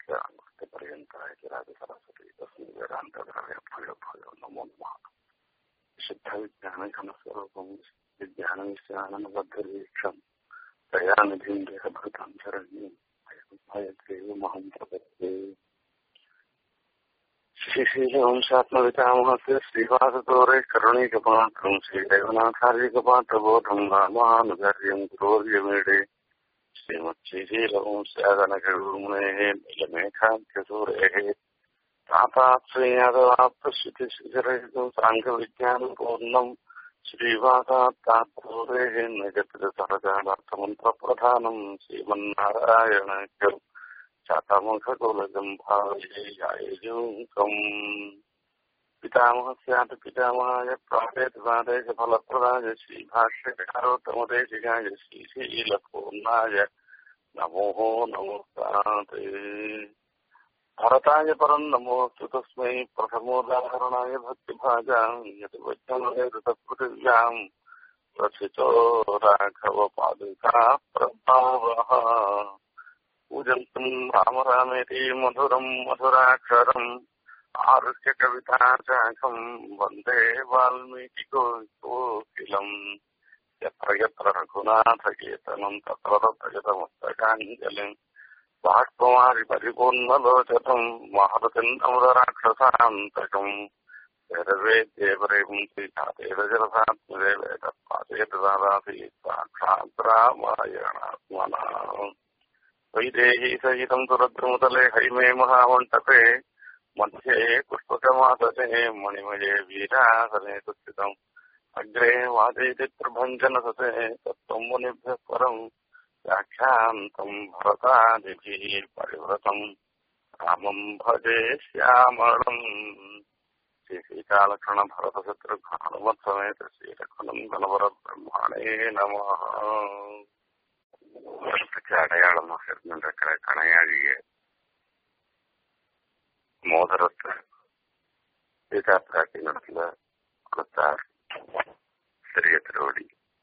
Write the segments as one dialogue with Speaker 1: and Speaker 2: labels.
Speaker 1: पर्यन्ताय चिराग सरस्वती तस्मै वेदान्तद्रव्य भूयो भूयो नमो नमः शुद्धविज्ञानघनस्वरूपम् विज्ञानविज्ञाननबद्धदीक्षम् दयानिधिम् देहभृताम् शरण्यम् भयग्रीवमहं प्रपद्ये श्रीशीलवंशात्मवितामहस्य श्रीवासतोरे करुणैकपात्रम् श्रीदेवनाथार्यकपात्रबोधम् रामानुचर्यम् गुरोर्यमीडे श्रीमच्छीशीलवंस्यादनकरुमुनेः नीलमेघाख्यसूरेः तातात्स्वयादवाप्तश्रुतिशिखरहितम् साङ्घविज्ञानपूर्णम् श्रीवासात्तात्पूरेः निजपितसरकालार्थमन्त्रप्रधानम् श्रीमन्नारायणम् चातमुखकुलजम् भावयेयायजूकम् पितामहस्यात् पितामहाय प्रापेतपादेशफलप्रदाय श्रीभाष्यकारोत्तमदेशिकाय श्रीशीलपूर्णाय नमो नमोस्ताते भरताय परम् नमोऽस्तु तस्मै प्रथमोदाहरणाय भक्तिभाजाम् यत् वचनपृथिव्याम् प्रथितो राघवपादुका प्रभावः पूजन्तम् राम रामेति मधुरम् मधुराक्षरम् आरुह्य कविताशाखम् वन्दे वाल्मीकिकोकिलम् यत्र यत्र रघुनाथकीर्तनम् तत्र तत्र गतमस्तकाञ्जलिम् बाष्पमारि परिपूर्णलोचतम् महरतिन्दमुदराक्षसान्तकम् वेदवेद्येवरेवम् श्रीजातेरजलसात्मदेवेदपादेतदादासीत् साक्षात् रामायणात्मना वैदेही सहितम् सुरद्रुमुतले हैमे महामण्डपे मध्ये पुष्पकमासते मणिमये वीरासने सुस्थितम् अग्रे वादयति प्रभञ्जनसते तत्त्वम् मुनिभ्यः परम् व्याख्यान्तम् भरतादिभिः परिवृतम् रामम् भजे श्यामळम् श्रीसीतालक्षण भरतशत्रुघ्नानुमत्समेत श्रीलक्ष्मणम् கணபரபிரம்மாணே நமः வருஷத்துக்கு அடையாளமாக இருந்திருக்கிற கணையாழிய மோதிரத்தை சீதா பிராட்டி நடத்துல கொடுத்தார் சிறிய திருவடி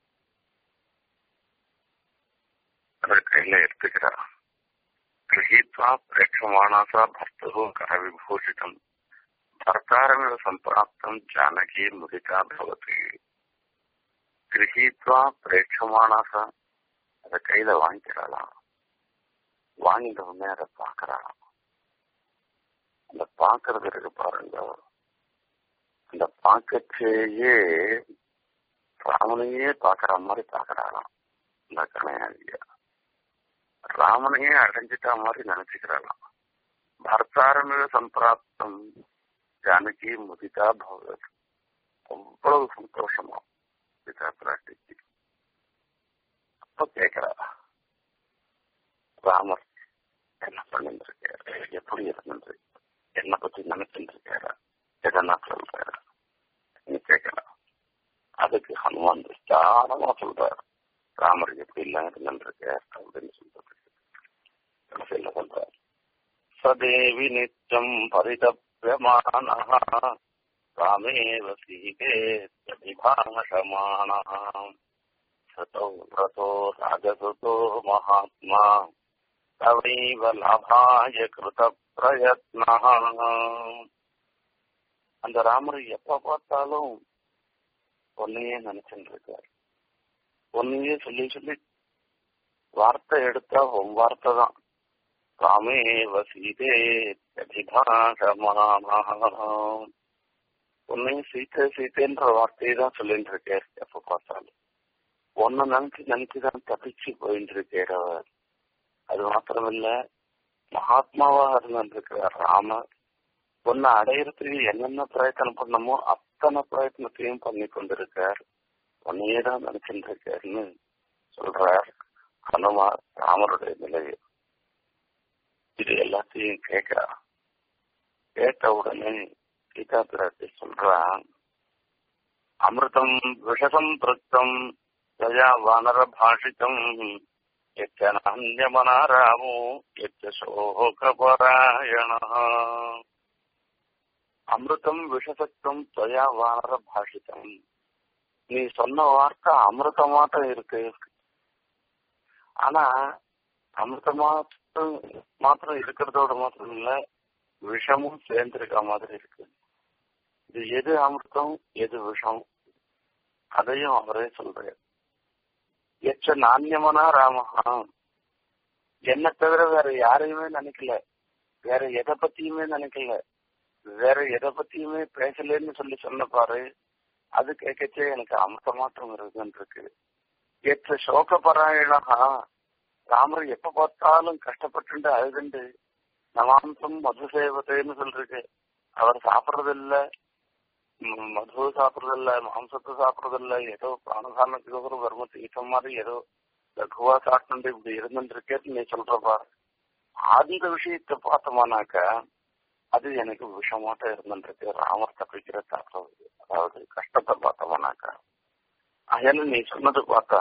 Speaker 1: அதை கையில எடுத்துக்கிறார் गृहीत्वा प्रेक्षमाणा भर्तुः करविभूषितम् भर्तारमिव सम्प्राप्तम् जानकी मुदिता भवति गृहीत्वा प्रेक्षमाणा அதை கையில வாங்கிக்கிறாளாம் வாங்கிட்ட உடனே அதை பாக்குறாளாம் அந்த பாக்குறது இருக்கு பாருங்க அந்த பாக்கச்சேயே ராமனையே பாக்குற மாதிரி பாக்குறாளாம் இந்த கணையாளியா ராமனையே அடைஞ்சிட்டா மாதிரி நினைச்சுக்கிறாளாம் பர்த்தாரமிக சம்பிராப்தம் ஜானகி முதிதா பகவத் அவ்வளவு சந்தோஷமா பிதா பிராட்டிக்கு அப்ப கேட்கிறா ராமர் என்ன பண்ணிட்டு இருக்காரு எப்படி இருந்துட்டு என்ன பத்தி நினைச்சுட்டு இருக்காரு எதனா சொல்றாரு நீ கேட்கலாம் அதுக்கு ஹனுமான் விஸ்தாரமா சொல்றாரு ராமர் எப்படி எல்லாம் இருந்துருக்கார் அப்படின்னு சொல்றது கடைசியில சொல்றார் சதேவி நித்தம் பரிதப்பியமான ராமேவ சீதே விபாஷமானாம் சதோ விரதோ ராஜசுதோ மகாத்மா தவைவ லாபாய கிருத பிரயத்னா அந்த ராமர் எப்ப பார்த்தாலும் ஒன்னையே நினைச்சுட்டு இருக்காரு ஒன்னையே சொல்லி சொல்லி வார்த்தை எடுத்தா உன் வார்த்தை தான் ராமே வசீதே உன்னையும் சீத்தை சீத்தைன்ற வார்த்தையை தான் சொல்லிட்டு இருக்கார் எப்ப பார்த்தாலும் ஒன்ன நினைச்சு நினைச்சுதான் தப்பிச்சு போயிட்டு இருக்கார் அவர் அது மாத்திரமில்ல மகாத்மாவாக இருந்திருக்கிறார் ராமர் ஒன்னு அடையறதுக்கு என்னென்ன பிரயத்தனம் பண்ணமோ அத்தனை பிரயத்னத்தையும் பண்ணி கொண்டிருக்கார் உன்னையே தான் நினைச்சுட்டு இருக்காருன்னு சொல்றார் ஹனுமார் ராமருடைய நிலையை இது எல்லாத்தையும் கேட்கிறா கேட்ட உடனே சீதா பிராட்டி சொல்றா அமிர்தம் விஷசம் பிருத்தம் தயா வானர பாஷிதம் எத்தனான்யமனா ராமோ எத்த சோகபராயண அமிர்தம் விஷசக்தம் தயா வானர பாஷிதம் நீ சொன்ன வார்த்தை அமிர்தமாட்டம் இருக்கு ஆனா அமிர்தமா மாத்திரம் இருக்கிறதோட மாத்திரம் இல்ல விஷமும் சேர்ந்திருக்க மாதிரி இருக்கு இது எது அமிர்தம் எது விஷம் அதையும் அவரே சொல்றாரு எச்ச நாண்யமனா ராமஹா என்ன தவிர வேற யாரையுமே நினைக்கல வேற எதை பத்தியுமே நினைக்கல வேற எதை பத்தியுமே பேசலன்னு சொல்லி சொன்ன பாரு அது கேட்கச்சே எனக்கு அமிர்த மாற்றம் இருக்குன்னு இருக்கு எச்ச சோகபராயணகா ராமர் எப்ப பார்த்தாலும் கஷ்டப்பட்டு அழுதுண்டு நவாம்சம் மது சேவத்தைன்னு சொல்லிருக்கு அவர் சாப்பிடுறதில்ல மது சாப்பிடுறதில்ல மாம்சத்தை சாப்பிடுறதில்ல ஏதோ பிராணசாரணத்துக்கு ஒரு வர்ம தீட்டம் மாதிரி ஏதோ லகுவா சாப்பிட்டு இப்படி இருந்துட்டு இருக்கேன்னு நீ சொல்றப்பா அந்த விஷயத்தை பார்த்தோமானாக்க அது எனக்கு விஷமாட்டம் இருந்துருக்கு ராமர் தப்பிக்கிற தாக்கம் அதாவது கஷ்டத்தை பார்த்தோமானாக்கா அதனால நீ சொன்னது பார்த்தா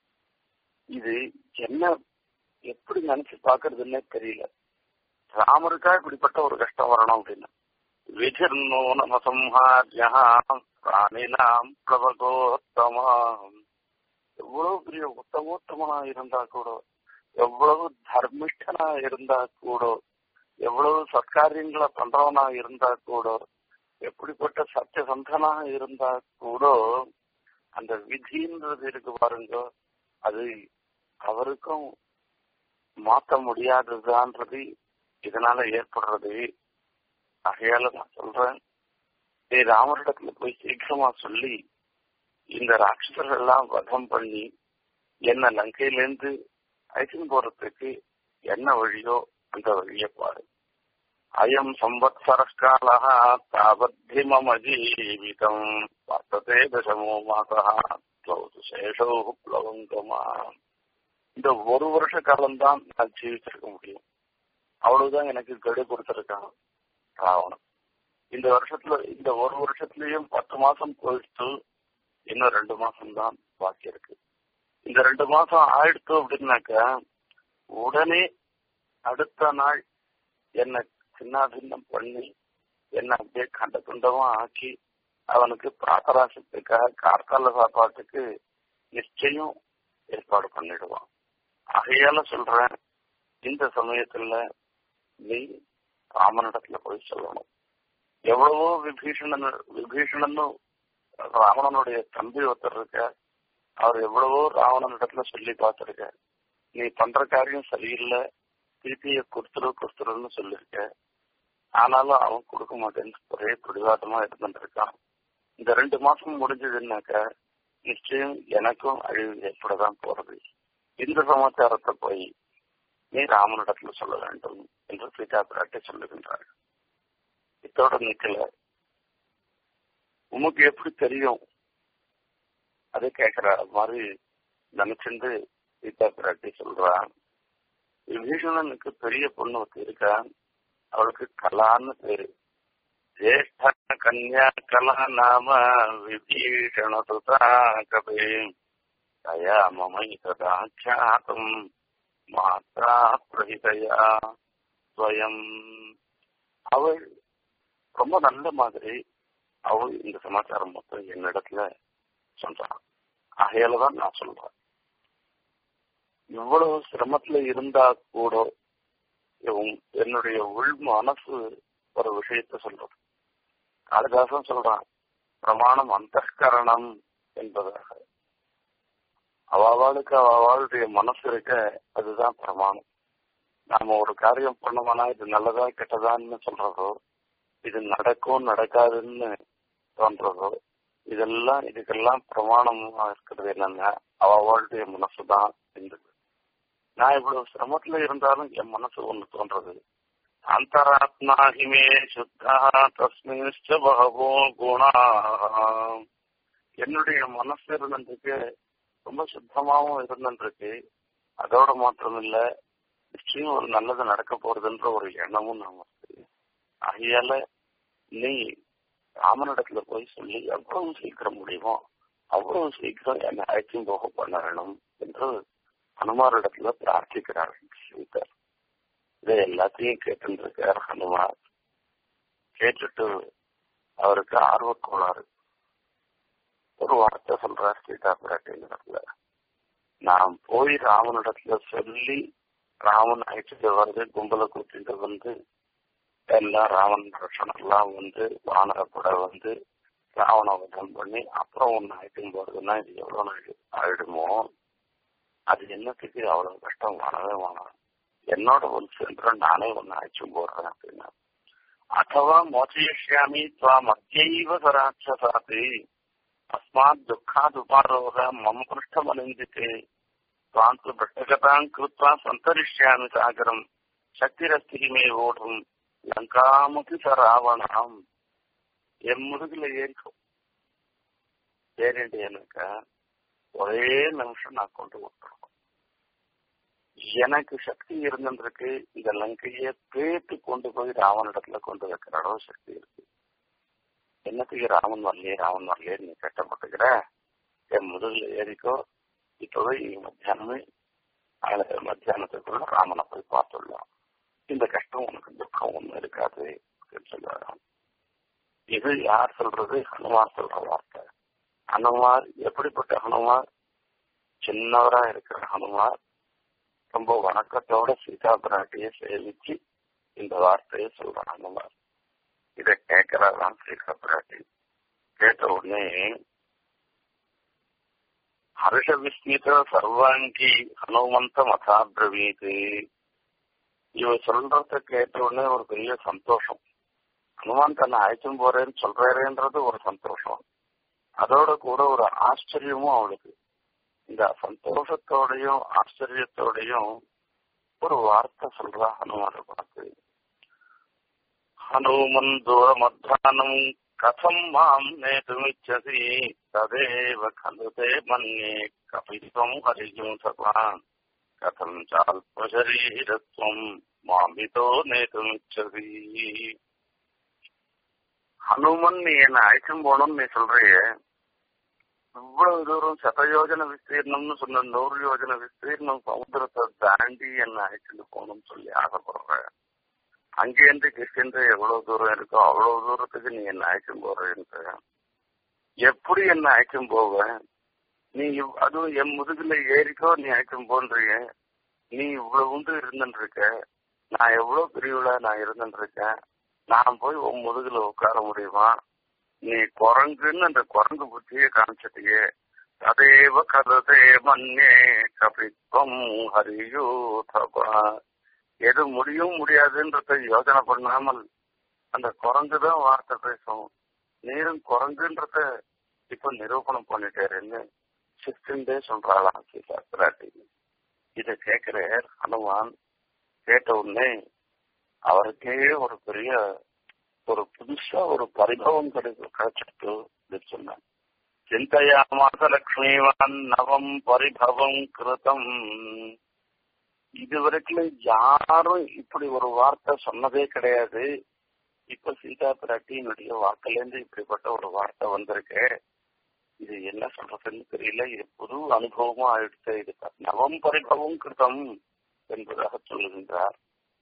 Speaker 1: இது என்ன எப்படி நினைச்சு பாக்குறதுன்னே தெரியல ராமருக்கா இப்படிப்பட்ட ஒரு கஷ்டம் வரணும் அப்படின்னு விஜர்ணோ நம சம்ஹாரியா பிராணினாம் பிரபகோத்தமாம் எவ்வளவு பெரிய உத்தமோத்தமனா இருந்தா கூட எவ்வளவு தர்மிஷ்டனா இருந்தா கூட எவ்வளவு சத்காரியங்களை பண்றவனா இருந்தா கூட எப்படிப்பட்ட சத்தியசந்தனா இருந்தா கூட அந்த விதின்றது இருக்கு பாருங்க அது அவருக்கும் மாத்த முடியாததுதான்றது இதனால ஏற்படுறது ஆகையால நான் சொல்றேன் நீ ராமரிடத்துல போய் சீக்கிரமா சொல்லி இந்த ராட்சசர்கள் எல்லாம் வதம் பண்ணி என்ன லங்கையிலேருந்து அழைச்சின்னு போறதுக்கு என்ன வழியோ அந்த வழியை பாரு அயம் சம்பத்சரகால தாவத்தி மம ஜீவிதம் வர்த்ததே தசமோ மாதா சேஷோ பிளவங்கமா இந்த ஒரு வருஷ காலம்தான் நான் ஜீவிச்சிருக்க முடியும் அவ்வளவுதான் எனக்கு கெடு கொடுத்திருக்கான் ராவணன் இந்த வருஷத்துல இந்த ஒரு வருஷத்துலயும் பத்து மாசம் போயிடுச்சு இன்னும் ரெண்டு மாசம் தான் பாக்கி இருக்கு இந்த ரெண்டு மாசம் ஆயிடுத்து அப்படின்னாக்க உடனே அடுத்த நாள் என்ன சின்னாபின்னம் பண்ணி என்ன அப்படியே கண்ட துண்டமா ஆக்கி அவனுக்கு பிராத்தராசத்துக்காக கார்கால சாப்பாட்டுக்கு நிச்சயம் ஏற்பாடு பண்ணிடுவான் ஆகையால சொல்றேன் இந்த சமயத்துல நீ ராமனிடத்துல போய் சொல்லணும் எவ்வளவோ விபீஷணன் விபீஷணன்னு ராவணனுடைய தம்பி ஒருத்தர் இருக்க அவர் எவ்வளவோ ராவணனிடத்துல சொல்லி பார்த்திருக்க நீ பண்ற காரியம் சரியில்லை திருப்பிய கொடுத்துரு கொடுத்துருன்னு சொல்லிருக்க ஆனாலும் அவன் கொடுக்க மாட்டேன்னு ஒரே பிடிவாதமா இருந்துட்டு இருக்கான் இந்த ரெண்டு மாசம் முடிஞ்சதுன்னாக்க நிச்சயம் எனக்கும் அழிவு ஏற்படதான் போறது இந்த சமாச்சாரத்தை போய் நீ ராமனிடத்துல சொல்ல வேண்டும் என்று சீதா பிராட்டி சொல்லுகின்றாள் இத்தோட நிக்கல உமக்கு எப்படி தெரியும் அது கேக்குற மாதிரி நினைச்சுண்டு சீதா பிராட்டி சொல்றான் விபீஷணனுக்கு பெரிய பொண்ணு இருக்கா அவளுக்கு கலான்னு பேரு ஜேஷ்ட கன்யா கலா நாம விபீஷண சுதா கபே தயா மமை ததா ख्यातम् மாத்ரா பிரகிதயா ஸ்வயம் அவள் ரொம்ப நல்ல மாதிரி அவள் இந்த சமாச்சாரம் மொத்தம் என்னிடத்துல சொல்றான் ஆகையால தான் நான் சொல்றேன் இவ்வளவு சிரமத்துல இருந்தா கூட என்னுடைய உள் மனசு ஒரு விஷயத்த சொல்றது காளிதாசன் சொல்றான் பிரமாணம் அந்தகரணம் என்பதாக அவளுக்கு அவளுடைய மனசு இருக்க அதுதான் பிரமாணம் நாம ஒரு காரியம் பண்ணோம்னா இது நல்லதா கெட்டதான்னு சொல்றதோ இது நடக்கும் நடக்காதுன்னு தோன்றதோ இதெல்லாம் இதுக்கெல்லாம் பிரமாணமா இருக்கிறது என்னன்னா அவளுடைய மனசுதான் இருந்தது நான் இவ்வளவு சிரமத்துல இருந்தாலும் என் மனசு ஒண்ணு தோன்றது அந்தராத்மாஹிமே சுத்தா தஸ்மின்ச்ச பகவோ குணா என்னுடைய மனசு இருந்துருக்கு ரொம்ப சுத்தமாவும் இருந்துருக்கு அதோட மாத்திரம் இல்ல நிச்சயம் ஒரு நல்லது நடக்க போறதுன்ற ஒரு எண்ணமும் நமக்கு ஆகையால நீ ராமனிடத்துல போய் சொல்லி எவ்வளவு சீக்கிரம் முடியுமோ அவ்வளவு சீக்கிரம் என்னை அழைச்சும் போக பண்ணணும் என்று ஹனுமாரிடத்துல பிரார்த்திக்கிறார் சீதர் இதை எல்லாத்தையும் கேட்டுருக்கார் ஹனுமார் கேட்டுட்டு அவருக்கு ஆர்வக்கோளாறு ஒரு வார்த்தை சொல்றார் சீதா பிராட்டினிடத்துல நான் போய் ராமனிடத்துல சொல்லி ராமன் அழைச்சிட்டு வருது கும்பலை கூட்டிட்டு வந்து எல்லாம் ராவன் ரஷனெல்லாம் வந்து வானரப்பட வந்து ராவண வதம் பண்ணி அப்புறம் ஒன்னு ஆயிட்டும் போறதுன்னா இது எவ்வளவு நாள் ஆயிடுமோ அது என்னத்துக்கு அவ்வளவு கஷ்டம் வாழவே வேணாம் என்னோட ஒரு சென்றம் நானே ஒன்னு அழைச்சும் போடுறேன் அப்படின்னா அத்தவா மோச்சயிஷ்யாமி துவா மத்தியைவ சராட்சசாத்து அஸ்மாத் துக்காத் உபாரோக மம பிருஷ்டமலிந்தித்து துவாந்து பட்டகதாம் கிருத்வா சந்தரிஷ்யாமி சாகரம் சக்திரஸ்தி மே ஓடும் லங்காமுகி ச ராவணம் என் முதுகுல ஏறிக்கும் ஏறிண்டு எனக்கு ஒரே நிமிஷம் நான் கொண்டு விட்டுருவோம் எனக்கு சக்தி இருந்திருக்கு இந்த லங்கையை பேத்து கொண்டு போய் ராவனிடத்துல கொண்டு வைக்கிற அளவு சக்தி இருக்கு என்னத்துக்கு ராமன் வரலையே ராமன் வரலையே நீ கஷ்டப்பட்டுக்கிற என் முதுகுல ஏறிக்கோ இப்பவே மத்தியானமே மத்தியானத்துக்குள்ள ராமனை போய் பார்த்துடலாம் இந்த கஷ்டம் உனக்கு துக்கம் ஒண்ணு இருக்காது அப்படின்னு சொல்லுவாராம் இது யார் சொல்றது ஹனுமார் சொல்ற வார்த்தை ஹனுமார் எப்படிப்பட்ட ஹனுமார் சின்னவரா இருக்கிற ஹனுமார் ரொம்ப வணக்கத்தோட சீதா பிராட்டிய சேவிச்சு இந்த வார்த்தையை சொல்ற ஹனுமார் இதை கேட்கிறாராம் சீதா பிராட்டி கேட்ட உடனே ஹர்ஷ விஸ்மித சர்வாங்கி ஹனுமந்த மதாபிரவீது இவ சொல்றத கேட்ட உடனே ஒரு பெரிய சந்தோஷம் ஹனுமான் தன்னை அழைச்சும் போறேன்னு சொல்றாருன்றது ஒரு சந்தோஷம் அதோட கூட ஒரு ஆச்சரியமும் அவளுக்கு இந்த சந்தோஷத்தோடையும் ஆச்சரியத்தோடையும் ஒரு வார்த்தை சொல்றா ஹனுமான பார்த்து ஹனுமன் தூரமத்தானம் கதம் மாம் நேதுமிச்சசி ததேவ கலுதே மன்யே கபித்வம் ஹரிஜும் சபான் கதம் சால்பசரீரத்வம் மாமிதோ நேதுமிச்சசி ஹனுமன் நீ என்ன அழைச்சும் போகணும்னு நீ சொல்றிய இவ்வளவு தூரம் சதயோஜன விஸ்தீர்ணம்னு சொன்ன நூறு யோஜன விஸ்தீர்ணம் சமுத்திரத்தை தாண்டி என்ன அழைச்சிட்டு போகணும்னு சொல்லி ஆசைப்படுற அங்கேருந்து கிருஷ்ணந்து எவ்வளவு தூரம் இருக்கோ அவ்வளவு தூரத்துக்கு நீ என்ன அழைச்சும் போறேன்ற எப்படி என்ன அழைச்சும் போவ நீ அதுவும் என் முதுகுல ஏறிக்கோ நீ அழைச்சும் போன்றிய நீ இவ்வளவு உண்டு இருந்துட்டு இருக்க நான் எவ்வளவு பிரிவுல நான் இருந்துட்டு இருக்கேன் நான் போய் உன் முதுகுல உட்கார முடியுமா நீ குரங்குன்னு அந்த குரங்கு புத்தியே காமிச்சிட்டியே அதேவ கததே மன்னே கபித்வம் ஹரியோ தபா எது முடியும் முடியாதுன்றத யோசனை பண்ணாமல் அந்த குரங்கு தான் வார்த்தை பேசும் நீரும் குரங்குன்றத இப்ப நிரூபணம் பண்ணிட்டேருன்னு சிஸ்டண்டே சொல்றாளாம் சீதா பிராட்டி இதை கேட்கிற ஹனுமான் கேட்ட உடனே அவருக்கே ஒரு பெரிய ஒரு புதுசா ஒரு பரிபவம் கிடைக்கும் கிடைச்சிட்டு அப்படின்னு சொன்னான் சிந்தையாமாச லக்ஷ்மிவான் நவம் பரிபவம் கிருதம் இதுவரைக்கும் யாரும் இப்படி ஒரு வார்த்தை சொன்னதே கிடையாது இப்ப சீதா பிராட்டியினுடைய வாக்கில இருந்து இப்படிப்பட்ட ஒரு வார்த்தை வந்திருக்கு இது என்ன சொல்றதுன்னு தெரியல இது புது அனுபவமா ஆயிடுச்சு இது நவம் பரிபவம் கிருதம் என்பதாக சொல்லுகின்றார்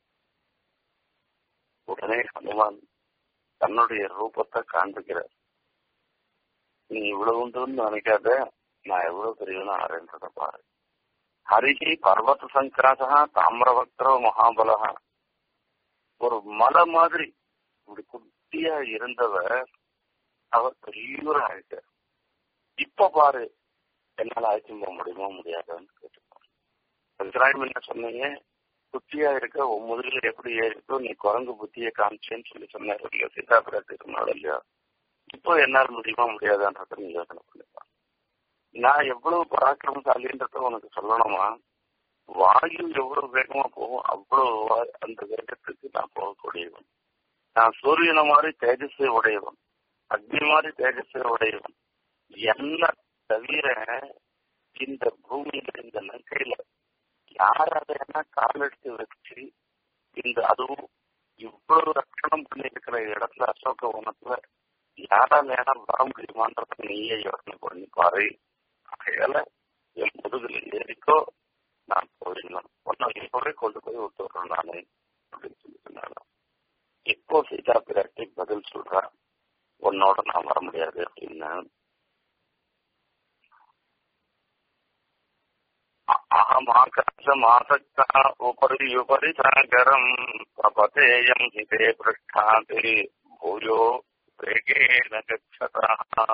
Speaker 1: உடனே ஹனுமான் தன்னுடைய ரூபத்தை காண்பிக்கிறார் நீ இவ்வளவு உண்டுன்னு நினைக்காத நான் எவ்வளவு பெரியவனும் ஆறேன்றத பாரு ஹரிஹி பர்வத சங்கிராசா தாமிரபக்தர மகாபலகா ஒரு மலை மாதிரி இப்படி குட்டியா இருந்தவர் அவர் பெரியவர் ஆயிட்டார் இப்ப பாரு என்னால அழைச்சு போக முடியுமா முடியாதான்னு கேட்டுப்பாரு சங்கராயம் என்ன சொன்னீங்க குட்டியா இருக்க உன் முதலில் எப்படி இருக்கோ நீ குரங்கு புத்திய காமிச்சேன்னு சொல்லி சொன்னார் இல்லையா சீதா பிராட்டி சொன்னாலும் இல்லையா இப்போ என்னால் முடியுமா முடியாதான்றத நீ யோசனை பண்ணிப்பான் நான் எவ்வளவு பராக்கிரமசாலின்றத உனக்கு சொல்லணுமா வாயு எவ்வளவு வேகமா போகும் அவ்வளவு அந்த வேகத்துக்கு நான் போகக்கூடியவன் நான் சூரியனை மாதிரி தேஜஸை உடையவன் அக்னி மாதிரி தேஜஸை உடையவன் என்ன தவிர இந்த பூமியில இந்த லங்கையில யார் அதை என்ன கால் எடுத்து வச்சு இந்த அதுவும் இவ்வளவு ரட்சணம் பண்ணி இருக்கிற இடத்துல அசோக வனத்துல யாரால ஏன்னா வர முடியுமான்றத நீயே யோசனை பண்ணி பாரு ஆகையால என் முதுகுல ஏறிக்கோ நான் போயிடலாம் ஒன்னும் இப்பவே கொண்டு போய் விட்டுறேன் நானு அப்படின்னு சொல்லி சொன்னாங்க இப்போ சீதா பிராட்டி பதில் சொல்றா உன்னோட நான் வர முடியாது அப்படின்னு अहमाकाशमासक्ता उपरि उपरि सागरम् प्रपतेयम् हिते पृष्ठात् भूयो வேகேன கச்சதா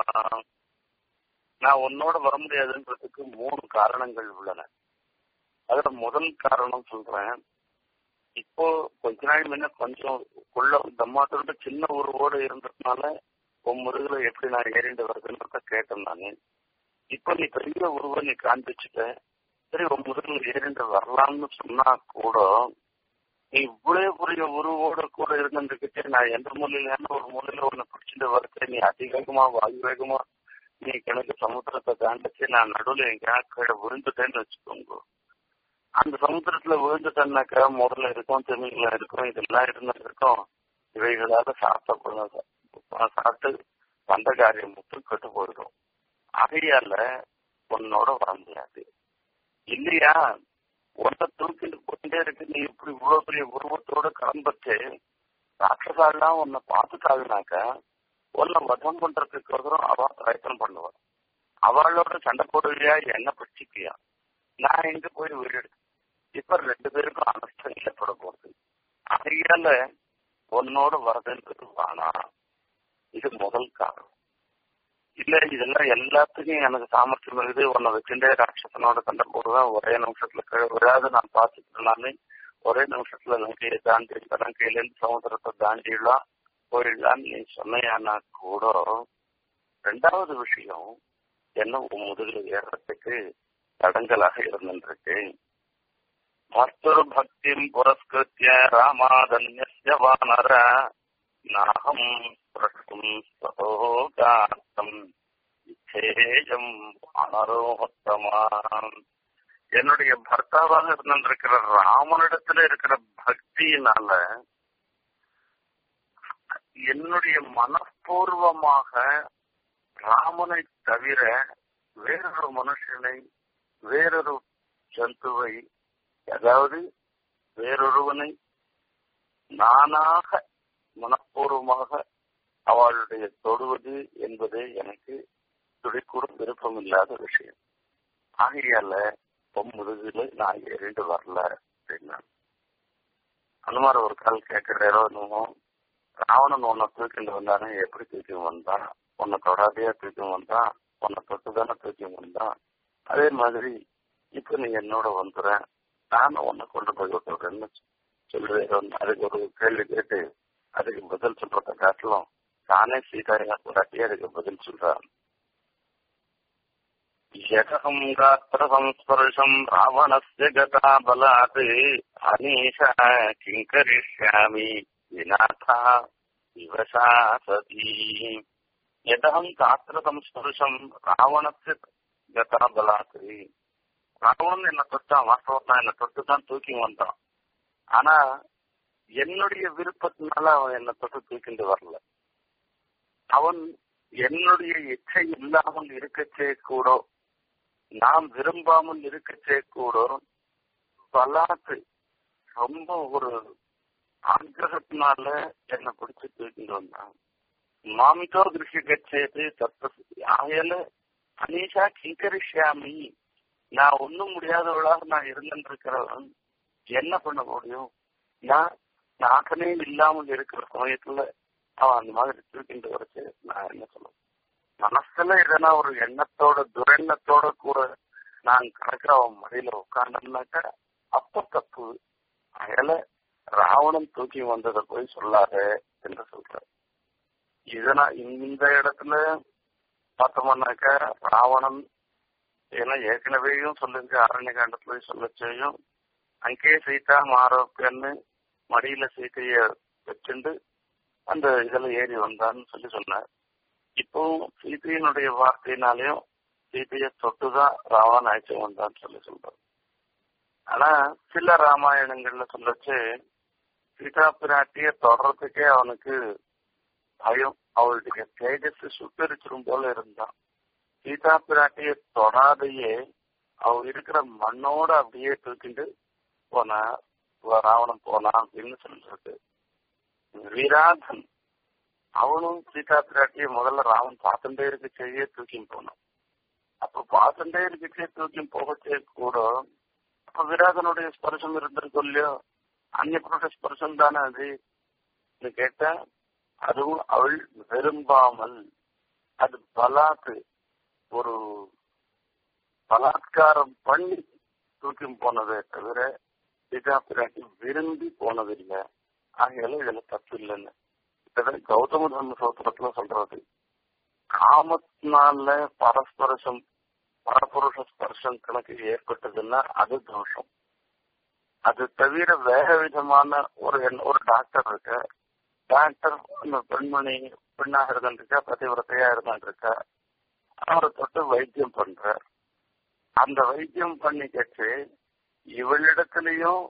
Speaker 1: நான் உன்னோட வர முடியாதுன்றதுக்கு மூணு காரணங்கள் உள்ளன அதுல முதல் காரணம் சொல்றேன் இப்போ கொஞ்ச நாள் முன்ன கொஞ்சம் உள்ள தம்மாத்தோட சின்ன உருவோடு இருந்ததுனால உன் முருகல எப்படி நான் ஏறிண்டு வருதுன்றத கேட்டேன் நானு இப்போ நீ பெரிய உருவ நீ காண்பிச்சுட்ட சரி உன் முருகல் ஏறிண்டு வரலாம்னு சொன்னா கூட நீ இவ்வளவு பெரிய உருவோட கூட இருந்துகிட்டே நான் எந்த மூலையில ஒரு மூலையில ஒண்ணு பிடிச்சிட்டு வரது நீ அதிவேகமா வாயு வேகமா நீ கிணக்கு சமுத்திரத்தை தாண்டிச்சு நான் நடுவில் எங்கேயா கீழே விழுந்துட்டேன்னு வச்சுக்கோங்க அந்த சமுத்திரத்துல விழுந்துட்டேன்னாக்கா முதல்ல இருக்கும் திமிங்கலம் இருக்கும் இதெல்லாம் இருந்தா இருக்கும் இவைகளால சாப்பிடக்கூடாது சாப்பிட்டு வந்த காரியம் மட்டும் கெட்டு போயிடும் ஆகையால உன்னோட வர முடியாது இல்லையா உன்னை தூக்கிட்டு போயிட்டே இருக்கு நீ இப்படி இவ்வளவு பெரிய உருவத்தோட கிளம்பச்சு ராட்சசாலாம் உன்னை பார்த்துட்டாங்கனாக்கா உன்னை வதம் பண்றதுக்கோசரம் அவ பிரயத்தனம் பண்ணுவாள் அவளோட சண்டை போடுவியா என்ன பிடிச்சிக்கியா நான் எங்க போய் வீடு இப்ப ரெண்டு பேருக்கும் அனஸ்தம் ஏற்பட போகுது அதையால உன்னோட வரதுன்றது வானா இது முதல் காரணம் இல்ல இதெல்லாம் எல்லாத்துக்கும் எனக்கு சாமர்த்தியம் இருக்குது உன்னை வச்சுட்டே ராட்சசனோட சண்டை போடுவேன் ஒரே நிமிஷத்துல கீழே விழாது நான் பார்த்துக்கிட்டேனாலே ஒரே நிமிஷத்துல லங்கையை தாண்டி லங்கையில இருந்து சமுதிரத்தை தாண்டிடலாம் போயிடலான்னு நீ சொன்னையானா கூட ரெண்டாவது விஷயம் என்ன உன் முதுகுல ஏறத்துக்கு தடங்கலாக இருந்திருக்கு மற்றொரு பக்திம் புரஸ்கிருத்திய ராமாதன்ய வானர நாகம் பிரஷ்டும் சதோகார்த்தம் இச்சேயம் அனரோத்தமான் என்னுடைய பர்த்தாவாக இருந்திருக்கிற ராமனிடத்துல இருக்கிற பக்தியினால என்னுடைய மனப்பூர்வமாக ராமனை தவிர வேறொரு மனுஷனை வேறொரு ஜந்துவை அதாவது வேறொருவனை நானாக மனப்பூர்வமாக அவளுடைய தொடுவது என்பது எனக்கு துடிக்கூட விருப்பம் இல்லாத விஷயம் ஆகையால பொம்முதுகுல நான் ஏறிண்டு வரல அப்படின்னா அந்த மாதிரி ஒரு கால் கேட்கிறோ என்னமோ ராவணன் உன்னை தூக்கிட்டு வந்தானே எப்படி தூக்கி வந்தான் உன்னை தொடாதையா தூக்கி வந்தான் உன்னை தொட்டுதானே தூக்கி வந்தான் அதே மாதிரி இப்ப நீ என்னோட வந்துற நானும் உன்னை கொண்டு போய் விட்டுறேன்னு சொல்லுவேன் அதுக்கு ஒரு கேள்வி கேட்டு அதுக்கு பதில் சொல்றத காட்டிலும் தானே சீதாயா போராட்டி அதுக்கு பதில் சொல்றான் யகம் காத்திர சம்ஸ்பர்ஷம் ராவணஸ்ய கதா பலாத் அனீஷா கிங்கரிஷ்யாமி விநாதா விவசாசதி யதகம் காத்திர சம்ஸ்பர்ஷம் ராவணஸ்ய கதா பலாத் ராவணன் என்ன தொட்டான் வாஸ்தவம் என்ன தொட்டு தான் தூக்கி வந்தான் ஆனா என்னுடைய விருப்பத்தினால அவன் என்னை தொட்டு தூக்கிட்டு வரல அவன் என்னுடைய இச்சை இல்லாமல் இருக்கச்சே கூட நாம் விரும்பாமல் இருக்கச்சே கூட பலாத்து ரொம்ப ஒரு ஆக்கிரகத்தினால என்னை பிடிச்சு தூக்கிட்டு வந்தான் மாமிதோ திருஷி கச்சேது தத்த ஆகையில அனீஷா கிங்கரிஷாமி நான் ஒண்ணும் முடியாதவளாக நான் இருந்துட்டு இருக்கிறவன் என்ன பண்ண முடியும் நான் நாகனே இல்லாமல் இருக்கிற சமயத்துல அவன் அந்த மாதிரி தூக்கிட்டு வரைச்சு நான் என்ன சொல்லுவேன் மனசுல எதனா ஒரு எண்ணத்தோட துரெண்ணத்தோட கூட நான் கிடக்கிற அவன் மடியில உட்கார்ந்தோம்னாக்கா அப்ப தப்பு அதனால ராவணன் தூக்கி வந்ததை போய் சொல்லாத என்று சொல்ற இதனா இந்த இடத்துல பார்த்தோம்னாக்கா ராவணன் ஏன்னா ஏற்கனவேயும் சொல்லிருக்க அரண்ய காண்டத்துல சொல்ல செய்யும் அங்கே சீதா மாரோப்பியன்னு மடியில சீத்தைய வச்சுண்டு அந்த இதுல ஏறி வந்தான்னு சொல்லி சொன்னார் இப்போ சீதையினுடைய வார்த்தையினாலையும் சீதைய தொட்டுதான் ராவணன் அழைச்சு வந்தான்னு சொல்லி சொல்றாரு ஆனா சில ராமாயணங்கள்ல சொல்லச்சு சீதா பிராட்டிய தொடர்றதுக்கே அவனுக்கு பயம் அவளுடைய தேஜஸ் சுத்தரிச்சிரும் போல இருந்தான் சீதா பிராட்டிய தொடாதையே அவ இருக்கிற மண்ணோட அப்படியே தூக்கிட்டு போனா ராவணன் போனான் அப்படின்னு சொல்லிருக்கு வீராதன் அவனும் சீதா பிராட்டிய முதல்ல ராவன் பார்த்துட்டே இருக்க செய்ய தூக்கி போனான் அப்ப பார்த்துட்டே இருக்கச்சே தூக்கி போகச்சே கூட அப்ப விராகனுடைய ஸ்பர்சம் இருந்திருக்கும் இல்லையோ அந்நிய புருஷ ஸ்பர்சம் தானே அது கேட்டா அதுவும் அவள் விரும்பாமல் அது பலாத்து ஒரு பலாத்காரம் பண்ணி தூக்கி போனதே தவிர சீதா பிராட்டி விரும்பி போனதில்லை ஆகையால இதுல தப்பு இல்லைன்னு இதான் கௌதம தர்ம சோத்திரத்துல சொல்றது காமத்தினால பரஸ்பரசம் பரபுருஷ ஸ்பர்சம் கணக்கு ஏற்பட்டதுன்னா அது தோஷம் அது தவிர வேற விதமான ஒரு ஒரு டாக்டர் இருக்க டாக்டர் அந்த பெண்மணி பெண்ணாக இருந்துருக்கா பதிவிரத்தையா இருந்துருக்கா அவரை தொட்டு வைத்தியம் பண்ற அந்த வைத்தியம் பண்ணிக்கச்சு இவளிடத்திலையும்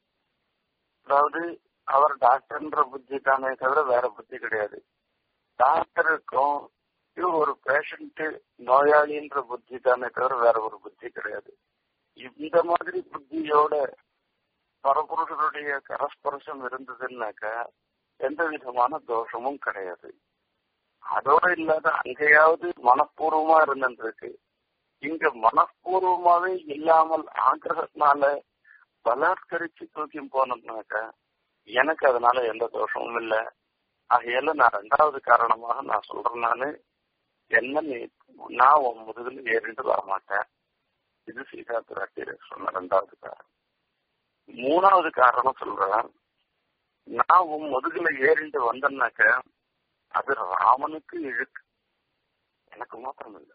Speaker 1: அதாவது அவர் டாக்டர்ன்ற புத்தி தானே தவிர வேற புத்தி கிடையாது டாக்டருக்கும் இது ஒரு பேஷண்ட் நோயாளின்ற புத்தி தானே தவிர வேற ஒரு புத்தி கிடையாது இந்த மாதிரி புத்தியோட பரபுருஷனுடைய கரஸ்பரசம் இருந்ததுன்னாக்கா எந்த விதமான தோஷமும் கிடையாது அதோட இல்லாத அங்கேயாவது மனப்பூர்வமா இருந்துருக்கு இங்க மனப்பூர்வமாவே இல்லாமல் ஆக்கிரகத்தினால பலாத்கரிச்சு தூக்கி போனோம்னாக்கா எனக்கு அதனால எந்த தோஷமும் இல்லை ஆகையால நான் ரெண்டாவது காரணமாக நான் சொல்றேன் நானு என்ன நீ நான் உன் முதுகுல ஏறிட்டு வர மாட்டேன் இது சீதா பிராட்டி சொன்ன ரெண்டாவது காரணம் மூணாவது காரணம் சொல்றேன் நான் உன் முதுகுல ஏறிட்டு வந்தேன்னாக்க அது ராமனுக்கு இழுக்கு எனக்கு மாத்திரம் இல்லை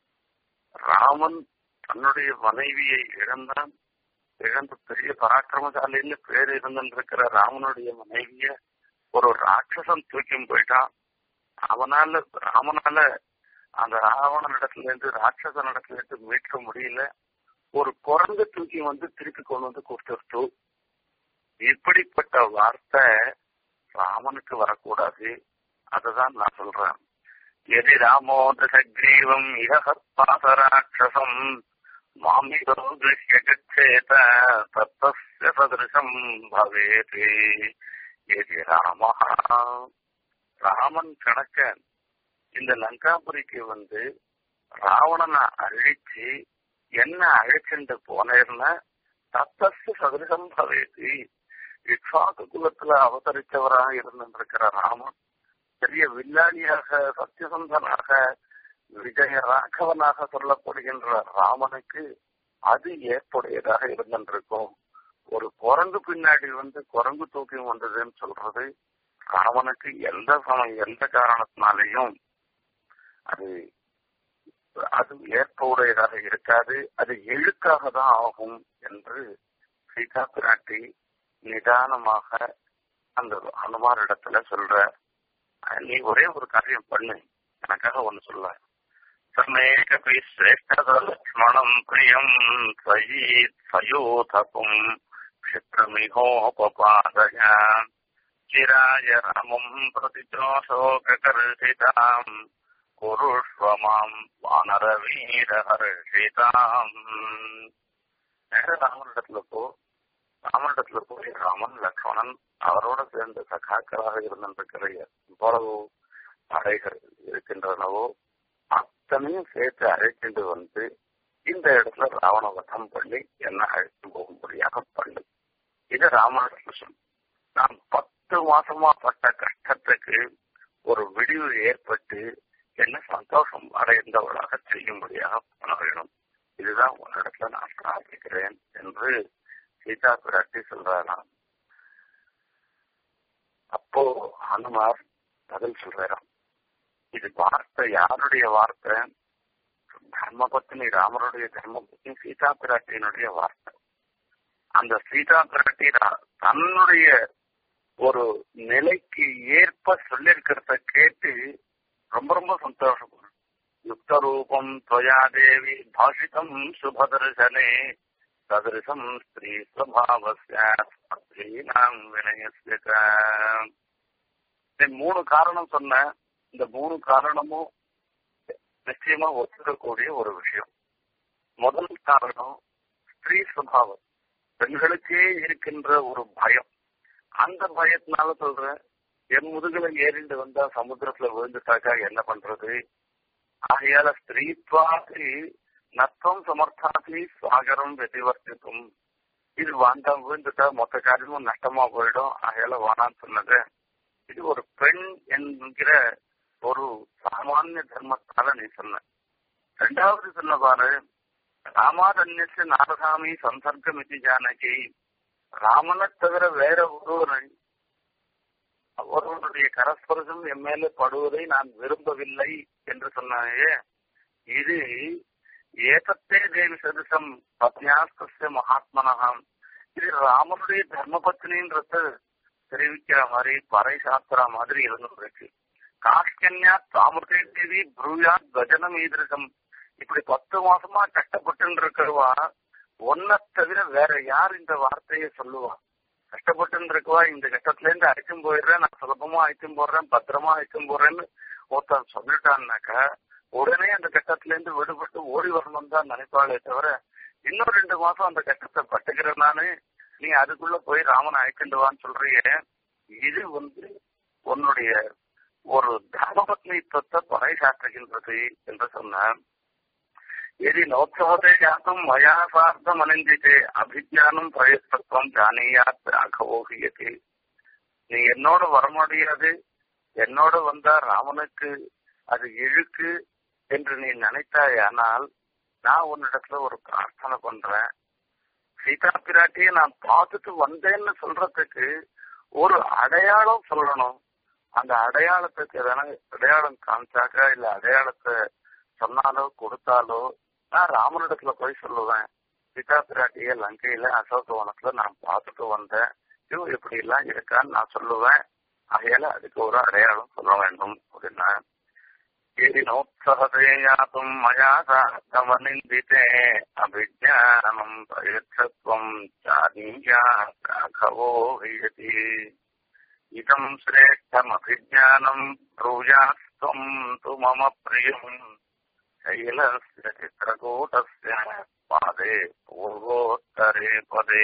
Speaker 1: ராமன் தன்னுடைய மனைவியை இழந்தான் இழந்து பெரிய பராக்கிரமசாலின்னு பேர் இருந்திருக்கிற ராமனுடைய மனைவிய ஒரு ராட்சசன் தூக்கி போயிட்டான் அவனால ராமனால அந்த ராவணன் இடத்துல இருந்து ராட்சசன் இடத்துல இருந்து மீட்க முடியல ஒரு குரங்கு தூக்கி வந்து திருப்பி கொண்டு வந்து கொடுத்துருச்சு இப்படிப்பட்ட வார்த்தை ராமனுக்கு வரக்கூடாது அதுதான் நான் சொல்றேன் எதி ராமோதசக்ரீவம் இகஹத்பாசராட்சசம் மாமிதோ திருஷ்ய கச்சேத தத்தஸ்ய சதிருஷம் பவேத் எதி ராம ராமன் கணக்க இந்த லங்காபுரிக்கு வந்து ராவணனை அழிச்சு என்ன அழிச்சுட்டு போனேன்னா தத்தஸ்து சதிருஷம் பவேதி இக்ஷாக்கு குலத்துல அவதரித்தவராக இருந்திருக்கிற ராமன் பெரிய வில்லாளியாக சத்தியசந்தனாக விஜய ராഘவனாக சொல்லப்படுகின்ற ராமனுக்கு அது ஏற்புடையதாக இருந்திருக்கும் ஒரு குரங்கு பின்னாடி வந்து குரங்கு தூக்கி வந்ததுன்னு சொல்றது ராமனுக்கு எந்த சமயம் எந்த காரணத்தினாலையும் அது அது ஏற்புடையதாக இருக்காது அது எழுக்காக தான் ஆகும் என்று சீதா பிராட்டி நிதானமாக அந்த ஹனுமார் இடத்துல சொல்ற நீ ஒரே ஒரு காரியம் பண்ணு எனக்காக ஒண்ணு சொல்ல சமேகபி சிரேஷ்டத லக்ஷ்மணம் பிரியம் சயீ சயோதபும் க்ஷிப்ரமிகோபபாதய चिराय रामम् प्रतिजोशोकर्षिताम् कुरुष्व माम् வானரவீரஹர்ஷிதாம் ராமனிடத்துல போ ராமனிடத்துல போய் ராமன் லக்ஷ்மணன் அவரோட சேர்ந்த சகாக்களாக இருந்திருக்கிற எவ்வளவு படைகள் இருக்கின்றனவோ அத்தனையும் சேர்த்து அழைச்சிட்டு வந்து இந்த இடத்துல ராவண வதம் பண்ணி என்ன அழைத்து போகும்படியாக பண்ணு இது ராமனிடத்துல சொல்லு நான் பத்து மாசமா பட்ட கஷ்டத்துக்கு ஒரு விடிவு ஏற்பட்டு என்ன சந்தோஷம் அடைந்தவளாக செய்யும்படியாக பண்ண வேணும் இதுதான் உன்னிடத்துல நான் பிரார்த்திக்கிறேன் என்று சீதா பிராட்டி சொல்றாராம் அப்போ ஹனுமார் பதில் சொல்றாராம் இது வார்த்தை யாருடைய வார்த்தை தர்மபத்தினி ராமருடைய தர்மபத்தினி சீதா பிராட்டியினுடைய வார்த்தை அந்த சீதா பிராட்டி தன்னுடைய ஒரு நிலைக்கு ஏற்ப சொல்லிருக்கிறத கேட்டு ரொம்ப ரொம்ப சந்தோஷப்படும் யுக்த ரூபம் துவயா தேவி பாஷிதம் சுபதர்சனே சதரிசம் ஸ்திரீ ஸ்வபாவஸ்யாம் வினயஸ்ய மூணு காரணம் சொன்ன இந்த மூணு காரணமும் நிச்சயமா ஒத்துக்கக்கூடிய ஒரு விஷயம் முதல் காரணம் ஸ்திரீ சுபாவம் பெண்களுக்கே இருக்கின்ற ஒரு பயம் அந்த பயத்தினால சொல்றேன் என் முதுகுல ஏறிண்டு வந்தா சமுத்திரத்துல விழுந்துட்டாக்கா என்ன பண்றது ஆகையால ஸ்திரீத்வாக்கு நத்தம் சமர்த்தாசி சாகரம் வெதிவர்த்திக்கும் இது வாண்டாம் விழுந்துட்டா மொத்த காரியமும் நஷ்டமா போயிடும் அகையில வானான்னு சொன்னது இது ஒரு பெண் என்கிற ஒரு சாமானிய தர்மத்தால நீ சொன்ன ரெண்டாவது சொன்ன பாரு ராமாரண்யசு நாரசாமி சம்சர்க்கம் இது ஜானகி ராமனை தவிர வேற ஒருவரை ஒருவனுடைய கரஸ்பரசம் என் மேல படுவதை நான் விரும்பவில்லை என்று சொன்னாயே இது ஏதத்தே தேவி சதுசம் பத்னியாஸ்திய மகாத்மனகம் இது ராமனுடைய தர்மபத்னின்றத தெரிவிக்கிற மாதிரி பறை சாஸ்திரா மாதிரி இருந்துருக்கு காஷ்கன்யா தாமிரதே தேவி ப்ரூயாத் கஜனம் ஈதிருக்கம் இப்படி பத்து மாசமா கஷ்டப்பட்டு இருக்கிறவா ஒன்ன தவிர வேற யார் இந்த வார்த்தையை சொல்லுவா கஷ்டப்பட்டு இருக்கவா இந்த கட்டத்துல இருந்து அழைச்சும் போயிடுறேன் நான் சுலபமா அழைச்சும் போடுறேன் பத்திரமா அழைச்சும் போடுறேன்னு ஒருத்தன் சொல்லிட்டான்னாக்கா உடனே அந்த கட்டத்துல இருந்து விடுபட்டு ஓடி வரணும் தான் நினைப்பாளே தவிர இன்னும் ரெண்டு மாசம் அந்த கட்டத்தை பட்டுக்கிறேன் நானு நீ அதுக்குள்ள போய் ராமனை அழைக்கிண்டுவான்னு சொல்றியே இது வந்து உன்னுடைய ஒரு தர்மபத்னித்துவத்தை பறைசாற்றுகின்றது என்று சொன்ன यदि नोत्सवते जातुं मया सार्धम् अनिन्दिते அபிஜானம் பிரயத்தத்துவம் ஜானியாத் ராகவோ ஹியதி நீ என்னோட வர முடியாது என்னோட வந்தா ராமனுக்கு அது இழுக்கு என்று நீ நினைத்தாயானால் நான் உன்னிடத்துல ஒரு பிரார்த்தனை பண்றேன் சீதா பிராட்டியை நான் பார்த்துட்டு வந்தேன்னு சொல்றதுக்கு ஒரு அடையாளம் சொல்லணும் அந்த அடையாளத்துக்கு எதனா அடையாளம் காமிச்சாக்கா இல்ல அடையாளத்தை சொன்னாலோ கொடுத்தாலோ நான் ராமனிடத்துல போய் சொல்லுவேன் சீதா பிராட்டிய லங்கையில அசோகவனத்துல நான் பார்த்துட்டு வந்தேன் ஐயோ இப்படி எல்லாம் இருக்கான்னு நான் சொல்லுவேன் ஆகையால அதுக்கு ஒரு அடையாளம் சொல்ல வேண்டும் அப்படின்னா ஏனோத்சகதே யாத்தும் மயா சாத்தமனிந்திதே அபிஜானம் பிரயச்சத்வம் சாதீயா ராഘவோ ஹியதி இதம் சிரேஷ்டமபிஜானம் ப்ரூயாஸ்துவம் து மம பிரியம் शैलस्य चित्रकूटस्य பாதே பூர்வோத்தரே பதே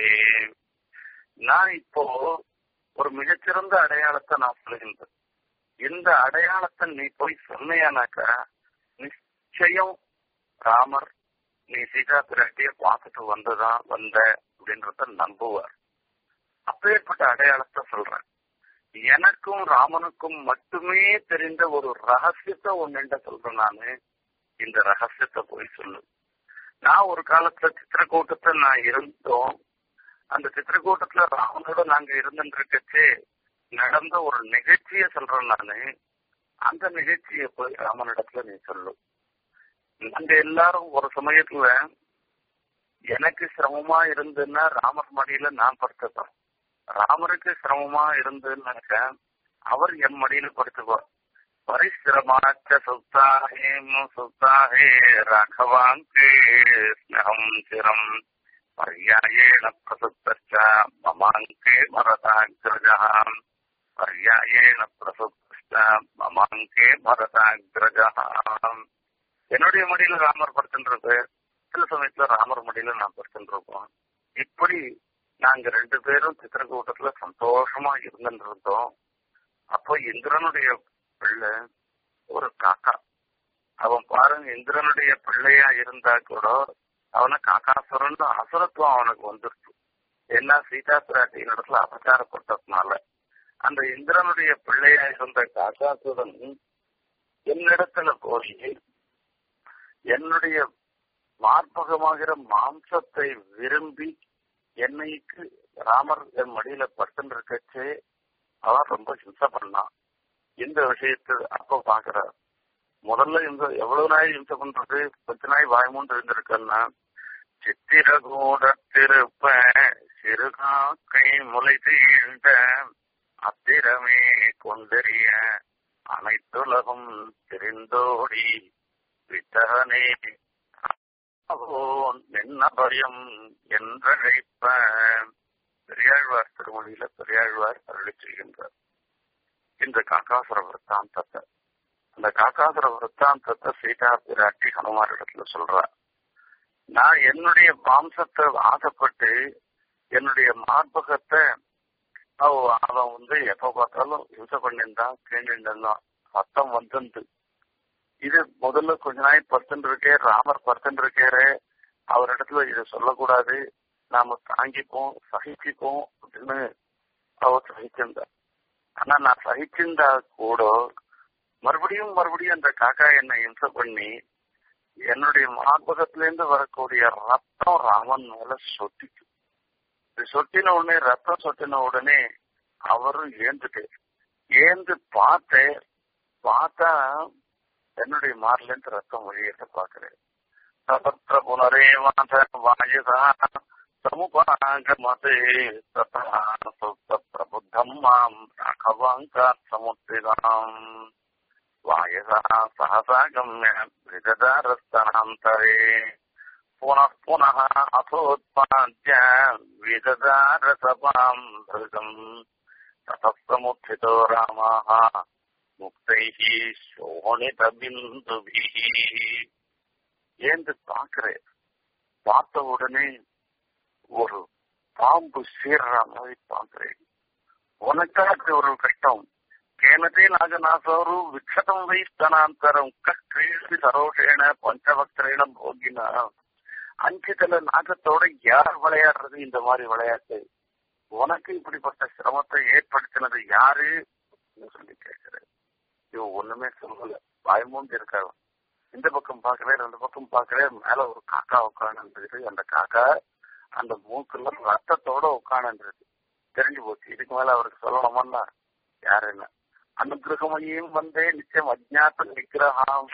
Speaker 1: நான் இப்போ ஒரு மிகச்சிறந்த அடையாளத்தை நான் சொல்லுகின்றேன் இந்த அடையாளத்தை நீ போய் சொன்னையானாக்கா நிச்சயம் ராமர் நீ சீதா பிராட்டிய பார்த்துட்டு வந்ததான் வந்த அப்படின்றத நம்புவார் அப்பேற்பட்ட அடையாளத்தை சொல்றேன் எனக்கும் ராமனுக்கும் மட்டுமே தெரிந்த ஒரு ரகசியத்தை ஒன்னுண்ட சொல்றேன் நானு இந்த ரகசியத்தை போய் சொல்லு நான் ஒரு காலத்துல சித்திரக்கூட்டத்தை நான் இருந்தோம் அந்த சித்திரக்கூட்டத்துல ராமனோட நாங்க இருந்துருக்கச்சு நடந்த ஒரு நிகழ்ச்சிய சொல்றேன் நானு அந்த நிகழ்ச்சியை போய் ராமனிடத்துல நீ சொல்லு நாங்க எல்லாரும் ஒரு சமயத்துல எனக்கு சிரமமா இருந்துன்னா ராமர் மடியில நான் படுத்துப்பேன் ராமருக்கு சிரமமா இருந்துன்னாக்க அவர் என் மடியில படுத்துப்பார் परिश्रमाच्च सुप्ताहेम सुप्ताहे राघवाङ्के स्नेहम् चिरम् पर्यायेण प्रसुप्तश्च ममाङ्के भरताग्रजः पर्यायेण प्रसुप्तश्च ममाङ्के भरताग्रजः என்னுடைய மடியில ராமர் படுத்துன்றது சில சமயத்துல ராமர் மடியில நான் படுத்துருப்போம் இப்படி நாங்க ரெண்டு பேரும் சித்திரக்கூட்டத்துல சந்தோஷமா இருந்துருந்தோம் அப்போ இந்திரனுடைய பிள்ளை ஒரு காக்கா அவன் பாருங்க இந்திரனுடைய பிள்ளையா இருந்தா கூட அவனை காக்காசுரன் அசுரத்துவம் அவனுக்கு வந்துருச்சு ஏன்னா சீதா பிராட்டியின் இடத்துல அபச்சாரப்பட்டதுனால அந்த இந்திரனுடைய பிள்ளையா இருந்த காக்காசுரன் என்னிடத்துல போய் என்னுடைய மார்பகமாகிற மாம்சத்தை விரும்பி என்னைக்கு ராமர் என் மடியில படுத்துன்னு இருக்கச்சே அவன் ரொம்ப ஹிம்சை பண்ணான் இந்த விஷயத்தை அப்ப பாக்குறார் முதல்ல இந்த எவ்வளவு நாய் ஹிம்சை பண்றது கொஞ்ச நாய் வாய்மூன்று இருந்திருக்கன்னா சித்திரகூட திருப்ப சிறுகாக்கை முளை தீண்ட அத்திரமே கொண்டறிய அனைத்துலகம் தெரிந்தோடி வித்தகனே என்ன பயம் என்றழைப்ப பெரியாழ்வார் திருமொழியில பெரியாழ்வார் அருளி செய்கின்றார் இந்த காக்காசுர விற்த்தாந்தத்தை அந்த காக்காசுர விற்த்தாந்தத்தை சீதா பிராட்டி ஹனுமார் இடத்துல சொல்றா நான் என்னுடைய மாம்சத்தை ஆசைப்பட்டு என்னுடைய மார்பகத்தை அவன் வந்து எப்ப பார்த்தாலும் யூச பண்ணியிருந்தான் கேண்டிருந்தான் சத்தம் வந்து இது முதல்ல கொஞ்ச நாள் பர்சன்ட் இருக்கே ராமர் பர்சன்ட் இருக்காரு அவரிடத்துல இதை சொல்லக்கூடாது நாம தாங்கிப்போம் சகிச்சுப்போம் அப்படின்னு அவர் சகிச்சிருந்தார் ஆனா நான் சகிச்சிருந்தா கூட மறுபடியும் மறுபடியும் அந்த காக்கா என்னை இம்சை பண்ணி என்னுடைய மார்பகத்துல இருந்து வரக்கூடிய ரத்தம் ராமன் மேல சொட்டிச்சு இது சொட்டின உடனே ரத்தம் சொட்டின உடனே அவரும் ஏந்துட்டு ஏந்து பார்த்தேன் பார்த்தா என்னுடைய மார்ல இருந்து ரத்தம் வழியத்தை பாக்குறேன் சபத்திர புனரே வாச வாயுதா சமுபாகமதே பிரபுத்தம் மாம் ராகவாங்கா சமுத்திராம் वायसः सहसा गम्य विददारस्तनान्तरे पुनः पुनः अथोत्पाद्य विददारसपाम् भृगम् ततः समुत्थितो रामाः मुक्तैः शोणितबिन्दुभिः ஏந்து பாக்குறேன் பார்த்த உடனே ஒரு பாம்பு சீர்ற மாதிரி பாக்குறேன் உனக்காக ஒரு கஷ்டம் కేనతే నాగనాసోరు విక్షతం వై స్తనాంతరం క్రీడి சரோஷேன பஞ்சபக்திரேன போகினா அஞ்சுதல நாகத்தோட யார் விளையாடுறது இந்த மாதிரி விளையாட்டு உனக்கு இப்படிப்பட்ட சிரமத்தை ஏற்படுத்தினது யாரு சொல்லி கேட்கிறேன் இவன் ஒண்ணுமே சொல்லல பயமூண்டு இருக்காரு இந்த பக்கம் பாக்குறேன் ரெண்டு பக்கம் பாக்குறேன் மேல ஒரு காக்கா உட்காந்துருக்கு அந்த காக்கா அந்த மூக்குல ரத்தத்தோட உட்காந்துருக்கு தெரிஞ்சு போச்சு இதுக்கு மேல அவருக்கு சொல்லணுமான்னா யாரு என்ன அனுகிரகமையும் வந்தே நிச்சயம் அஜாத்த நிகிரகம்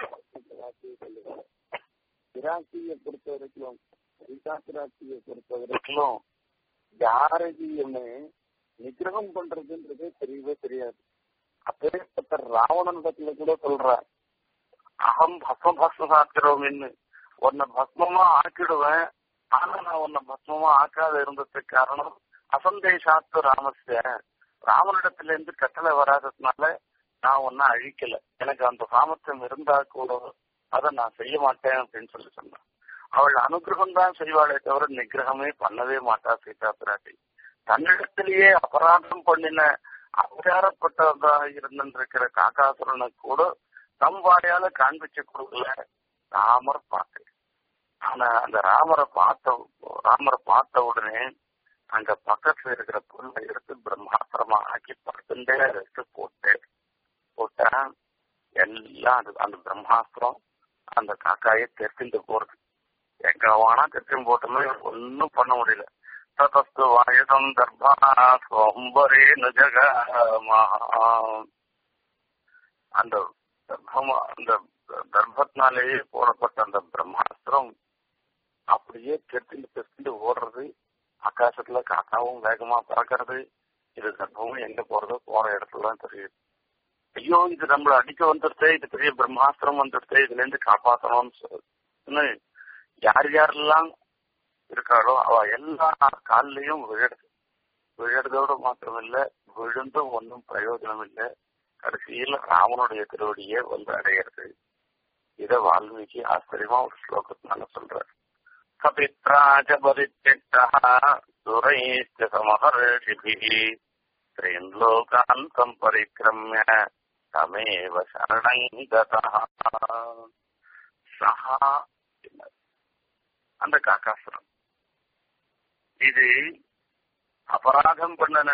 Speaker 1: விராசியை பொறுத்த வரைக்கும் விசாசிராட்சியை பொறுத்த வரைக்கும் யாரையுமே நிகிரகம் பண்றதுன்றதே தெரியவே தெரியாது அப்பேற்பட்ட ராவணன் பத்தில கூட சொல்ற அகம் பஸ்ம பஸ்ம சாத்திரோம்னு உன்னை பஸ்மமா ஆக்கிடுவேன் ஆனா நான் உன்னை பஸ்மமா ஆக்காத இருந்ததுக்கு காரணம் அசந்தேஷாத்து ராமஸ்ய ராமனிடத்துல இருந்து கட்டளை வராததுனால நான் ஒன்னும் அழிக்கல எனக்கு அந்த சாமர்த்தியம் இருந்தா கூட அதை நான் செய்ய மாட்டேன் அப்படின்னு சொல்லி சொன்னான் அவள் அனுகிரகம் தான் செய்வாளே தவிர நிகிரகமே பண்ணவே மாட்டா சீதா பிராட்டி தன்னிடத்திலேயே அபராதம் பண்ணின அபச்சாரப்பட்டதாக இருந்திருக்கிற காக்காசுரனை கூட தம் வாயால காண்பிச்சு கொடுக்கல ராமர் பார்த்து ஆனா அந்த ராமரை பார்த்த ராமரை பார்த்த உடனே அங்க பக்கத்துல இருக்கிற பொருளை எடுத்து பிரம்மாஸ்திரமா ஆக்கி படுத்துட்டே எடுத்து போட்டு போட்டா எல்லாம் அது அந்த பிரம்மாஸ்திரம் அந்த காக்காயை தெரிந்து போறது எங்க வேணா தெரிஞ்சு போட்டோமே ஒன்னும் பண்ண முடியல ததஸ்து வாயுதம் தர்பா சோம்பரே நஜக அந்த தர்பமா அந்த தர்பத்தினாலேயே போடப்பட்ட அந்த பிரம்மாஸ்திரம் அப்படியே தெரிந்து தெரிந்து ஓடுறது ஆகாசத்துல காக்காவும் வேகமா பறக்கிறது இது கர்ப்பமும் எங்க போறதோ போற இடத்துல தான் தெரியுது ஐயோ இது நம்மள அடிக்க வந்துடுதே இது பெரிய பிரம்மாஸ்திரம் வந்துடுதே இதுல இருந்து காப்பாற்றணும்னு சொல்லு யார் யாரெல்லாம் இருக்காளோ அவ எல்லா காலிலையும் விழுது விழுறதோட மாத்திரம் இல்ல விழுந்தும் ஒன்றும் பிரயோஜனம் இல்லை கடைசியில் ராமனுடைய திருவடியே வந்து அடையிறது இத வால்மீகி ஆச்சரியமா ஒரு ஸ்லோகத்தினால சொல்றாரு कपित्राच परित्यक्तः सुरैश्च समहर्षिभिः त्रीन् लोकान् सम्परिक्रम्य तमेव शरणम् गतः சஹா அந்த காக்காசுரம் இது அபராதம் பண்ணன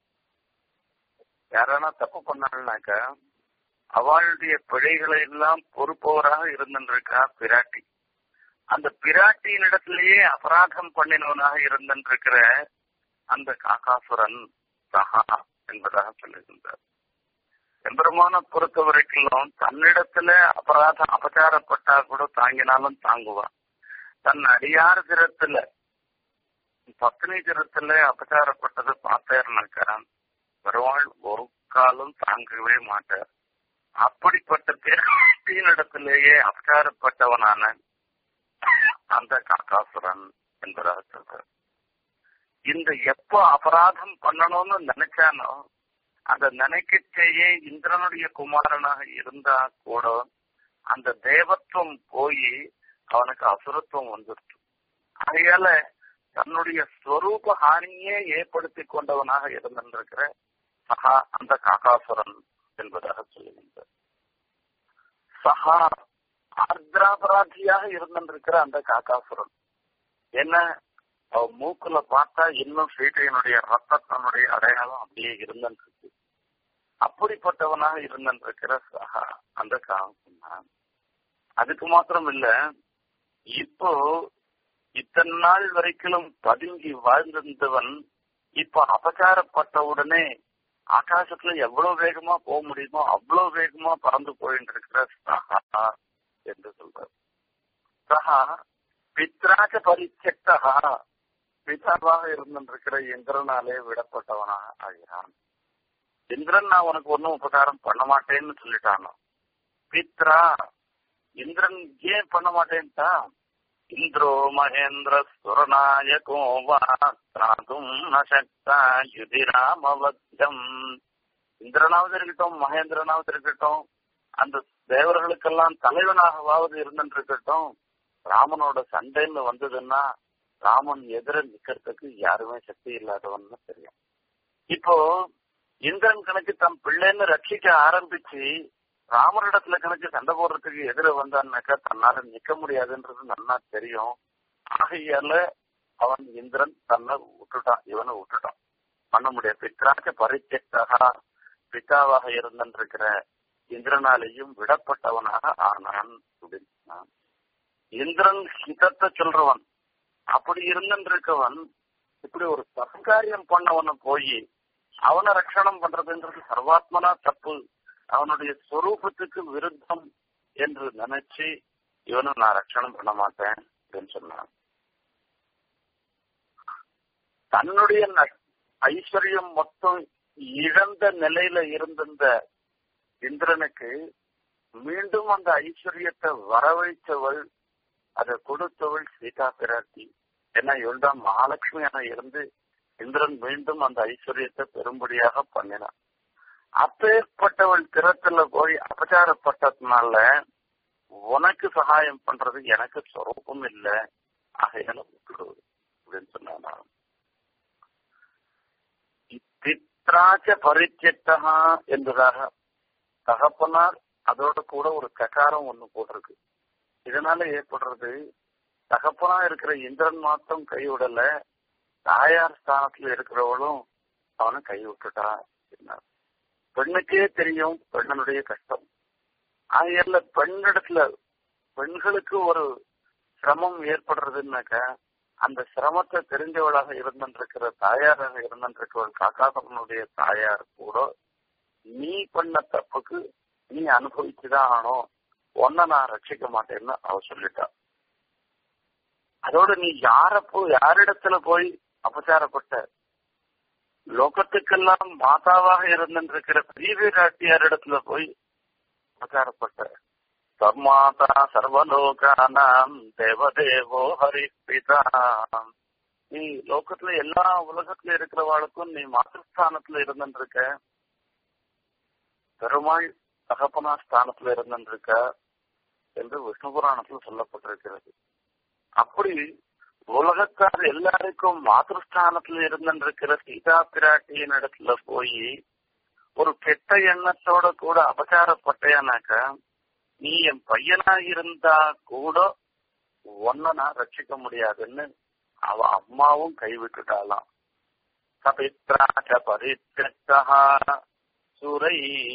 Speaker 1: யாரானா தப்பு பண்ணாள்னாக்க அவளுடைய பிழைகளை எல்லாம் பொறுப்பவராக இருந்திருக்கா பிராட்டி அந்த பிராட்டியின் இடத்திலேயே அபராதம் பண்ணினவனாக இருந்திருக்கிற அந்த காக்காசுரன் சஹா என்பதாக சொல்லுகின்றார் எம்பெருமான பொறுத்த வரைக்கும் தன்னிடத்துல அபராதம் அபச்சாரப்பட்டா கூட தாங்கினாலும் தாங்குவான் தன் அடியார் திறத்துல பத்னி திறத்துல அபச்சாரப்பட்டது பார்த்தேர்னாக்கா பெருமாள் ஒரு காலம் தாங்கவே மாட்டார் அப்படிப்பட்ட பிராட்டியின் இடத்திலேயே அபச்சாரப்பட்டவனான அந்த காக்காசுரன் என்பதாக சொல்றார் இந்த எப்போ அபராதம் பண்ணணும்னு நினைச்சானோ அந்த நினைக்கச்சேயே இந்திரனுடைய குமாரனாக இருந்தா கூட அந்த தேவத்துவம் போய் அவனுக்கு அசுரத்துவம் வந்துருச்சு ஆகையால தன்னுடைய ஸ்வரூப ஹானியே ஏற்படுத்தி கொண்டவனாக இருந்திருக்கிற சகா அந்த காக்காசுரன் என்பதாக சொல்லுகின்றார் சஹா ஆர்திராபராதியாக இருந்திருக்கிற அந்த காக்காசுரன் என்ன அவ மூக்குல பார்த்தா இன்னும் சீதையினுடைய ரத்தத்தினுடைய அடையாளம் அப்படியே இருந்திருக்கு அப்படிப்பட்டவனாக இருந்திருக்கிற சஹா அந்த காவன் அதுக்கு மாத்திரம் இல்ல இப்போ இத்தனை நாள் வரைக்கும் பதுங்கி வாழ்ந்திருந்தவன் இப்ப அபச்சாரப்பட்ட உடனே ஆகாசத்துல எவ்வளவு வேகமா போக முடியுமோ அவ்வளவு வேகமா பறந்து போயிட்டு இருக்கிற சஹா என்று சொல்றார் சஹா பித்ராக பரிச்சக்தகா பிதாவாக இருந்திருக்கிற இந்திரனாலே விடப்பட்டவனாக ஆகிறான் இந்திரன் நான் உனக்கு ஒன்னும் உபகாரம் பண்ண மாட்டேன்னு சொல்லிட்டானோ பித்ரா இந்திரன் ஏன் பண்ண மாட்டேன்ட்டா இந்திரோ மகேந்திர சுரநாயகோ வாத்தும் நசக்தா யுதிராமவத்தம் இந்திரனாவது இருக்கட்டும் மகேந்திரனாவது இருக்கட்டும் அந்த தேவர்களுக்கெல்லாம் தலைவனாகவாவது இருந்துட்டு இருக்கட்டும் ராமனோட சண்டைன்னு வந்ததுன்னா ராமன் எதிர நிக்கிறதுக்கு யாருமே சக்தி இல்லாதவன்னு தெரியும் இப்போ இந்திரன் கணக்கு தன் பிள்ளைன்னு ரட்சிக்க ஆரம்பிச்சு ராமனிடத்துல கணக்கு சண்டை போடுறதுக்கு எதிர வந்தான்னாக்கா தன்னால நிக்க முடியாதுன்றது நல்லா தெரியும் ஆகையால அவன் இந்திரன் தன்னை விட்டுட்டான் இவனை விட்டுட்டான் பண்ண முடியாது பித்ராக்க பரிச்செக்தகா பிதாவாக இருந்திருக்கிற இந்திரனாலேயும் விடப்பட்டவனாக ஆனான் அப்படின்னான் இந்திரன் ஹிதத்தை சொல்றவன் அப்படி இருந்திருக்கவன் இப்படி ஒரு சத்காரியம் பண்ணவன போய் அவனை ரட்சணம் பண்றதுன்றது சர்வாத்மனா தப்பு அவனுடைய ஸ்வரூபத்துக்கு விருத்தம் என்று நினைச்சு இவனை நான் ரட்சணம் பண்ண மாட்டேன் அப்படின்னு சொன்னான் தன்னுடைய ஐஸ்வர்யம் மொத்தம் இழந்த நிலையில இருந்த இந்திரனுக்கு மீண்டும் அந்த ஐஸ்வர்யத்தை வரவழைத்தவள் அதை கொடுத்தவள் சீதா பிராட்டி ஏன்னா இவள்தான் மகாலட்சுமியான இருந்து இந்திரன் மீண்டும் அந்த ஐஸ்வர்யத்தை பெரும்படியாக பண்ணினான் அப்பேற்பட்டவள் திறத்துல போய் அபச்சாரப்பட்டதுனால உனக்கு சகாயம் பண்றது எனக்கு சொரூபம் இல்லை ஆகையால விட்டுடு அப்படின்னு சொன்னா பித்ராச்ச பரிச்செட்டகா என்பதாக தகப்பனார் அதோட கூட ஒரு ககாரம் ஒண்ணு போட்டிருக்கு இதனால ஏற்படுறது தகப்பனா இருக்கிற இந்திரன் மாத்திரம் கை விடல தாயார் ஸ்தானத்துல இருக்கிறவளும் அவனை கை விட்டுட்டா அப்படின்னார் பெண்ணுக்கே தெரியும் பெண்ணனுடைய கஷ்டம் ஆகையால பெண்ணிடத்துல பெண்களுக்கு ஒரு சிரமம் ஏற்படுறதுன்னாக்க அந்த சிரமத்தை தெரிஞ்சவளாக இருந்திருக்கிற தாயாராக இருந்திருக்கிறவள் காக்காசவனுடைய தாயார் கூட நீ பண்ண தப்புக்கு நீ அனுபவிச்சுதான் ஆனோம் ஒன்ன நான் ரட்சிக்க மாட்டேன்னு அவ சொல்லிட்டா அதோட நீ யார போ யாரிடத்துல போய் அபச்சாரப்பட்ட லோகத்துக்கெல்லாம் மாதாவாக இருந்திருக்கிற பெரிய காட்டியாரிடத்துல போய் அபச்சாரப்பட்ட சர்மாதா சர்வலோகானாம் தேவதேவோ ஹரிப்பிதா நீ லோகத்துல எல்லா உலகத்துல இருக்கிறவாளுக்கும் நீ மாதஸ்தானத்துல இருந்திருக்க பெருமாள் தகப்பனா ஸ்தானத்துல இருந்திருக்க என்று விஷ்ணு புராணத்துல சொல்லப்பட்டிருக்கிறது அப்படி உலகத்தார் எல்லாருக்கும் மாதஸ்தானத்துல இருந்திருக்கிற சீதா பிராட்டியின் இடத்துல போய் ஒரு கெட்ட எண்ணத்தோட கூட அபச்சாரப்பட்டேனாக்கா நீ என் பையனா இருந்தா கூட ஒன்ன நான் ரட்சிக்க முடியாதுன்னு அவ அம்மாவும் கைவிட்டுட்டாலாம் சபித்ராச்ச பரித்தா சுரை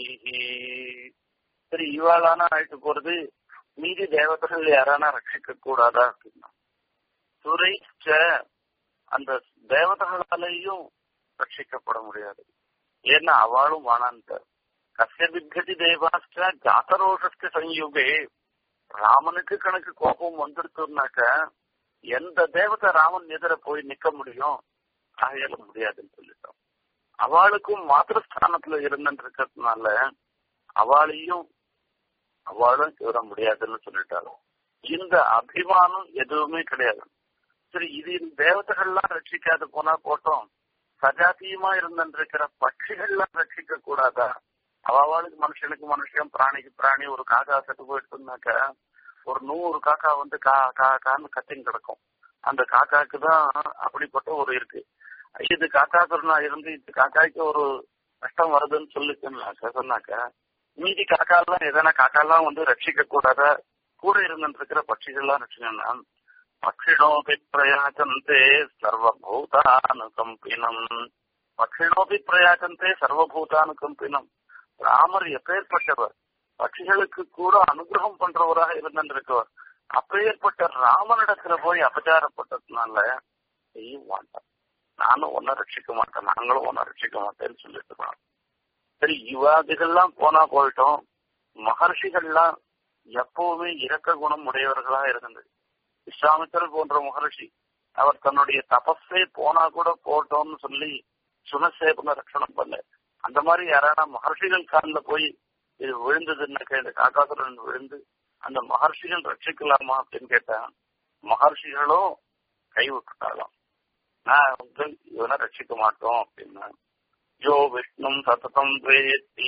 Speaker 1: சரி இவாளானா ஆயிட்டு போறது மீதி தேவதைகள் யாரானா ரட்சிக்க கூடாதா அப்படின்னா சுரைச்ச அந்த தேவதைகளாலையும் ரட்சிக்கப்பட முடியாது ஏன்னா அவளும் வானான்ட்ட கசிய விக்கதி தேவாஸ்ட ஜாத்தரோஷஸ்க சயுகே ராமனுக்கு கணக்கு கோபம் வந்துடுச்சுனாக்க எந்த தேவதை ராமன் எதிர போய் நிக்க முடியும் ஆகையால முடியாதுன்னு சொல்லிட்டோம் அவளுக்கும் மாத்திரஸ்தானத்துல இருந்துருக்கிறதுனால அவளையும் அவளும் விட முடியாதுன்னு சொல்லிட்டாலும் இந்த அபிமானம் எதுவுமே கிடையாது சரி இது தேவதைகள்லாம் ரட்சிக்காது போனா போட்டோம் சஜாத்தியமா இருந்திருக்கிற பட்சிகள்லாம் ரட்சிக்க கூடாதா அவளுக்கு மனுஷனுக்கு மனுஷன் பிராணிக்கு பிராணி ஒரு காக்கா செத்து போயிட்டுனாக்க ஒரு நூறு காக்கா வந்து கா கா கான்னு கத்தின்னு கிடக்கும் அந்த காக்காக்கு தான் அப்படிப்பட்ட ஒரு இருக்கு இது காக்காசுரனா இருந்து இது காக்காய்க்கு ஒரு கஷ்டம் வருதுன்னு சொல்லிச்சுன்னாக்க சொன்னாக்க மீதி காக்காலாம் எதனா காக்காலாம் வந்து ரட்சிக்க கூடாத கூட இருந்துட்டு இருக்கிற பட்சிகள்லாம் ரட்சிக்கணும் பட்சிணோபி பிரயாச்சந்தே சர்வபூதானுகம்பினம் பட்சிணோபி பிரயாச்சந்தே சர்வபூதானுகம்பினம் ராமர் எப்பேற்பட்டவர் பட்சிகளுக்கு கூட அனுகிரகம் பண்றவராக இருந்திருக்கவர் அப்பேற்பட்ட ராமனிடத்துல போய் அபச்சாரப்பட்டதுனால செய்ய மாட்டான் நானும் ஒன்னும் ரட்சிக்க மாட்டேன் நாங்களும் ஒன்னும் ரட்சிக்க மாட்டேன்னு சொல்லிட்டு இருக்கோம் சரி யுவாதிகள்லாம் போனா போயிட்டோம் மகர்ஷிகள்லாம் எப்பவுமே இரக்க குணம் உடையவர்களா இருந்தது விஸ்வாமித்தர் போன்ற மகர்ஷி அவர் தன்னுடைய தபஸே போனா கூட போட்டோம்னு சொல்லி சுனசேபன ரட்சணம் பண்ண அந்த மாதிரி யாரான மகர்ஷிகள் காலில் போய் இது விழுந்ததுன்னாக்க இந்த காக்காசுரன் விழுந்து அந்த மகர்ஷிகள் ரட்சிக்கலாமா அப்படின்னு கேட்டேன் மகர்ஷிகளும் கை விட்டுட்டாலாம் நான் வந்து இவனை ரட்சிக்க மாட்டோம் அப்படின்னா யோ விஷ்ணு சததம் வேத்தி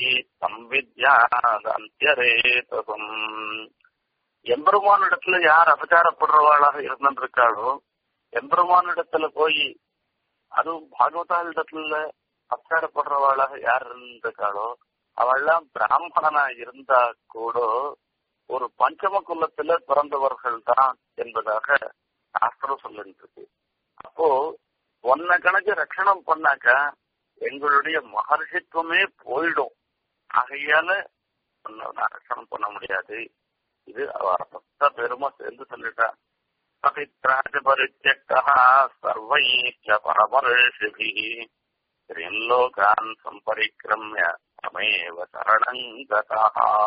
Speaker 1: சம்வித்யாந்தரேதம் எம்பெருமானிடத்துல யார் அபச்சாரப்படுறவாளாக இருந்திருக்காளோ எம்பெருமானிடத்துல போய் அதுவும் பாகவதாளிடத்துல அபச்சாரப்படுறவாளாக யார் இருந்திருக்காளோ அவள்லாம் பிராமணனா இருந்தா கூட ஒரு பஞ்சம குலத்துல பிறந்தவர்கள் தான் என்பதாக சாஸ்திரம் சொல்லிட்டு இருக்கு அப்போ ஒன்ன கணக்கு ரட்சணம் பண்ணாக்க எங்களுடைய மகர்ஷித்துவமே போயிடும் ஆகையால நான் ரட்சணம் பண்ண முடியாது இது அவ பத்த பெருமா சேர்ந்து சொல்லிட்டா பவித்ராஜ பரித்யக்தா சர்வைச்ச பரமர்ஷிபி திரிலோகான் சம்பரிக்கிரமிய தமேவ சரணங்கதா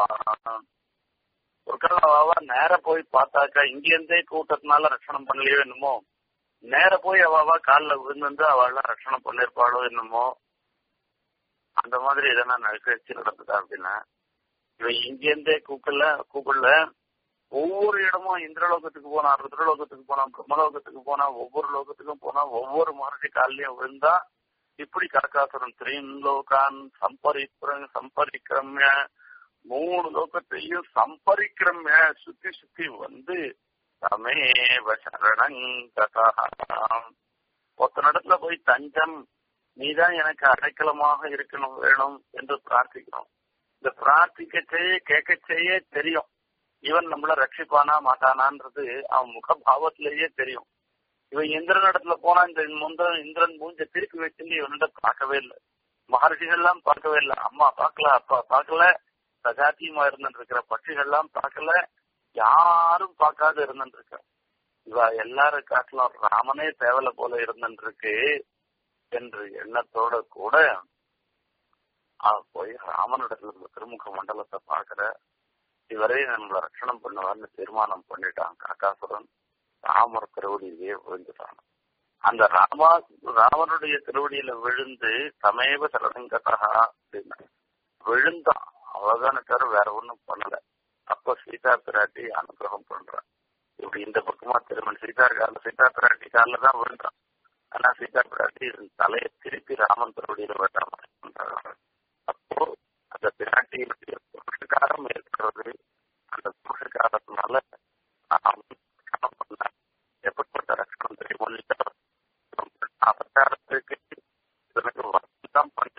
Speaker 1: ஒரு கால நேர போய் பார்த்தாக்கா இங்கிருந்தே கூட்டத்தினால ரட்சணம் பண்ணலையோ என்னமோ நேர போய் அவாவா காலில் விழுந்து அவள்லாம் ரட்சணம் பண்ணிருப்பாளோ என்னமோ அந்த மாதிரி எதனா நிகழ்ச்சி நடந்ததா அப்படின்னா இவன் இங்கேருந்தே கூக்கல்ல கூப்பிடல ஒவ்வொரு இடமும் இந்திரலோகத்துக்கு போனா ருத்ரலோகத்துக்கு போனா பிரம்மலோகத்துக்கு போனா ஒவ்வொரு லோகத்துக்கும் போனா ஒவ்வொரு மகர்ஷி காலிலையும் விழுந்தா இப்படி கரகாசுரன் திரீன் லோகான் சம்பரிக்கிற சம்பரிக்கிரமிய மூணு லோகத்தையும் சம்பரிக்கிரமிய சுத்தி சுத்தி வந்து தமேவ சரணங்கதா ஒருத்தனிடத்துல போய் தஞ்சம் நீதான் எனக்கு அடைக்கலமாக இருக்கணும் வேணும் என்று பிரார்த்திக்கணும் இந்த பிரார்த்திக்க செய்ய கேட்க செய்ய தெரியும் இவன் நம்மள ரட்சிப்பானா மாட்டானான்றது அவன் முகபாவத்திலேயே தெரியும் இவன் இந்திரன் இடத்துல போனா இந்த முந்திரன் இந்திரன் மூஞ்ச திருப்பி வச்சுட்டு இவனிட பார்க்கவே இல்லை மகர்ஷிகள்லாம் பார்க்கவே இல்லை அம்மா பார்க்கல அப்பா பார்க்கல சஜாத்தியமா இருந்துட்டு இருக்கிற பட்சிகள்லாம் பார்க்கல யாரும் பார்க்காத இருந்துட்டு இருக்க இவ எல்லாரும் காட்டிலும் ராமனே தேவலை போல இருந்துட்டு இருக்கு என்று எண்ணத்தோட கூட அவ போய் ராமனிடத்துல இருந்த திருமுக மண்டலத்தை பாக்குற இவரே நம்மள ரட்சணம் பண்ணுவார்னு தீர்மானம் பண்ணிட்டான் காக்காசுரன் ராமர் திருவடியிலேயே விழுந்துட்டான் அந்த ராமா ராமனுடைய திருவடியில விழுந்து சமேவ சரணங்கதா அப்படின்னா விழுந்தான் அவ்வளவுதான தவிர வேற ஒண்ணும் பண்ணல அப்ப சீதா பிராட்டி அனுகிரகம் பண்றான் இப்படி இந்த பக்கமா திருமண் சீதா கால சீதா பிராட்டி காலில் தான் விழுந்தான் ஆனா சீதா பிராட்டி தலையை திருப்பி ராமன் திருவடியில விடாம பண்றாங்க அப்போ அந்த பிராட்டியினுடைய புருஷகாரம் ஏற்படுறது அந்த புருஷகாரத்தினால ரட்சணம் பண்ண எப்படிப்பட்ட ரட்சணம் தெரியும் அவதாரத்துக்கு எனக்கு வருத்தம் பண்ண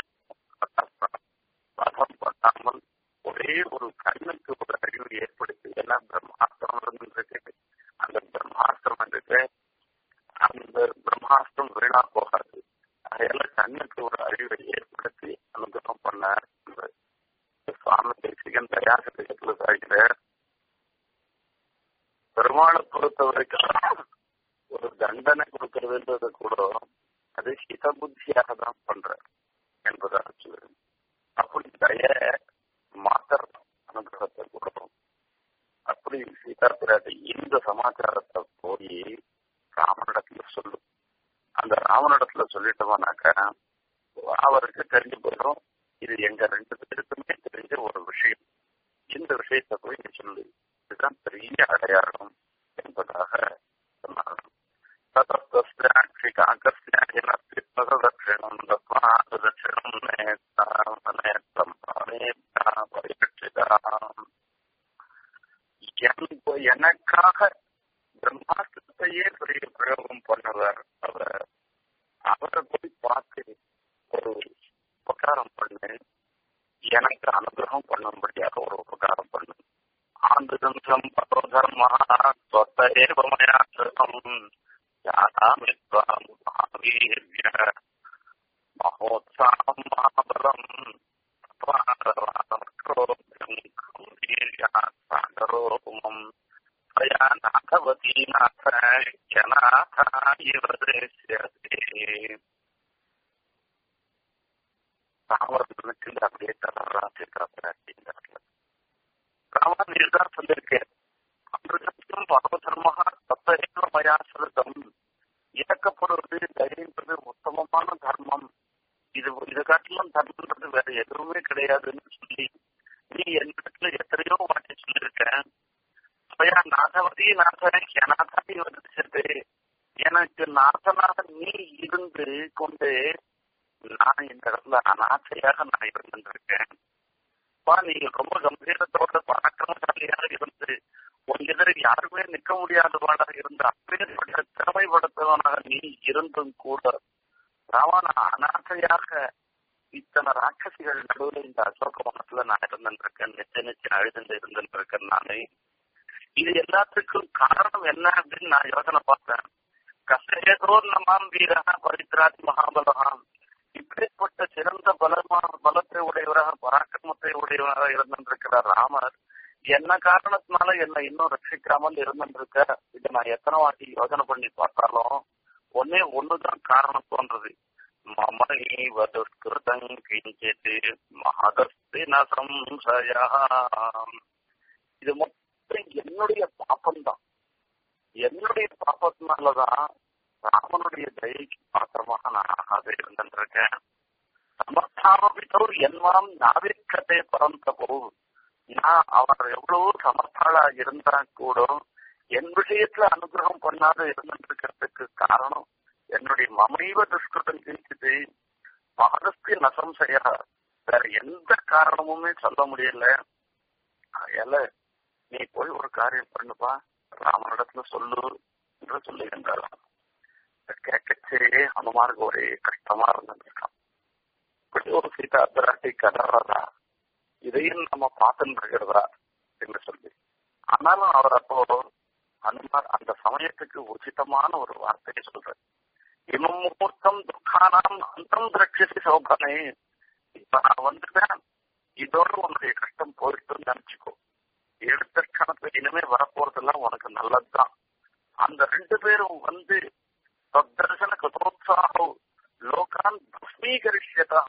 Speaker 1: வதம் பண்ணாமல் ஒரே ஒரு கண்ணுக்கு ஒரு அழிவு ஏற்படுத்தி ஏன்னா பிரம்மாஸ்திரம் இருந்திருக்கு அந்த பிரம்மாஸ்திரம் இருக்கு அந்த பிரம்மாஸ்திரம் வீணா போகாது அதையால கண்ணுக்கு ஒரு அழிவை ஏற்படுத்தி அனுகிரகம் பண்ண சுவாமி தேசிகன் தயாசகத்துல சாகிற பெருமாளை பொறுத்த வரைக்கும் ஒரு தண்டனை கொடுக்கறதுன்றது கூட அது ஹித புத்தியாக தான் பண்ற என்பதாக சொல்லுது அப்படி தய மாத்தர் அனுகிரகத்தை கொடுக்கும் அப்படி சீதா பிராட்டி இந்த சமாச்சாரத்தை போய் ராமனிடத்துல சொல்லு அந்த ராமனிடத்துல சொல்லிட்டோம்னாக்க அவருக்கு தெரிஞ்சு போயிடும் இது எங்க ரெண்டு பேருக்குமே தெரிஞ்ச ஒரு விஷயம் இந்த விஷயத்தை போய் நீ சொல்லு இதுதான் பெரிய அடையாளம் என்பதாக சொன்னாங்க ததஸ்திராட்சிகாகஸ்யாகினஸ்தித்வதட்சிணம் தத்வாதட்சிணம் நேத்தம் பரிரட்சிதாம் எனக்காக பிரம்மாஸ்திரத்தையே பெரிய பிரயோகம் பண்ணவர் அவர் அவரை போய் பார்த்து ஒரு உபகாரம் பண்ணு எனக்கு அனுகிரகம் பண்ணும்படியாக ஒரு உபகாரம் பண்ணு ஆண்டுதம் பரோதர்மா சொத்த ஏவமயா கிருதம் யாதாமித்வாம் மகாவீர்ய மகோத்சாகம் மகாபலம் சாகரோபமம் தயா நாகவதி நாத ஜனாதா இவ திருஷ்யதே ராமருக்கு அப்படியே தளர்றான் சீதாபிராட்டிங்கிறார்கள் ராமன் இதுதான் சொல்லியிருக்கேன் அமிர்தத்திலும் பரவதர்மகா தத்தைவ மயாசிரதம் இறக்கப்படுவது தயன்றது உத்தமமான தர்மம் இது இதை காட்டிலும் தர்மன்றது வேற எதுவுமே கிடையாதுன்னு சொல்லி நீ என்னிடத்துல எத்தனையோ வாட்டி சொல்லியிருக்க அப்பயா நாதவதி நாதனை அநாதாதி வந்துச்சு எனக்கு நாதனாக நீ இருந்து கொண்டு நான் இந்த இடத்துல அனாதையாக நான் இருந்திருக்கேன் நீ ரொம்ப கம்பீரத்தோட பராக்கிரமசாலியாக இருந்து உன் எதிர யாருமே நிற்க முடியாதவனாக இருந்து அப்பேற்பட்ட திறமைப்படுத்தவனாக நீ இருந்தும் கூட ராவண அனாதையாக இத்தனை ராட்சசிகள் நடுவில் இந்த அசோகவனத்துல நான் இருந்திருக்கேன் நிச்சய நிச்சயம் அழுதுண்டு இருந்திருக்கேன் நானு இது எல்லாத்துக்கும் காரணம் என்ன அப்படின்னு நான் யோசனை பார்த்தேன் கசேதோர் நமாம் வீரகா பரித்ராஜ் மகாபலகாம் இப்படிப்பட்ட சிறந்த பலமா பலத்தை உடையவராக பராக்கிரமத்தை உடையவராக இருந்திருக்கிறார் ராமர் என்ன காரணத்தினால என்னை இன்னும் ரட்சிக்காமல் இருந்திருக்க இதை நான் எத்தனை வாட்டி யோசனை பண்ணி பார்த்தாலும் ஒன்னே ஒண்ணுதான் காரணம் தோன்றது மமைவ துஷ்கிருதம் கிஞ்சித் மகதஸ்தின சம்சயா இது மொத்தம் என்னுடைய பாப்பம்தான் என்னுடைய பாப்பத்தினாலதான் ராமனுடைய தயைக்கு பாத்திரமாக நான் ஆகாத இருந்திருக்கேன் சமர்த்தாமபித்தோர் என்மாம் நாவிற்கத்தை பரந்த போ நான் அவர் எவ்வளவு சமர்த்தாளா இருந்தா கூட என் விஷயத்துல அனுகிரகம் பண்ணாத இருந்திருக்கிறதுக்கு காரணம் என்னுடைய மமைவ துஷ்கிருதம் கிழிச்சது மகதஸ்தி நசம்சையா வேற எந்த காரணமுமே சொல்ல முடியல அதனால நீ போய் ஒரு காரியம் பண்ணுப்பா ராமனிடத்துல சொல்லு என்று சொல்லுகின்றாராம் கேட்கச்சே ஹனுமானுக்கு ஒரே கஷ்டமா இருந்திருக்கான் இப்படி ஒரு சீதா பிராட்டி கதறதா இதையும் நம்ம பார்த்துட்டு இருக்கிறதா என்று சொல்லி ஆனாலும் அவர் அப்போ ஹனுமார் அந்த சமயத்துக்கு உச்சிதமான ஒரு வார்த்தையை சொல்ற இமம் முகூர்த்தம் துக்கானாம் அந்தம் திரட்சி சோபனே இப்ப நான் வந்துட்டேன் இதோட உன்னுடைய கஷ்டம் போயிட்டுன்னு நினைச்சுக்கோ எடுத்த கணத்துல இனிமே வரப்போறதெல்லாம் உனக்கு நல்லதுதான் அந்த ரெண்டு பேரும் வந்து தர்சன கதோத்சாகம் லோகான் பஸ்மீகரிஷதா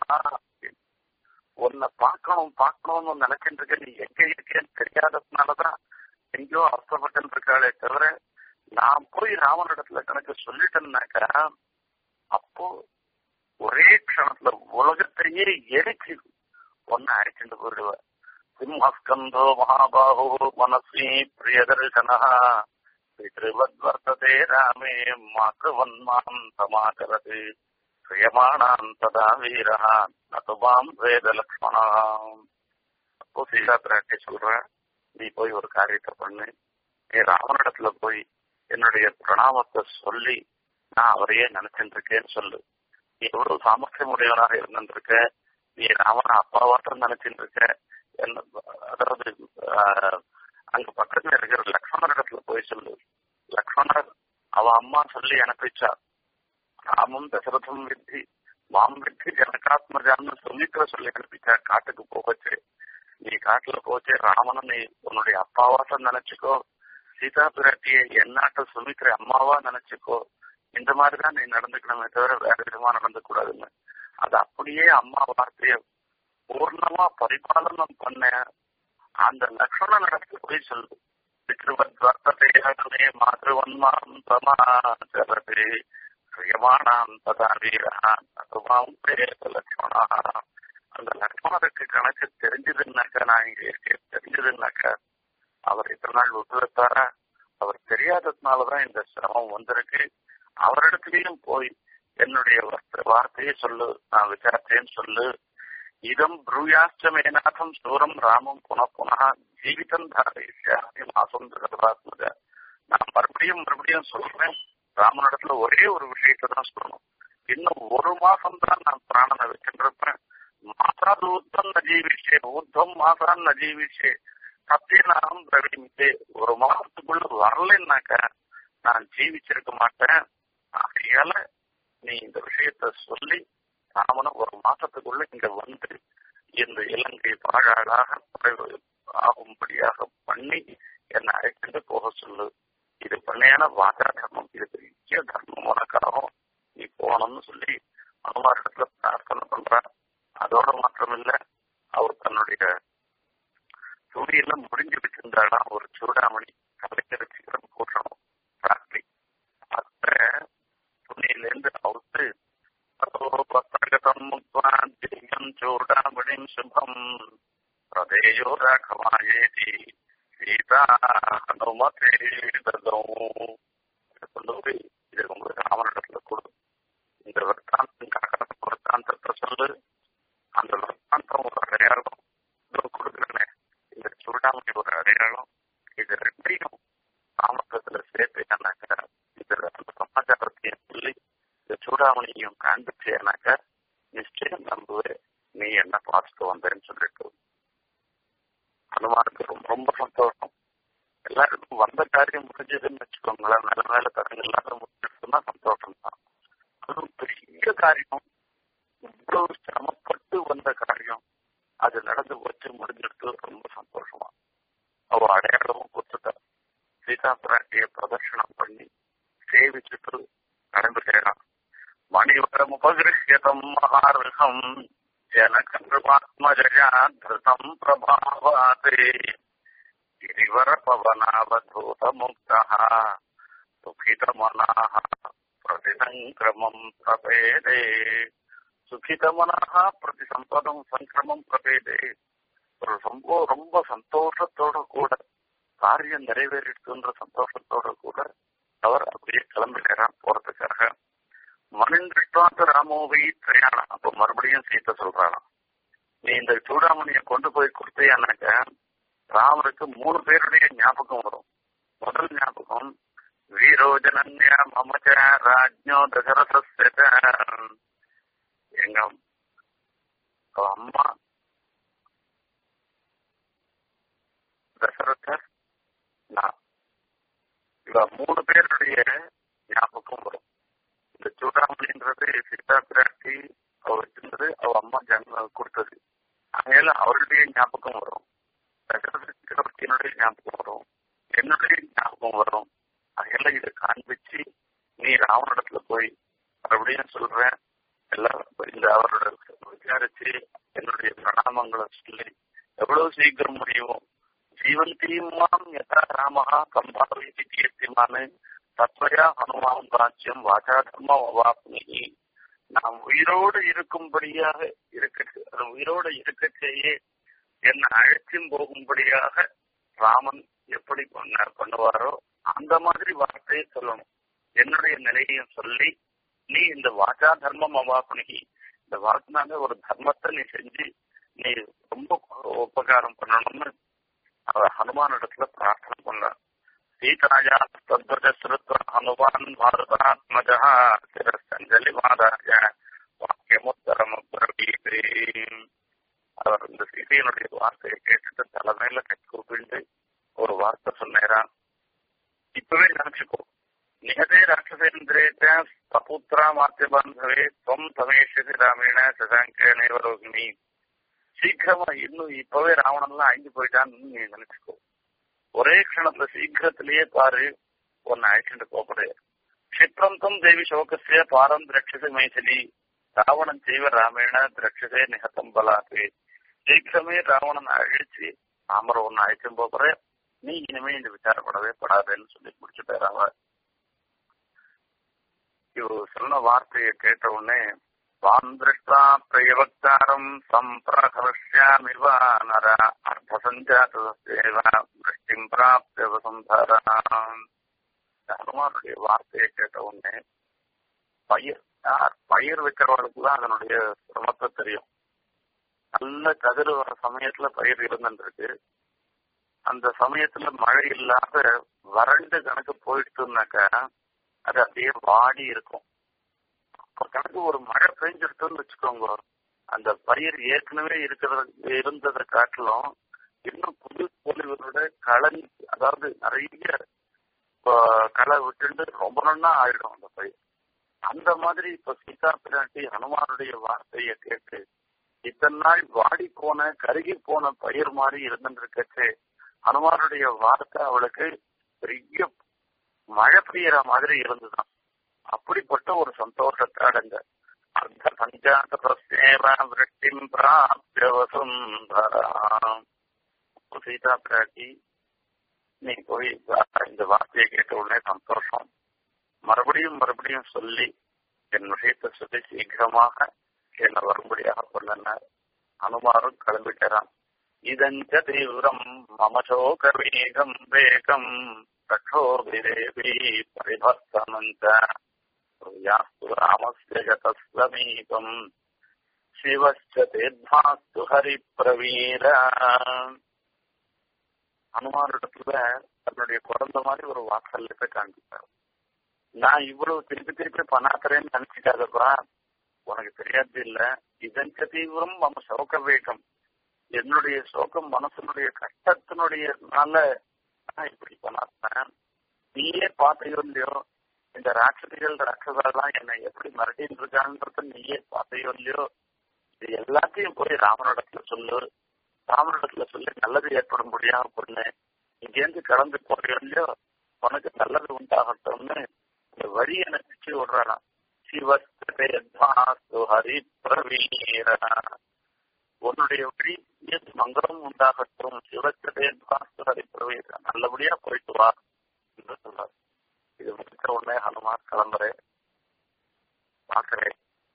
Speaker 1: உன்னை பார்க்கணும் பார்க்கணும்னு நினைச்சிட்டு இருக்க நீ எங்க இருக்கேன்னு தெரியாததுனாலதான் எங்கேயோ அவசரப்பட்டு இருக்காளே தவிர நான் போய் ராவனிடத்துல கணக்கு சொல்லிட்டேன்னாக்கா அப்போ ஒரே க்ஷணத்துல உலகத்தையே எரிச்சு ஒன்னு அழைச்சிட்டு போயிடுவ சிம்ஹஸ்கந்தோ மகாபாஹோ மனசி பிரியதர்சனா பித்ருவத்வர்த்ததே ராமே மாத்ருவன்மாம் சமாச்சரது கிரியமானாம் ததா வீரா நதுமாம் வேத லக்ஷ்மணாம் அப்போ சீதா பிராட்டி சொல்ற நீ போய் ஒரு காரியத்தை பண்ணு நீ ராமனிடத்துல போய் என்னுடைய பிரணாமத்தை சொல்லி நான் அவரையே நினைச்சிட்டு இருக்கேன்னு சொல்லு நீ எவ்வளவு சாமர்த்தியம் உடையவனாக இருந்திருக்க நீ ராமனை அப்பாவாட்டம் நினைச்சிட்டு இருக்க என்ன அதாவது அங்க பக்கத்துல இருக்கிற லக்ஷ்மணர் இடத்துல போய் சொல்லு லக்ஷ்மணர் அவ அம்மா சொல்லி அனுப்பிச்சா ராமம் தசரதம் வித்தி மாம் வித்தி ஜனகாத்மஜான்னு சொல்லிக்கிற சொல்லி அனுப்பிச்சா காட்டுக்கு போகச்சு நீ காட்டுல போச்சு ராமனை நீ உன்னுடைய அப்பாவாட்டம் நினைச்சுக்கோ சீதா பிராட்டியை என்னாட்ட சுமிக்கிற அம்மாவா நினைச்சுக்கோ இந்த மாதிரிதான் நீ நடந்துக்கணுமே தவிர வேற விதமா நடந்து கூடாதுன்னு அது அப்படியே அம்மா வார்த்தைய பூர்ணமா பரிபாலனம் பண்ண அந்த லக்ஷ்மண நடத்தி போய் சொல்லு பித்ருவத்வர்த்ததே மாதவன்மாம் சமாச்சரது பிரியமானாம் ததா வீரா அதுவாம் லக்ஷ்மணா அந்த லக்ஷ்மணருக்கு கணக்கு தெரிஞ்சதுன்னாக்கா நான் இங்க இருக்கேன் தெரிஞ்சதுன்னாக்கா அவர் இத்தனை நாள் விட்டு வைத்தாரா அவர் தெரியாததுனாலதான் இந்த சிரமம் வந்திருக்கு அவரிடத்துலயும் போய் என்னுடைய வார்த்தையை சொல்லு நான் விசாரிச்சேன்னு சொல்லு இதம் ப்ரூயாச்சமேநாதம் சூரம் ராமம் புன புனா ஜீவிதம் தாரயிஷ்யாமி மாசம் ஜகதாத்மக நான் மறுபடியும் மறுபடியும் சொல்றேன் ராமனிடத்துல ஒரே ஒரு விஷயத்தை தான் சொல்லணும் இன்னும் ஒரு மாசம் தான் நான் பிராணனை வச்சுருப்பேன் மாத்திர மாசாது ஊர்த்தம் ந ஜீவிஷே ஊர்த்தம் மாசான் ந ஜீவிஷே சத்தியநாகம் பிரவீமித்தே ஒரு மாசத்துக்குள்ள வரலைன்னாக்க நான் ஜீவிச்சிருக்க மாட்டேன் ஆகையால நீ இந்த விஷயத்த சொல்லி ராமனை ஒரு மாசத்துக்குள்ள இங்க வந்து இந்த இலங்கை பாழாளாக ஆகும்படியாக பண்ணி என்னை அழைச்சிட்டு போக சொல்லு இது பண்ணையான வாதா தர்மம் இது பெரிய தர்மம் உனக்காகும் நீ போகணும்னு சொல்லி அனுமாரிடத்துல பிரார்த்தனை பண்றார் அதோட மாத்திரமில்ல அவர் தன்னுடைய துணியெல்லாம் முடிஞ்சு வச்சிருந்தாடா ஒரு சூடாமணி கலைஞர் சீக்கிரம் கூட்டணும் ராத்திரி அத்த துணியிலேருந்து அவுத்து பத்தகதம் சூடாமணிம் சுபம் பிரதேயோ ராகமாயேதி சீதா ஹனுமதே ததம் கொண்டு போய் இது உங்களுக்கு ராமனிடத்துல கொடு இந்த வர்த்தாந்தம் காக்காத வர்த்தாந்தத்தை சொல்லு அந்த வர்த்தாந்தம் ஒரு அடையாளம் கொடுக்குறேனே இந்த சூடாமணி ஒரு அடையாளம் இது ரெண்டையும் ராமத்துல சேர்த்தேனாக்க இதுல அந்த சமாச்சாரத்தையும் சொல்லி இந்த சூடாமணியையும் காண்பிச்சேனாக்க நிச்சயம் நம்புவே நீ என்ன பார்த்துட்டு வந்தேன்னு சொல்லிட்டு ஹனுமானுக்கு ரொம்ப ரொம்ப சந்தோஷம் எல்லாருக்கும் வந்த காரியம் முடிஞ்சதுன்னு வச்சுக்கோங்களேன் நல்ல மேல தரங்க இல்லாத முடிஞ்சிருக்குன்னா சந்தோஷம் தான் அதுவும் பெரிய காரியம் இவ்வளவு சிரமப்பட்டு வந்த காரியம் அது நடந்து வச்சு முடிஞ்சிருக்கு ரொம்ப சந்தோஷமா அவ அடையாளமும் கொடுத்துட்டா சீதா பிராட்டிய பிரதர்ஷனம் பண்ணி சேவிச்சுட்டு கிளம்பி செய்யறான் மணிவரம் உபகிருஷ்யதம் மகார்ஹம் ஜனகர்மாத்மஜயா திருதம் பிரபாவாதே गिरिवर पवनावधूत मुक्त सुखित मना प्रतिसंक्रमं प्रपेदे சுகித மனஹா பிரதி சம்பதம் சங்கிரமம் பிரபேதே ஒரு ரொம்ப ரொம்ப சந்தோஷத்தோட கூட காரியம் நிறைவேறிடுச்சுன்ற சந்தோஷத்தோட கூட அவர் அப்படியே கிளம்பிக்கிறான் போறதுக்காக மனிந்திருஷ்டாந்த ராமோவை பிரயாணம் அப்போ மறுபடியும் சீத்த சொல்றாராம் நீ இந்த சூடாமணியை கொண்டு போய் கொடுத்தியானாக்க ராமருக்கு மூணு பேருடைய ஞாபகம் வரும் முதல் ஞாபகம் வீரோஜனன்யா மமச்ச ராஜ்யோ தசரத எங்க அம்மா தசரதர் நான் இவ மூணு பேருடைய ஞாபகம் வரும் இந்த சூடாமணின்றது சீதா பிராட்டி அவ வச்சிருந்தது அவ அம்மா ஜன்ம கொடுத்தது அதனால அவருடைய ஞாபகம் வரும் சக்கரவர்த்தியினுடைய ஞாபகம் வரும் என்னுடைய ஞாபகம் வரும் அதெல்லாம் இதை காண்பிச்சு நீ ராவனிடத்துல போய் மறுபடியும் சொல்றேன் எல்லாம் இந்த அவரோட விசாரிச்சு என்னுடைய பிரணாமங்களை சொல்லி எவ்வளவு சீக்கிரம் முடியுமோ ஜீவந்தீமாம் யதா ராமஹா கம்பாவீதி கீர்த்திமானு தத்வயா ஹனுமான் ராஜ்யம் வாச்சா தர்மம் அவாப்னி நாம் உயிரோடு இருக்கும்படியாக இருக்க உயிரோடு இருக்கச்சேயே என்னை அழைச்சும் போகும்படியாக ராமன் எப்படி பண்ண பண்ணுவாரோ அந்த மாதிரி வார்த்தையை சொல்லணும் என்னுடைய நிலையையும் சொல்லி நீ இந்த வாச்சா தர்மம் அவாப்பனி இந்த வாக்குனால ஒரு தர்மத்தை நீ செஞ்சு நீ ரொம்ப உபகாரம் பண்ணணும்னு அவர் ஹனுமான் இடத்துல பிரார்த்தனை பண்ணார் சீதாயா தத்வஜ ஸ்ருத்வ ஹனுமான் பாரதாத்மஜா சிரஞ்சலி மாதாஜ வாக்கியமுத்தரம் பிரவீதே அவர் இந்த சீதையனுடைய வார்த்தையை கேட்டுட்டு தலைமையில கை கூப்பிண்டு ஒரு வார்த்தை சொன்னேரான் இப்பவே நினைச்சுக்கோ நிகதே ராட்சசேந்திரேத்த சபுத்ரா மாத்திய பாந்தவே தொம் தமேஷதி ராமேண சசாங்க நேவரோகிணி சீக்கிரமா இன்னும் இப்பவே ராவணன்லாம் அழிஞ்சு போயிட்டான்னு நீ நினைச்சுக்கோ ஒரே க்ஷணத்துல சீக்கிரத்திலேயே பாரு உன்னை அழைச்சிட்டு போகப்படு க்ஷிப்ரந்தம் தேவி சோகசிய பாரம் திரட்சசே மைசிலி ராவணன் செய்வ ராமேண திரட்சசே நிகத்தம் பலாத்து சீக்கிரமே ராவணன் அழிச்சு ராமர் ஒன்னு அழைச்சும் போகிற நீ இனிமே இந்த விசாரப்படவே படாதேன்னு சொல்லி முடிச்சுட்டாரு அவர் இவ சொன்ன வார்த்தையை கேட்ட உடனே வாம் திருஷ்டா பிரியவக்தாரம் சம்பிரகர்ஷ்யாமிவ நர அர்த்தசஞ்சாத்தேவ திருஷ்டிம் பிராப்திய வசுந்தராம் ஹனுமானுடைய வார்த்தையை கேட்ட உடனே பயிர் யார் பயிர் வைக்கிறவர்களுக்கு தான் அதனுடைய சிரமத்தை தெரியும் நல்ல கதிர் வர சமயத்துல பயிர் இருந்துருக்கு அந்த சமயத்துல மழை இல்லாத வறண்டு கணக்கு போயிடுச்சுனாக்கா அது அப்படியே வாடி இருக்கும் அப்ப கணக்கு ஒரு மழை பெஞ்சிருக்குன்னு வச்சுக்கோங்க அந்த பயிர் ஏற்கனவே இருக்கிறது இருந்ததை காட்டிலும் இன்னும் புது பொலிவரோட களன் அதாவது நிறைய களை விட்டுண்டு ரொம்ப நன்னா ஆயிடும் அந்த பயிர் அந்த மாதிரி இப்ப சீதா பிராட்டி ஹனுமானுடைய வார்த்தையை கேட்டு இத்தனை நாள் வாடி போன கருகி போன பயிர் மாதிரி இருந்துருக்கச்சு ஹனுமானுடைய வார்த்தை அவளுக்கு பெரிய மழை பெய்யற மாதிரி இருந்துதான் அப்படிப்பட்ட ஒரு சந்தோஷத்தை அடைஞ்ச அர்த்த பஞ்சாசேவ விரட்டிம் பிராப்திய வசுந்தராம் சீதா பிராட்டி நீ போய் இந்த வார்த்தையை கேட்ட உடனே சந்தோஷம் மறுபடியும் மறுபடியும் சொல்லி என் விஷயத்தை சொல்லி சீக்கிரமாக என்னை வரும்படியாக பண்ணுனார் அனுமாரும் கிளம்பிட்டாராம் இதஞ்ச தீவிரம் மமசோக வேகம் வேகம் கட்டோபிரேபி பரிவர்த்தனஞ்ச யாஸ்து ராமஸ்ய கதஸ்வமீபம் சிவச்ச தேத்மாஸ்து ஹரி பிரவீர அனுமானிடத்துல தன்னுடைய குழந்த மாதிரி ஒரு வாத்சல்யத்தை காண்பித்தார் நான் இவ்வளவு திருப்பி திருப்பி பண்ணாக்கிறேன்னு நினைச்சுக்காதப்பா உனக்கு தெரியாது இல்ல இதன் தீவிரம் நம்ம சோக வேகம் என்னுடைய சோகம் மனசனுடைய கஷ்டத்தினுடையனால நான் இப்படி பண்ணாத்தேன் நீயே பார்த்தையோ இல்லையோ இந்த ராட்சசிகள் ராட்சசெல்லாம் என்னை எப்படி மிரட்டின்னு இருக்கான்றத நீயே பார்த்தையோ இல்லையோ இது எல்லாத்தையும் போய் ராமனிடத்துல சொல்லு ராமனிடத்துல சொல்லி நல்லது ஏற்படும்படியாக பொண்ணு இங்கேருந்து கிளம்பி போறியோ இல்லையோ உனக்கு நல்லது உண்டாகட்டும்னு இந்த வழி எனக்கு விடுறான் சிவஸ்து ஹரி பிரவீர உன்னுடைய வழி மங்களம் உண்டாகட்டும் சிவஸ்து ஹரி பிரவீர நல்லபடியா போயிட்டு வா என்று சொல்றார் இது முடிச்ச உடனே ஹனுமான் கிளம்புறேன் பாக்குறேன்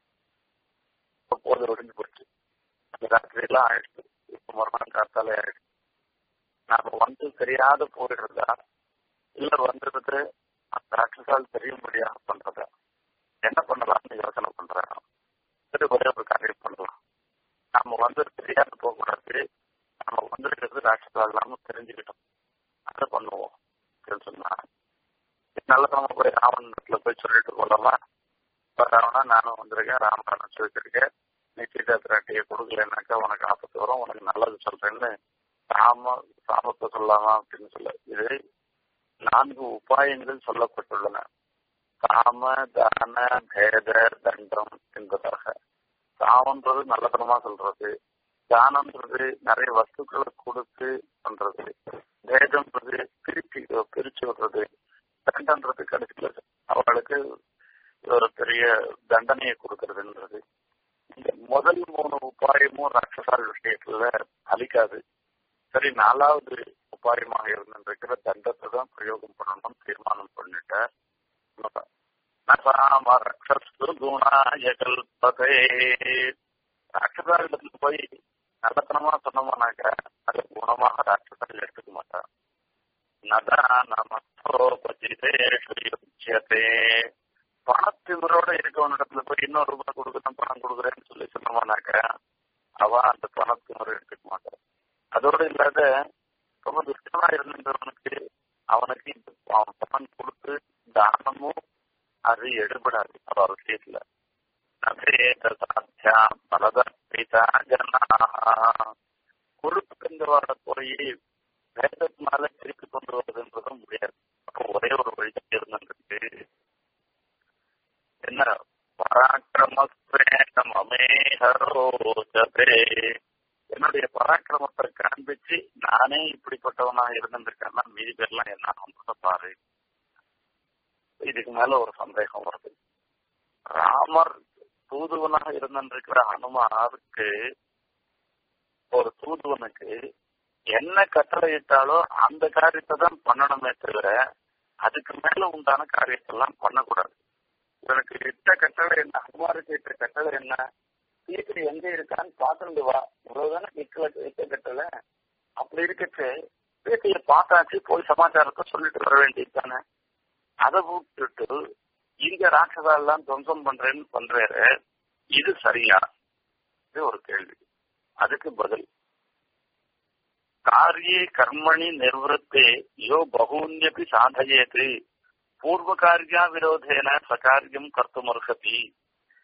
Speaker 1: போது ஒடிஞ்சு போச்சு அந்த ராத்திரி எல்லாம் ஆயிடுச்சு இப்ப மறுநாள் காத்தாலே ஆயிடுச்சு நாம வந்து தெரியாத போயிடுறதா இல்ல வந்துடுறது அந்த ராட்சசால் தெரியும்படியாக பண்றதா என்ன பண்ணலாம்னு யோசனை பண்றேன் சரி ஒரே ஒரு காரியம் பண்ணலாம் நம்ம வந்து தெரியாத போகக்கூடாது நம்ம வந்திருக்கிறது ராட்சசால் இல்லாம தெரிஞ்சுக்கிட்டோம் அதை பண்ணுவோம் அப்படின்னு சொன்னா நல்லதமா போய் ராமன் வீட்டுல போய் சொல்லிட்டு போலாமா ராவணா நானும் வந்திருக்கேன் ராமன் சொல்லிருக்கேன் நீ சீதா பிராட்டியை கொடுக்கலனாக்கா உனக்கு ஆபத்து வரும் உனக்கு நல்லது சொல்றேன்னு சாம சாமத்தை சொல்லலாமா அப்படின்னு சொல்ல இது நான்கு உபாயங்கள் சொல்லப்பட்டுள்ளன காம தான பேத தண்டம் என்பதாக காமன்றது நல்லதனமா சொல்றது தானம்ன்றது நிறைய வஸ்துக்களை கொடுத்து பண்றது பேதம்ன்றது பிரிச்சு பிரிச்சு விடுறது தண்டன்றது கடைசியில அவர்களுக்கு ஒரு பெரிய தண்டனையை கொடுக்கறதுன்றது இந்த முதல் மூணு உபாயமும் ராட்சசால் விஷயத்துல அழிக்காது சரி நாலாவது உபாயமாக இருந்திருக்கிற தண்டத்தை தான் பிரயோகம் பண்ணணும்னு தீர்மானம் பண்ணிட்டார் ரக்ஷஸ்து குணாய கல்பதே ராட்சசாலிடத்துல போய் நல்லத்தனமா சொன்னோம்னாக்க அது குணமாக ராட்சசால் எடுத்துக்க மாட்டான் நதா நமஸ்தோபஜிதேஷே பணத்திவரோட இருக்கவனிடத்துல போய் இன்னொரு ரூபாய் கொடுக்குறேன் பணம் கொடுக்குறேன்னு சொல்லி சொன்னோம்னாக்க அவன் அந்த பணத்திவரை எடுத்துக்க மாட்டான் அதோடு இல்லாத ரொம்ப துஷ்டமா இருந்தவனுக்கு அவனுக்கு அவன் பணம் கொடுத்து தானமும் அது எடுபடாது அவ விஷயத்துல குறுக்கந்தவாட போய் வேதத்தினால திருப்பி கொண்டு வருதுன்றதும் முடியாது அப்போ ஒரே ஒரு வழி இருந்துருக்கு என்ன பராக்கிரமஸ்வேகம் அமேஹரோச்சதே என்னுடைய பராக்கிரமத்தை காண்பிச்சு நானே இப்படிப்பட்டவனா இருந்திருக்கேன்னா மீதி பேர்லாம் என்ன ஆகும்ன்றத பாரு இதுக்கு மேல ஒரு சந்தேகம் வருது ராமர் தூதுவனாக இருந்திருக்கிற ஹனுமாருக்கு ஒரு தூதுவனுக்கு என்ன கட்டளையிட்டாலோ அந்த காரியத்தை தான் பண்ணணுமே தவிர அதுக்கு மேல உண்டான காரியத்தெல்லாம் பண்ணக்கூடாது இவனுக்கு இட்ட கட்டளை என்ன ஹனுமாருக்கு இட்ட கட்டளை என்ன சீக்கிரி எங்க இருக்கான்னு பாத்துட்டு வா இவ்வளவுதானே இக்கல இட்ட கட்டளை அப்படி இருக்கச்சு சீத்தைய பார்த்தாச்சு போய் சமாச்சாரத்தை சொல்லிட்டு வர வேண்டியது தானே அதை விட்டுட்டு இங்க ராட்சதா எல்லாம் துவம்சம் பண்றேன்னு பண்றாரு இது சரியா இது ஒரு கேள்வி அதுக்கு பதில் காரியே கர்மணி நிர்வத்தே யோ பகூன்யபி சாதயேது பூர்வ காரியா விரோதேன சகாரியம் கர்த்துமர்ஹதி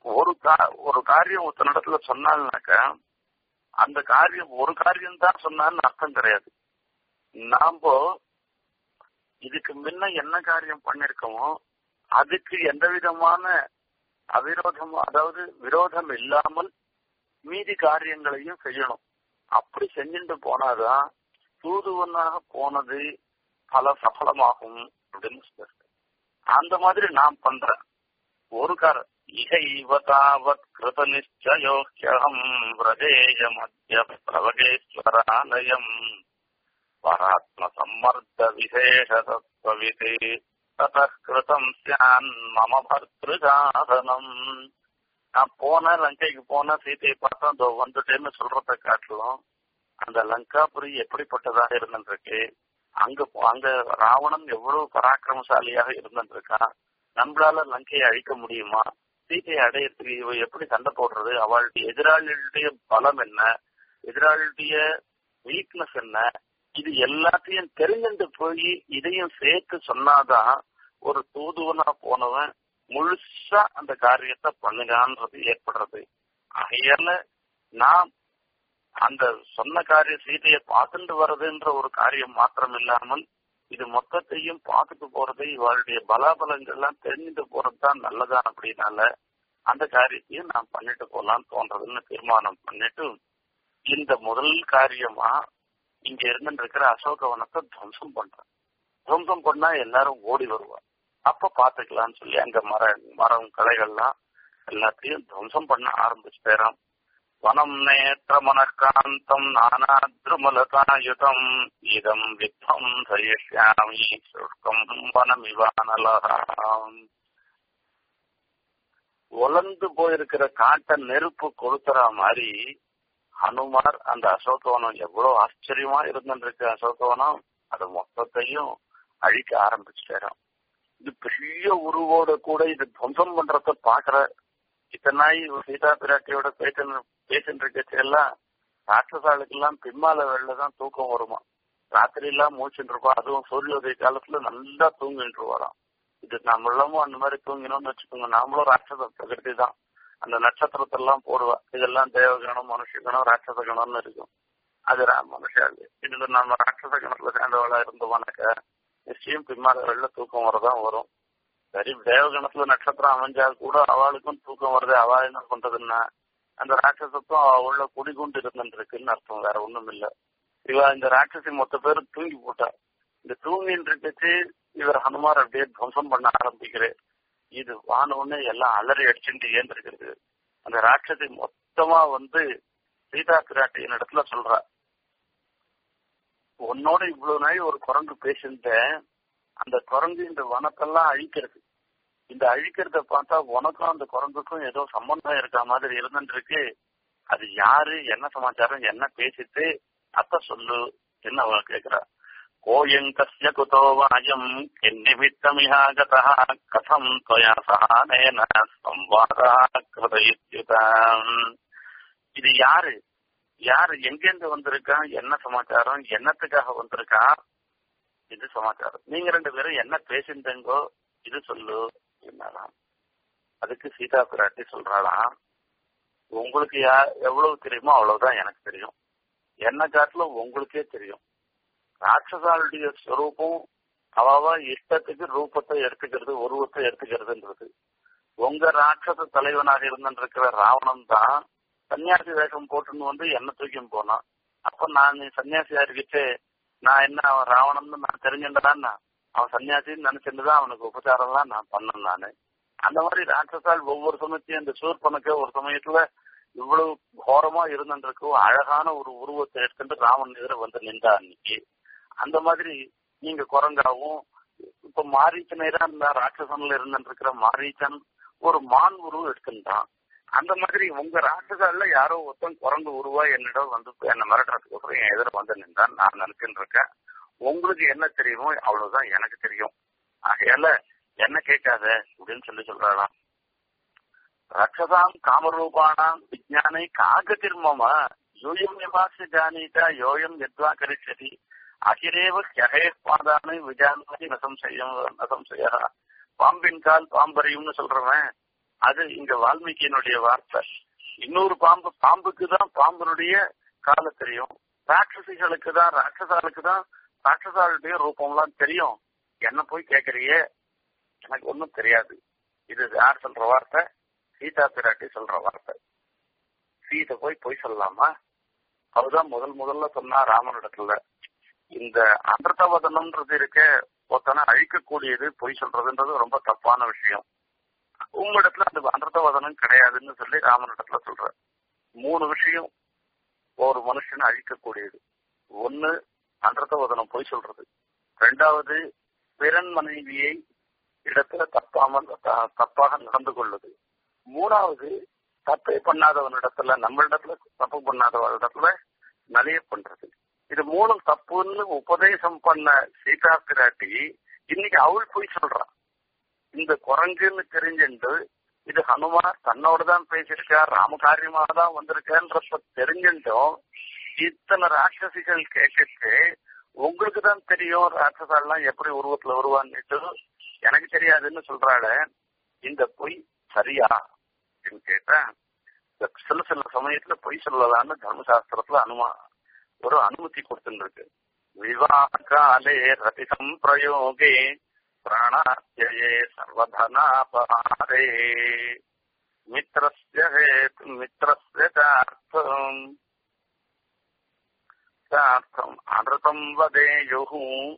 Speaker 1: ஒரு கா ஒரு காரியம் ஒருத்தனிடத்துல சொன்னால்னாக்கா அந்த காரியம் ஒரு காரியம் தான் சொன்னான்னு அர்த்தம் கிடையாது நாம இதுக்கு முன்ன என்ன காரியம் பண்ணிருக்கோமோ அதுக்கு எந்த விதமான அவிரோதம் அதாவது விரோதம் இல்லாமல் மீதி காரியங்களையும் செய்யணும் அப்படி செஞ்சுட்டு போனாதான் தூதுவனாக போனது பல சஃலமாகும் அப்படின்னு சொல்லிருக்கு அந்த மாதிரி நான் பண்றேன் ஒரு கார இகைவ தாவத் கிருத நிச்சயோக்கியம் விரஜேய மத்திய பிரவகேஸ்வராலயம் பராத்ம சம்மர்த்த விசேஷ தத்துவவிதே ததः கிருதம் சியான் மம பர்திருஜாதனம் நான் போன லங்கைக்கு போன சீதையை பார்த்தா அதோ வந்துட்டேன்னு சொல்றத காட்டிலும் அந்த லங்காபுரி எப்படிப்பட்டதாக இருந்துருக்கு அங்க அங்க ராவணன் எவ்வளவு பராக்கிரமசாலியாக இருந்துருக்கான் நம்மளால லங்கையை அழிக்க முடியுமா சீதையை அடையறதுக்கு இவ எப்படி சண்டை போடுறது அவளுடைய எதிராளியுடைய பலம் என்ன எதிராளியுடைய வீக்னஸ் என்ன இது எல்லாத்தையும் தெரிஞ்சுட்டு போய் இதையும் சேர்த்து சொன்னாதான் ஒரு தூதுவனா போனவன் முழுசா அந்த காரியத்தை பண்ணுகான்றது ஏற்படுறது ஆகையால நான் அந்த சொன்ன காரிய சீதையை பார்த்துட்டு வர்றதுன்ற ஒரு காரியம் மாத்திரம் இல்லாமல் இது மொத்தத்தையும் பார்த்துட்டு போறது இவளுடைய பலாபலங்கள்லாம் தெரிஞ்சுட்டு போறது தான் நல்லதா அப்படின்னால அந்த காரியத்தையும் நான் பண்ணிட்டு போலான்னு தோன்றதுன்னு தீர்மானம் பண்ணிட்டு இந்த முதல் காரியமா இங்க இருந்து இருக்கிற அசோகவனத்தை துவம்சம் பண்றேன் துவம்சம் பண்ணா எல்லாரும் ஓடி வருவா அப்ப பாத்துக்கலாம்னு சொல்லி அங்க மர மரம் களைகள்லாம் எல்லாத்தையும் துவம்சம் பண்ண ஆரம்பிச்சுட்டேறான் வனம் நேத்திர மனக்காந்தம் நானாத்ருமலதாயுதம் இதம் வித்வம் சயிஷ்யாமி சுஷ்கம் வனமிவானலாம் உலர்ந்து போயிருக்கிற காட்ட நெருப்பு கொளுத்துற மாதிரி ஹனுமார் அந்த அசோகவனம் எவ்வளவு ஆச்சரியமா இருந்துருக்கு அசோகவனம் அது மொத்தத்தையும் அழிக்க ஆரம்பிச்சுட்டாராம் இது பெரிய உருவோட கூட இது துவம்சம் பண்றத பாக்குற இத்தனை நாய் சீதா பிராட்டியோட பேசிட்டு பேசிட்டு இருக்கச்செல்லாம் ராட்சசாளுக்கெல்லாம் பின்னால வெள்ளதான் தூக்கம் வருமா ராத்திரி எல்லாம் மூச்சுட்டு இருப்பா அதுவும் சூரியோதய காலத்துல நல்லா தூங்கிட்டு இருவாராம் இது நம்மளும் அந்த மாதிரி தூங்கினோம்னு வச்சுக்கோங்க நாமளும் ராட்சச பிரகிருதி தான் அந்த நட்சத்திரத்தெல்லாம் போடுவா இதெல்லாம் தேவகணம் மனுஷகணம் ராட்சச கணம்னு இருக்கும் அது மனுஷாள் இதுல நம்ம ராட்சச கணத்துல சேர்ந்தவளா இருந்தோம்னாக்க நிச்சயம் பின்னால வெள்ள தூக்கம் வரதான் வரும் சரி தேவகணத்துல நட்சத்திரம் அமைஞ்சா கூட அவளுக்கும் தூக்கம் வருது அவ என்ன பண்றதுன்னா அந்த ராட்சசத்தும் அவ உள்ள குடிகொண்டு இருந்துருக்குன்னு அர்த்தம் வேற ஒண்ணும் இல்ல இவ இந்த ராட்சசி மொத்த பேர் தூங்கி போட்டா இந்த தூங்கின்னு இருக்கச்சு இவர் ஹனுமார் அப்படியே துவம்சம் பண்ண ஆரம்பிக்கிறேன் இது வானோன்னு எல்லாம் அலறி அடிச்சுட்டு ஏந்திருக்கிறது அந்த ராட்சசி மொத்தமா வந்து சீதா பிராட்டியின் இடத்துல சொல்றா உன்னோட இவ்வளவு நாள் ஒரு குரங்கு பேசிட்டேன் அந்த குரங்கு இந்த வனத்தெல்லாம் அழிக்கிறது இந்த அழிக்கிறத பார்த்தா உனக்கும் அந்த குரங்குக்கும் ஏதோ சம்பந்தம் இருக்க மாதிரி இருந்துருக்கு அது யாரு என்ன சமாச்சாரம் என்ன பேசிட்டு அத்த சொல்லு என்ன அவ கேக்குறா கோயங்கஸ்ய குதோ வாயம் கிண்ணிமித்தமிஹாகதா கதம் त्वया சகானேன சம்வாதா கிருதயுத்யுதாம் இது யாரு யாரு எங்கேருந்து வந்திருக்கா என்ன சமாச்சாரம் என்னத்துக்காக வந்திருக்கா இது சமாச்சாரம் நீங்க ரெண்டு பேரும் என்ன பேசிருந்தீங்கோ இது சொல்லு என்னாலாம் அதுக்கு சீதா பிராட்டி சொல்றாளாம் உங்களுக்கு யா எவ்வளவு தெரியுமோ அவ்வளவுதான் எனக்கு தெரியும் என்ன காட்டிலும் உங்களுக்கே தெரியும் ராட்சசாளுடைய ஸ்வரூபம் அவாவா இஷ்டத்துக்கு ரூபத்தை எடுத்துக்கிறது உருவத்தை எடுத்துக்கிறதுன்றது உங்க ராட்சச தலைவனாக இருந்திருக்கிற ராவணன் தான் சன்னியாசி வேஷம் போட்டுன்னு வந்து என்ன தூக்கி போனான் அப்ப நான் நீ சன்னியாசியா இருக்கிட்டு நான் என்ன அவன் ராவணன் நான் தெரிஞ்சுட்டதான் அவன் சன்னியாசின்னு நினைச்சிட்டுதான் அவனுக்கு உபச்சாரம் எல்லாம் நான் பண்ணேன் நானு அந்த மாதிரி ராட்சசால் ஒவ்வொரு சமயத்தையும் இந்த சூர்பனுக்கு ஒரு சமயத்துல இவ்வளவு கோரமா இருந்துருக்கு அழகான ஒரு உருவத்தை எடுத்துட்டு ராமன் எதிர வந்து நின்றா அன்னைக்கு அந்த மாதிரி நீங்க குரங்காவும் இப்ப மாரீச்சனை தான் இந்த ராட்சசன்ல இருந்துருக்கிற மாரீச்சன் ஒரு மான் உருவம் எடுத்துட்டான் அந்த மாதிரி உங்க ராட்சசால யாரோ ஒருத்தன் குரங்கு உருவா என்னிடம் வந்து என்ன மிரட்டுறதுக்கு அப்புறம் என் எதிர வந்து நின்றான் நான் நினைச்சுட்டு இருக்கேன் உங்களுக்கு என்ன தெரியுமோ அவ்வளவுதான் எனக்கு தெரியும் ஆகையால என்ன கேட்காத அப்படின்னு சொல்லி சொல்றாளாம் ரட்சசாம் காமரூபானாம் விஜானை காகதிர்மம யூயம் நிவாசி ஜானீதா யோயம் எத்வா கரிஷதி அகிரேவ ஹே பாதானை விஜானி நசம்சயம் நசம்சய பாம்பின் கால் பாம்பரியும்னு சொல்றவன் அது இங்க வால்மீகியினுடைய வார்த்தை இன்னொரு பாம்பு பாம்புக்கு தான் பாம்புனுடைய கால தெரியும் ராட்சசிகளுக்கு தான் ராட்சசாளுக்கு தான் ராட்சசாளுடைய ரூபம்லாம் தெரியும் என்ன போய் கேக்குறியே எனக்கு ஒன்றும் தெரியாது இது யார் சொல்ற வார்த்தை சீதா பிராட்டி சொல்ற வார்த்தை சீதை போய் பொய் சொல்லலாமா அவதான் முதல் முதல்ல சொன்னா ராமனிடத்துல இந்த அமிர்தவதனம்ன்றது இருக்க ஒருத்தனை அழிக்கக்கூடியது பொய் சொல்றதுன்றது ரொம்ப தப்பான விஷயம் உங்களிடத்துல அந்த அமிர்தவதனம் கிடையாதுன்னு சொல்லி ராமனிடத்துல சொல்ற மூணு விஷயம் ஒரு மனுஷனை அழிக்கக்கூடியது ஒன்னு அன்றதவதனம் பொய் சொல்றது ரெண்டாவது பிறன் மனைவியை இடத்துல தப்பாமல் தப்பாக நடந்து கொள்ளுது மூணாவது தப்பே பண்ணாதவனிடத்துல நம்மளிடத்துல தப்பு பண்ணாதவனிடத்துல நிறைய பண்றது இது மூணும் தப்புன்னு உபதேசம் பண்ண சீதா பிராட்டி இன்னைக்கு அவள் போய் சொல்றான் இந்த குரங்குன்னு தெரிஞ்சுட்டு இது ஹனுமார் தன்னோட தான் பேசியிருக்கார் ராமகாரியமாக தான் வந்திருக்கேன்றப்ப தெரிஞ்சுட்டோம் இத்தனை ராட்சசிகள் கேட்டுட்டு உங்களுக்கு தான் தெரியும் ராட்சசாலாம் எப்படி உருவத்துல வருவான்னுட்டு எனக்கு தெரியாதுன்னு சொல்றாள இந்த பொய் சரியா அப்படின்னு கேட்டேன் சில சில சமயத்துல பொய் சொல்லலாம்னு தர்மசாஸ்திரத்துல அனுமா ஒரு அனுமதி கொடுத்துருக்கு விவாகாலே ரதி சம்பிரயோகே பிராணாத்தியே சர்வதனாபஹாரே மித்ரஸ்ய ஹேத்து மித்ரஸ்ய சார்த்தம் சார்த்தம் அனுதம் வதேயுः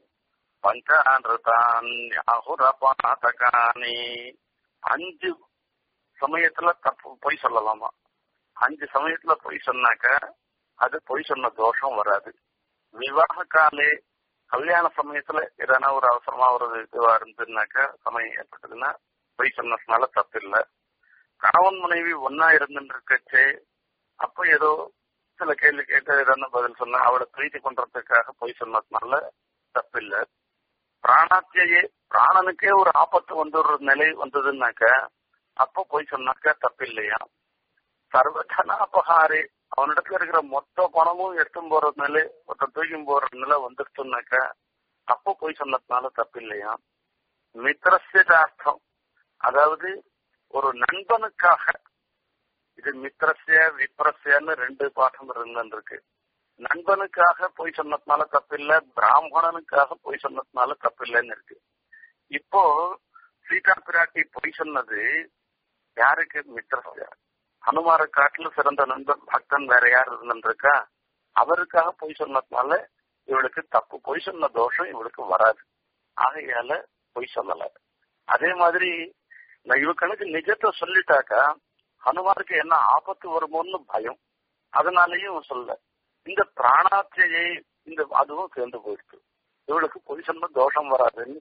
Speaker 1: பஞ்சானிருதான்யாகுரபாதகானி அஞ்சு சமயத்துல தப்பு பொய் சொல்லலாமா அஞ்சு சமயத்துல பொய் சொன்னாக்க அது பொய் சொன்ன தோஷம் வராது விவாக காலே கல்யாண சமயத்துல எதனா ஒரு அவசரமா ஒரு இதுவா இருந்துனாக்க சமயம் ஏற்பட்டதுன்னா பொய் சொன்னதுனால தப்பு இல்லை கணவன் மனைவி ஒன்னா இருந்துருக்கச்சே அப்ப ஏதோ சில கேள்வி கேட்டு எதனா பதில் சொன்னா அவளை பிரீத்தி பண்றதுக்காக பொய் சொன்னதுனால தப்பு இல்லை பிராணாத்தியே பிராணனுக்கே ஒரு ஆபத்து வந்து ஒரு நிலை வந்ததுன்னாக்க அப்போ போய் சொன்னாக்க தப்பு இல்லையா சர்வதனாபகாரி அவனிடத்துல இருக்கிற மொத்த பணமும் எடுத்தும் போற நிலை மொத்த தூக்கியும் போற நிலை வந்துருச்சுனாக்க அப்போ போய் சொன்னதுனால தப்பு இல்லையா மித்திரஸ்யார்த்தம் அதாவது ஒரு நண்பனுக்காக இது மித்திரஸ்ய விப்ரஸ்யன்னு ரெண்டு பாடம் இருந்துருக்கு நண்பனுக்காக போய் சொன்னதுனால தப்பில்ல பிராமணனுக்காக போய் சொன்னதுனால தப்பில்லைன்னு இருக்கு இப்போ சீதா பிராட்டி பொய் சொன்னது யாருக்கு மித்திரஸ்யா ஹனுமார காட்டுல சிறந்த நண்பன் பக்தன் வேற யார் இருந்திருக்கா அவருக்காக பொய் சொன்னதுனால இவளுக்கு தப்பு பொய் சொன்ன தோஷம் இவளுக்கு வராது ஆகையால பொய் சொல்லல அதே மாதிரி நான் இவ கணக்கு நிஜத்தை சொல்லிட்டாக்கா ஹனுமாருக்கு என்ன ஆபத்து வருமோன்னு பயம் அதனாலயும் சொல்ல இந்த பிராணாத்தியை இந்த அதுவும் சேர்ந்து போயிடுச்சு இவளுக்கு பொய் சொன்ன தோஷம் வராதுன்னு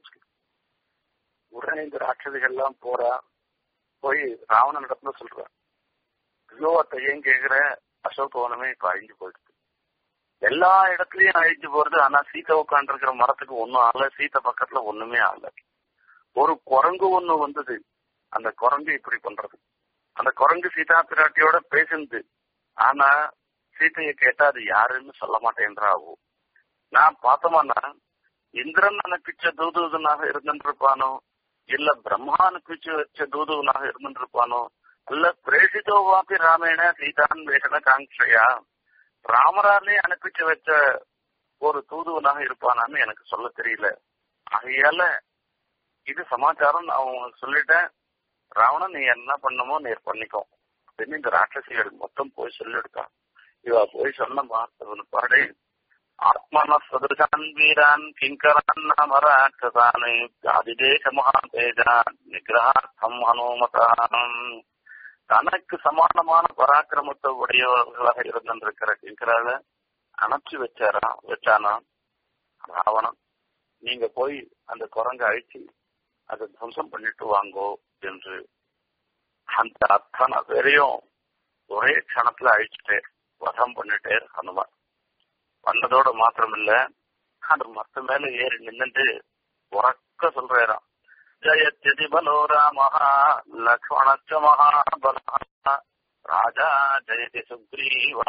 Speaker 1: உடனே இந்த ராட்சதிகள்லாம் போறா போய் ராவணன் இடத்துல சொல்ற ஐயோ அத்தை ஏன் கேக்குற அசோகவனமே இப்ப அழிஞ்சு போயிடுச்சு எல்லா இடத்துலயும் அழிஞ்சு போறது ஆனா சீத்தை உட்காந்துருக்கிற மரத்துக்கு ஒன்னும் ஆகல சீத்தை பக்கத்துல ஒண்ணுமே ஆகல ஒரு குரங்கு ஒண்ணு வந்தது அந்த குரங்கு இப்படி பண்றது அந்த குரங்கு சீதா பிராட்டியோட பேசுனது ஆனா சீத்தைய கேட்டா அது யாருன்னு சொல்ல மாட்டேன்றாவோ நான் பார்த்தோம்னா இந்திரன் அனுப்பிச்ச தூதுவனாக இருந்திருப்பானோ இல்ல பிரம்மா அனுப்பிச்சு வச்ச தூதுவனாக இருந்திருப்பானோ அல்ல பிரேசிதோ வாப்பி ராமேண சீதான் வேஷன காங்கையா ராமராலே அனுப்பிச்சு வச்ச ஒரு தூதுவனாக இருப்பானான்னு எனக்கு சொல்ல தெரியல ஆகையால இது சமாச்சாரம் நான் உங்களுக்கு சொல்லிட்டேன் ராவணன் நீ என்ன பண்ணமோ நீர் பண்ணிக்கோ அப்படின்னு இந்த ராட்சசிகள் மொத்தம் போய் சொல்லிடுக்கான் இவ போய் சொன்ன வார்த்தை பாடு ஆத்மன சதுர்கான் வீரான் கிங்கரான் நாம ராட்சசானு ஆதிதேச மகாதேஜான் நிகிரகார்த்தம் ஹனுமதானம் தனக்கு சமானமான பராக்கிரமத்தை உடையவர்களாக இருந்திருக்கிற கிங்கரால அணைச்சு வச்சாரா வச்சானா ராவணன் நீங்க போய் அந்த குரங்க அழிச்சு அதை துவம்சம் பண்ணிட்டு வாங்கோ என்று அந்த அத்தனை பேரையும் ஒரே க்ஷணத்துல அழிச்சுட்டே வதம் பண்ணிட்டே ஹனுமான் பண்ணதோட மாத்திரம் இல்ல அந்த மத்த மேல ஏறி நின்னுட்டு உறக்க சொல்றாராம் ஜயத்யதி பலோ ராமஹா லக்ஷ்மணச்ச மகாபலா ராஜா ஜெயதி சுக்ரீவா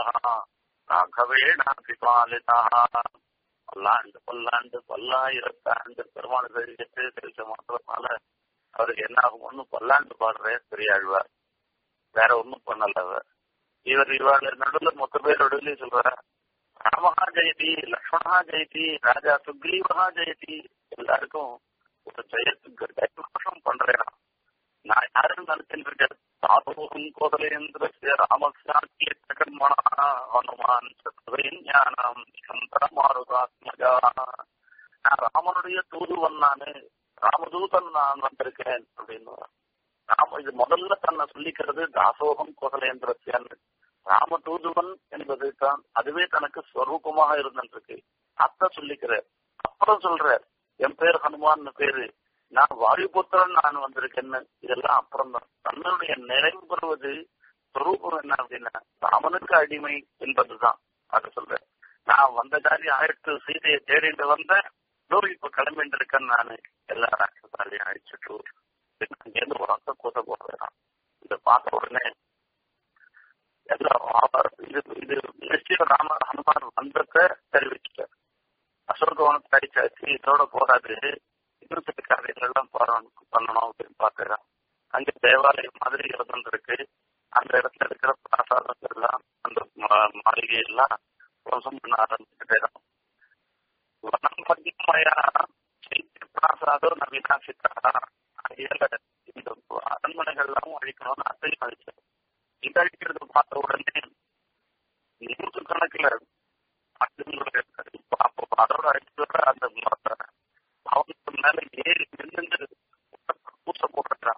Speaker 1: ராகவேணாபிபாலிதா பல்லாண்டு பல்லாண்டு பல்லாயிரத்தாண்டு பெருமாள் தெரிவித்து தெரிவிச்ச மாத்திரத்தினால அவருக்கு என்ன ஆகும்னு பல்லாண்டு பாடுற பெரியாழ்வார் வேற ஒண்ணும் பண்ணல அவர் இவர் இவர் நடுவில் மொத்த பேர் நடுவில் சொல்ற ராமஹா ஜெயதி லக்ஷ்மணா ஜெயதி ராஜா சுக்ரீவஹா ஜெயதி எல்லாருக்கும் ஒரு ஜெயத்துக்கு டைவர்ஷன் பண்றேன் நான் யாருன்னு நினைச்சிருக்கேன் சாதுவும் கோதலேந்திரஸ்ய ராமசாக்கிய கர்மணா ஹனுமான் சத்வயின் ஞானம் சந்தரமாருதாத்மஜா நான் ராமனுடைய தூதுவன் நானு ராமதூதன் நான் வந்திருக்கேன் அப்படின்னு ராம இது முதல்ல தன்னை சொல்லிக்கிறது தாசோகம் கோதலேந்திரஸ்யன் ராம தூதுவன் என்பது தான் அதுவே தனக்கு ஸ்வரூபமாக இருந்திருக்கு அத்த சொல்லிக்கிறார் அப்புறம் சொல்றார் என் பேர் ஹனுமான் பேரு நான் வாயுபுத்திரன் நான் வந்திருக்கேன்னு இதெல்லாம் அப்புறம் தான் தன்னுடைய நிறைவு பெறுவது ஸ்வரூபம் என்ன அப்படின்னா ராமனுக்கு அடிமை என்பதுதான் அது சொல்றேன் நான் வந்த காரியம் ஆயிரத்து சீதையை தேடிட்டு வந்தேன் நூறு இப்ப கிளம்பிட்டு இருக்கேன் நானு எல்லா ராட்சசாலையும் அழிச்சிட்டு அங்கேருந்து உரத்த கூத்த போடுறேன் இதை பார்த்த உடனே எல்லாம் இது இது நிச்சயம் ராம ஹனுமான் வந்தத தெரிவிச்சுட்டார் அசோகவனத்தை அடிச்சாச்சு இதோட போராது இன்னும் சில காரியங்கள் எல்லாம் பண்ணணும் அப்படின்னு பாக்குறேன் அங்க தேவாலயம் மாதிரி இருந்திருக்கு அந்த இடத்துல இருக்கிற பிராசாதங்கள் எல்லாம் அந்த மாளிகை எல்லாம் துவசம் பண்ண ஆரம்பிச்சுட்டேன் வனம் மத்தியமயா சைத்திய பிராசாதம் நவீனாசித்தா அதையில இந்த அரண்மனைகள் எல்லாம் அழிக்கணும்னு அதையும் அழிச்சேன் இதை அழிக்கிறது பார்த்த உடனே நூற்று கணக்குல அப்போ அதோட அழிச்சதோட அந்த அவனுக்கு மேல ஏறி நின்று பூச போட்டுறான்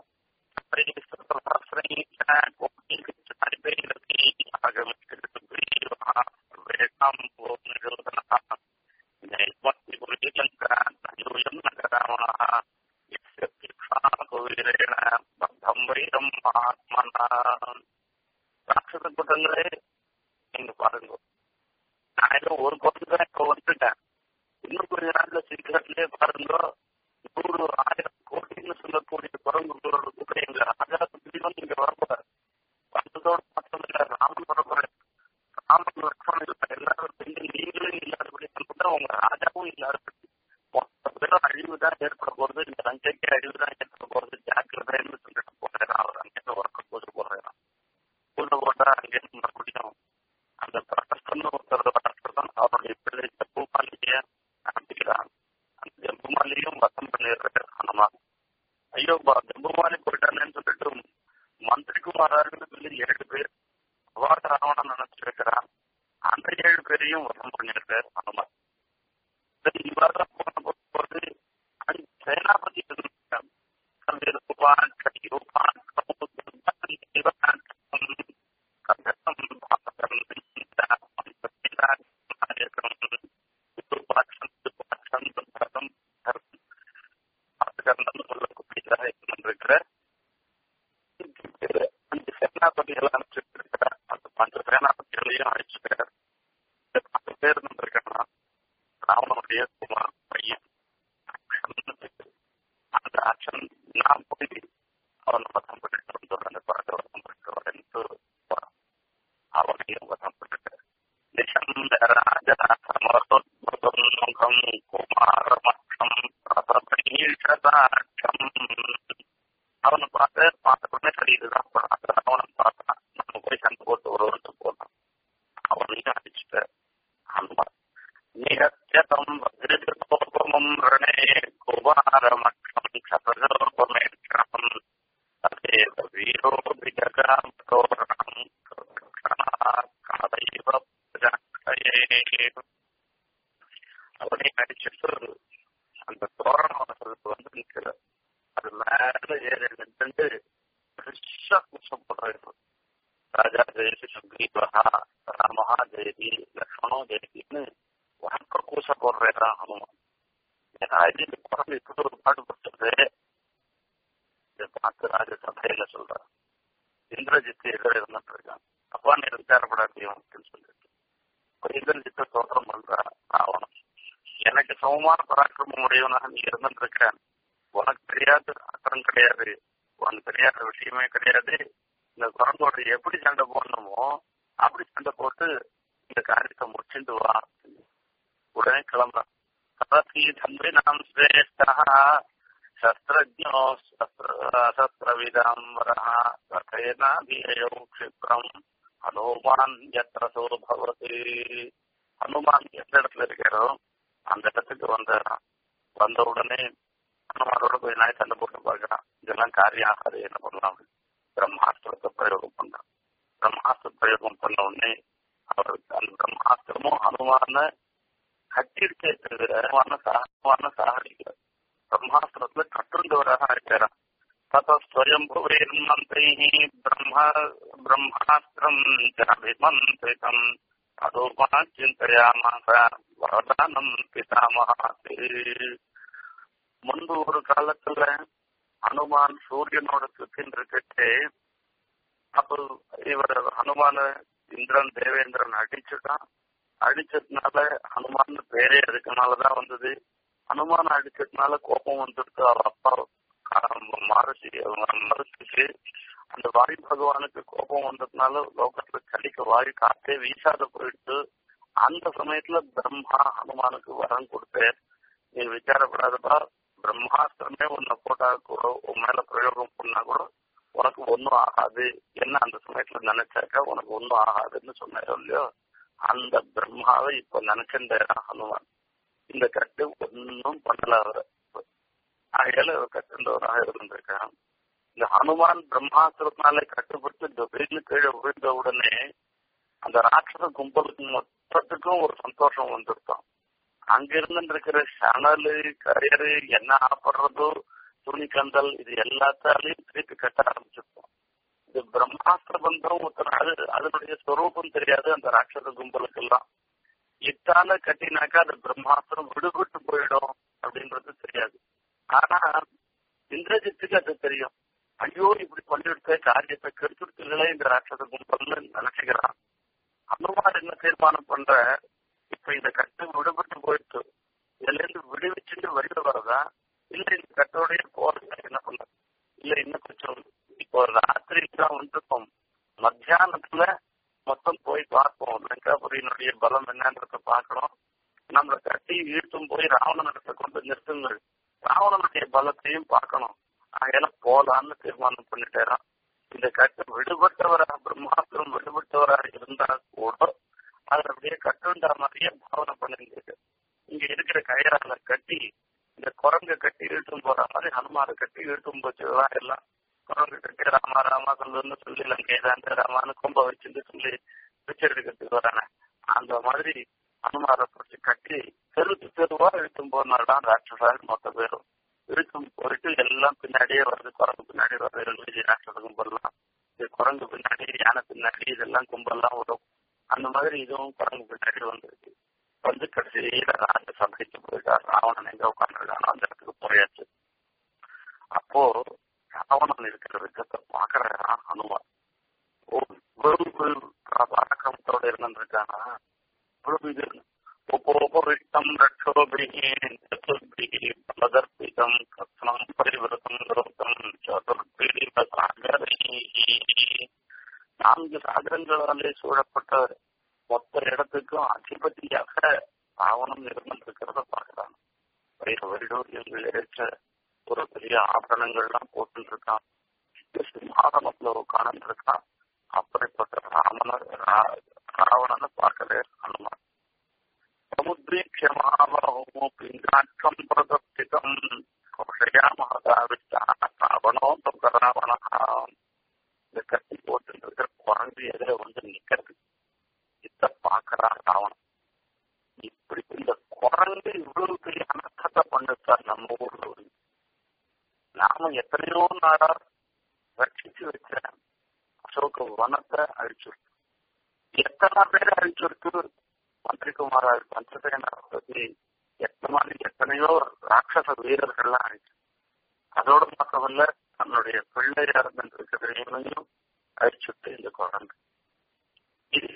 Speaker 1: ராட்சச கூட்டங்களே நீங்க பாருங்க நான் ஏதோ ஒரு பக்கம் தான் இப்ப வந்துட்டேன் இன்னும் கொஞ்ச நாள்ல சீக்கிரத்திலே பாருங்க நூறு ஆயிரம் கோடின்னு சொல்லக்கூடிய குரங்குகளோட கூட எங்க ராஜா சுத்திலும் இங்க வரக்கூடாது வந்ததோடு மட்டும் இல்ல ராமன் வரக்கூடாது ராமன் லட்சணம் இல்ல எல்லாரும் பெண்ணு நீங்களும் இல்லாதபடி கூட உங்க ராஜாவும் இல்லாதபடி மொத்த பேரும் அழிவு தான் ஏற்பட போறது இந்த லங்கைக்கு அழிவு தான் ஏற்பட போறது ஜாக்கிரதைன்னு சொல்லிட்டு போறேன் அவர் அங்கே ஒர்க்க போது போறேன் உள்ள போட்டா அங்கே மறுபடியும் அந்த பிரகஸ்தன் ஒருத்தர் பிரகஸ்தன் அவருடைய பிள்ளை ஜம்புமாலிய அனுப்பிக்கிறான் அந்த ஜம்புமாலியும் வசம் பண்ணிடுறாரு ஹனுமான் ஐயோ ஜம்புமாலி போயிட்டானேன்னு சொல்லிட்டு மந்திரிக்குமாரான்னு சொல்லி ஏழு பேர் அவாத ராவணன் நினைச்சு வைக்கிறான் அந்த ஏழு பேரையும் வசம் பண்ணிருக்காரு ஹனுமான் இவ்வாறு போன போது சேனாபதி கவிருப்பான் கடியூப்பான் அஞ்சு சேனாபதிகள் அனுப்பிச்சிட்டு இருக்கிற அந்த பஞ்ச சேனாபதிகளையும் அழைச்சிருக்காரு பத்து பேர் இருந்திருக்காங்கன்னா ராவனுடைய குமார் பையன் அந்த அக்ஷன் நான் போய் அவனை வசம் பண்ணிட்டு வந்தோம் அந்த பழக்க வசம் பண்ணிட்டு வரேன்ட்டு அவனையும் வசம் பண்ணிட்டு நிசந்தராஜமுகம் குமாரமக்ஷம் பிரபீஷதாட்சம் அவனை பார்த்து பார்த்த உடனே சரி இதுதான் அவனை பார்த்தான் நம்ம போய் சண்டை போட்டு ஒரு வருஷம் போட்டான் அவனையும் அடிச்சுட்டு ஹனுமான் நிகத்தியம் வஜ்ரகோபமம் ரணே குமாரமக்ஷம் க்ஷபகோபமேட்சம் ததேவ வீரோ விஜகாம் காதைவ அவனை அடிச்சுட்டு அந்த தோரணம் வந்து நிற்கிற அது மேல ஏறி நின்று பெருசா குஷம் போடுறது ராஜா ஜெயசி சுக்ரீவா ராமஹா ஜெயதி லக்ஷ்மணோ ஜெயதின்னு உனக்கு கூச போடுறேன் ஹனுமான் அடி குரல் இப்படி ஒரு பாடுபட்டது இதை பார்த்து ராஜசபையில சொல்றான் இந்திரஜித்து எதிர இருந்துட்டு இருக்கான் அப்பா நீ விசாரப்படாதியும் அப்படின்னு சொல்லிட்டு இந்திரஜித்த தோற்றம் பண்றா ராவணன் எனக்கு சமமான பராக்கிரமம் உடையவனாக நீ இருந்துட்டு இருக்க உனக்கு தெரியாத அக்கறம் கிடையாது உனக்கு தெரியாத விஷயமே கிடையாது இந்த குரங்கோட எப்படி சண்டை போடணுமோ அப்படி சண்டை போட்டு இந்த காரியத்தை முடிச்சுட்டு வா உடனே கிளம்புறான் கதசி தம்பி நாம் சிரேஷ்டா शस्त्रज्ञो शस्त्रविदाम्बरः तथेनाभियौ क्षिप्रम् ஹனுமான் எத்த சோபவதி ஹனுமான் எந்த இடத்துல இருக்கிறோ அந்த இடத்துக்கு வந்த வந்த உடனே ஹனுமானோட போய் நாய் சண்டை போட்டு பார்க்கிறான் இதெல்லாம் காரியம் ஆகாது என்ன பண்ணலாம் பிரம்மாஸ்திரத்தை பிரயோகம் பண்றான் பிரம்மாஸ்திர பிரயோகம் பண்ண உடனே அவருக்கு அந்த பிரம்மாஸ்திரமும் ஹனுமான கட்டிருக்கே தவிர ஹனுமான சாகமான சாகடிக்கல பிரம்மாஸ்திரத்துல கட்டுண்டவராக இருக்கிறான் ततस्वयम्भुवैर्मन्त्रैः ब्रह्म ब्रह्मास्त्रम् चाभिमन्त्रितम् अदोपः चिन्तयामास वरदाனம் பிதாமகாசே முன்பு ஒரு காலத்துல ஹனுமான் சூரியனோட சுத்தின்னு இருக்கே அப்போ இவர் ஹனுமான இந்திரன் தேவேந்திரன் அடிச்சுட்டான் அடிச்சதுனால ஹனுமான் பேரே அதுக்குனாலதான் வந்தது ஹனுமான் அடிச்சதுனால கோபம் வந்துடுத்து அவர் அப்பா மறுசி மறுசிச்சு அந்த வாயு பகவானுக்கு கோபம் வந்ததுனால லோகத்துல கலிக்க வாயு காத்தே வீசாத போயிடுத்து அந்த சமயத்துல பிரம்மா ஹனுமானுக்கு வரம் கொடுத்தேன் நீ விசாரப்படாதப்பா பிரம்மாஸ்திரமே உன்னை போட்டா கூட உன் மேல பிரயோகம் பண்ணா கூட உனக்கு ஒன்னும் ஆகாது என்ன அந்த சமயத்துல நினைச்சாக்கா உனக்கு ஒன்னும் ஆகாதுன்னு சொன்னேன் இல்லையோ அந்த பிரம்மாவை இப்ப நினைச்சிருந்தேன் ஹனுமான் இந்த கட்டு ஒன்னும் பண்ணல அவரை ஆகையால கட்டுண்டவராக இருந்திருக்கான் இந்த ஹனுமான் பிரம்மாஸ்திரத்தினாலே கட்டுப்பட்டு திடீர்னு கீழே விழுந்த உடனே அந்த ராட்சச கும்பலுக்கு மொத்தத்துக்கும் ஒரு சந்தோஷம் வந்துருக்கும் அங்கிருந்து இருக்கிற சணலு கயறு என்ன ஆப்படுறதோ துணி கந்தல் இது எல்லாத்தாலையும் திருப்பி கட்ட ஆரம்பிச்சிருக்கோம் இது பிரம்மாஸ்திர பந்தம் அது அதனுடைய ஸ்வரூபம் தெரியாது அந்த ராட்சச கும்பலுக்கு எல்லாம் இத்தால கட்டினாக்கா அது பிரம்மாஸ்திரம் விடுபட்டு போயிடும் அப்படின்றது தெரியாது ஆனா இந்திரஜித்துக்கு அது தெரியும் ஐயோ இப்படி பண்ணிவிட்ட காரியத்தை கெடுத்துருக்கீங்களே இந்த ராட்சச கும்பல்னு நினைச்சுக்கிறான் ஹனுமான் என்ன தீர்மானம் பண்ற இப்ப இந்த கட்டு விடுபட்டு போயிட்டு இதுல இருந்து விடுவிச்சுட்டு வெளியில வரதா இல்ல இந்த கட்டோடய போறதா என்ன பண்ண இல்ல இன்னும் கொஞ்சம் இப்போ ராத்திரி தான் வந்துருக்கோம் மத்தியானத்துல மொத்தம் போய் பார்ப்போம் லங்காபுரியினுடைய பலம் என்னன்றத பார்க்கணும் நம்மளை கட்டி இழுத்தும் போய் ராவணனிடத்தை கொண்டு நிறுத்துங்கள் ராவணனுடைய பலத்தையும் பார்க்கணும் அதனால போலான்னு தீர்மானம் பண்ணிட்டாராம் இந்த கட்டு விடுபட்டவரா பிரம்மாஸ்திரம் விடுபட்டவரா இருந்தா கூட அது அப்படியே கட்டுண்டா மாதிரியே பாவனை பண்ணிருக்கு இங்க இருக்கிற கயிறால கட்டி இந்த குரங்க கட்டி இழுத்தும் போற மாதிரி ஹனுமாரை கட்டி இழுத்தும் போச்சுதான் எல்லாம் குரங்கு கட்டி ராமா ராமா சொல்லுன்னு சொல்லி லங்கைதாந்த ராமான்னு கொம்ப வச்சுட்டு சொல்லி வச்சிருக்கிறதுக்கு வரானே அந்த மாதிரி ஹனுமாரை பிடிச்சி கட்டி தெருத்து தெருவா இழுத்தும் போனால்தான் ராட்சசால் மொத்த பேரும் இழுத்தும் போயிட்டு எல்லாம் பின்னாடியே வருது குரங்கு பின்னாடி வருது ராட்சச கும்பல்லாம் இது குரங்கு பின்னாடி யானை பின்னாடி இதெல்லாம் கும்பல்லாம் வரும் அந்த மாதிரி இதுவும் குரங்கு பின்னாடி வந்துருக்கு வந்து கடைசியில ராஜ சபைக்கு போயிட்டார் ராவணன் எங்க உட்காந்துருக்கானோ அந்த இடத்துக்கு போயாச்சு அப்போ ராவணன் இருக்கிற விதத்தை பாக்குறான் ஹனுமான் ஓ இவ்வளவு பழக்கத்தோட இருந்திருக்கானா இவ்வளவு இது உபோபவிட்டம் ரட்சோபிகி சதுர்பிகி பலதர்பிதம் கத்னம் பரிவிரதம் ரோதம் சதுர்பிடி நான்கு சாகரங்களாலே சூழப்பட்ட மொத்த இடத்துக்கும் அதிபதியாக ராவணம் இருந்திருக்கிறத பார்க்கிறான் வைர வைடூரியங்கள் இறைச்ச ஒரு பெரிய ஆபரணங்கள்லாம் போட்டு இருக்கான் சிம்மாசனத்துல உட்கார்ந்து இருக்கான் அப்படிப்பட்ட ராமன ராவணனை பார்க்கவே ஹனுமான் சமுத்ரீட்சமாவோ பிங்காட்சம் பிரதப்திதம் கோஷயாமதாவிஷ்டா ராவணோ ராவணா இந்த கட்டி போட்டு இருக்கிற குரங்கு எதிர வந்து நிக்கிறது இத பாக்குறான் ராவணன் இப்படி இந்த குரங்கு இவ்வளவு பெரிய அனர்த்தத்தை பண்ணுச்சார் நம்ம ஊர்ல வந்து நாம எத்தனையோ நாடா ரட்சிச்சு வச்ச அசோக வனத்தை அழிச்சிருக்கு எத்தனை பேர் அழிச்சிருக்கு மந்திரிகுமார் பஞ்சசேனா பத்தி எத்தனை எத்தனையோ ராட்சச வீரர்கள்லாம் அழிச்சு அதோட மட்டுமல்ல தன்னுடைய பிள்ளையா இருந்திருக்கிறதையும் அழிச்சுட்டு இந்த குரங்கு இது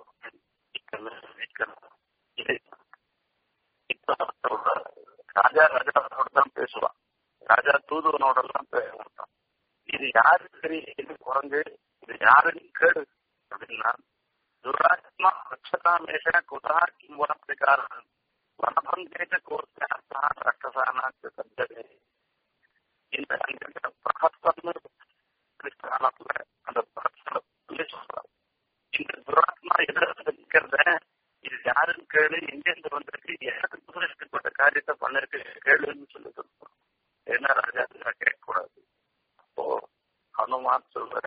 Speaker 1: ராஜா ராஜாவோட தான் பேசுவான் ராஜா தூதுவனோட எல்லாம் பேச மாட்டான் இது யாரு சரி இது குரங்கு இது யாருக்கு கேடு அப்படின்னா துராத்மா ரட்சதா மேஷ குதா கிம் வனப்பிரகாரம் வனபந்தேஜ கோர்த்தா ரட்சசானாச்சு சப்தமே இந்த அங்க பிரகஸ்தன்னு கிறிஸ்தானத்துல அந்த பிரகஸ்தனை சொல்லி சொல்றாரு இந்த துராத்மா எதிர்த்து நிற்கிறத இது யாருன்னு கேளு எங்கிருந்து வந்திருக்கு எனக்கு புதுப்பிக்கப்பட்ட காரியத்தை பண்ணிருக்கு கேளுன்னு சொல்லி சொல்றோம் என்ன ராஜா கேட்கக்கூடாது அப்போ ஹனுமான் சொல்ற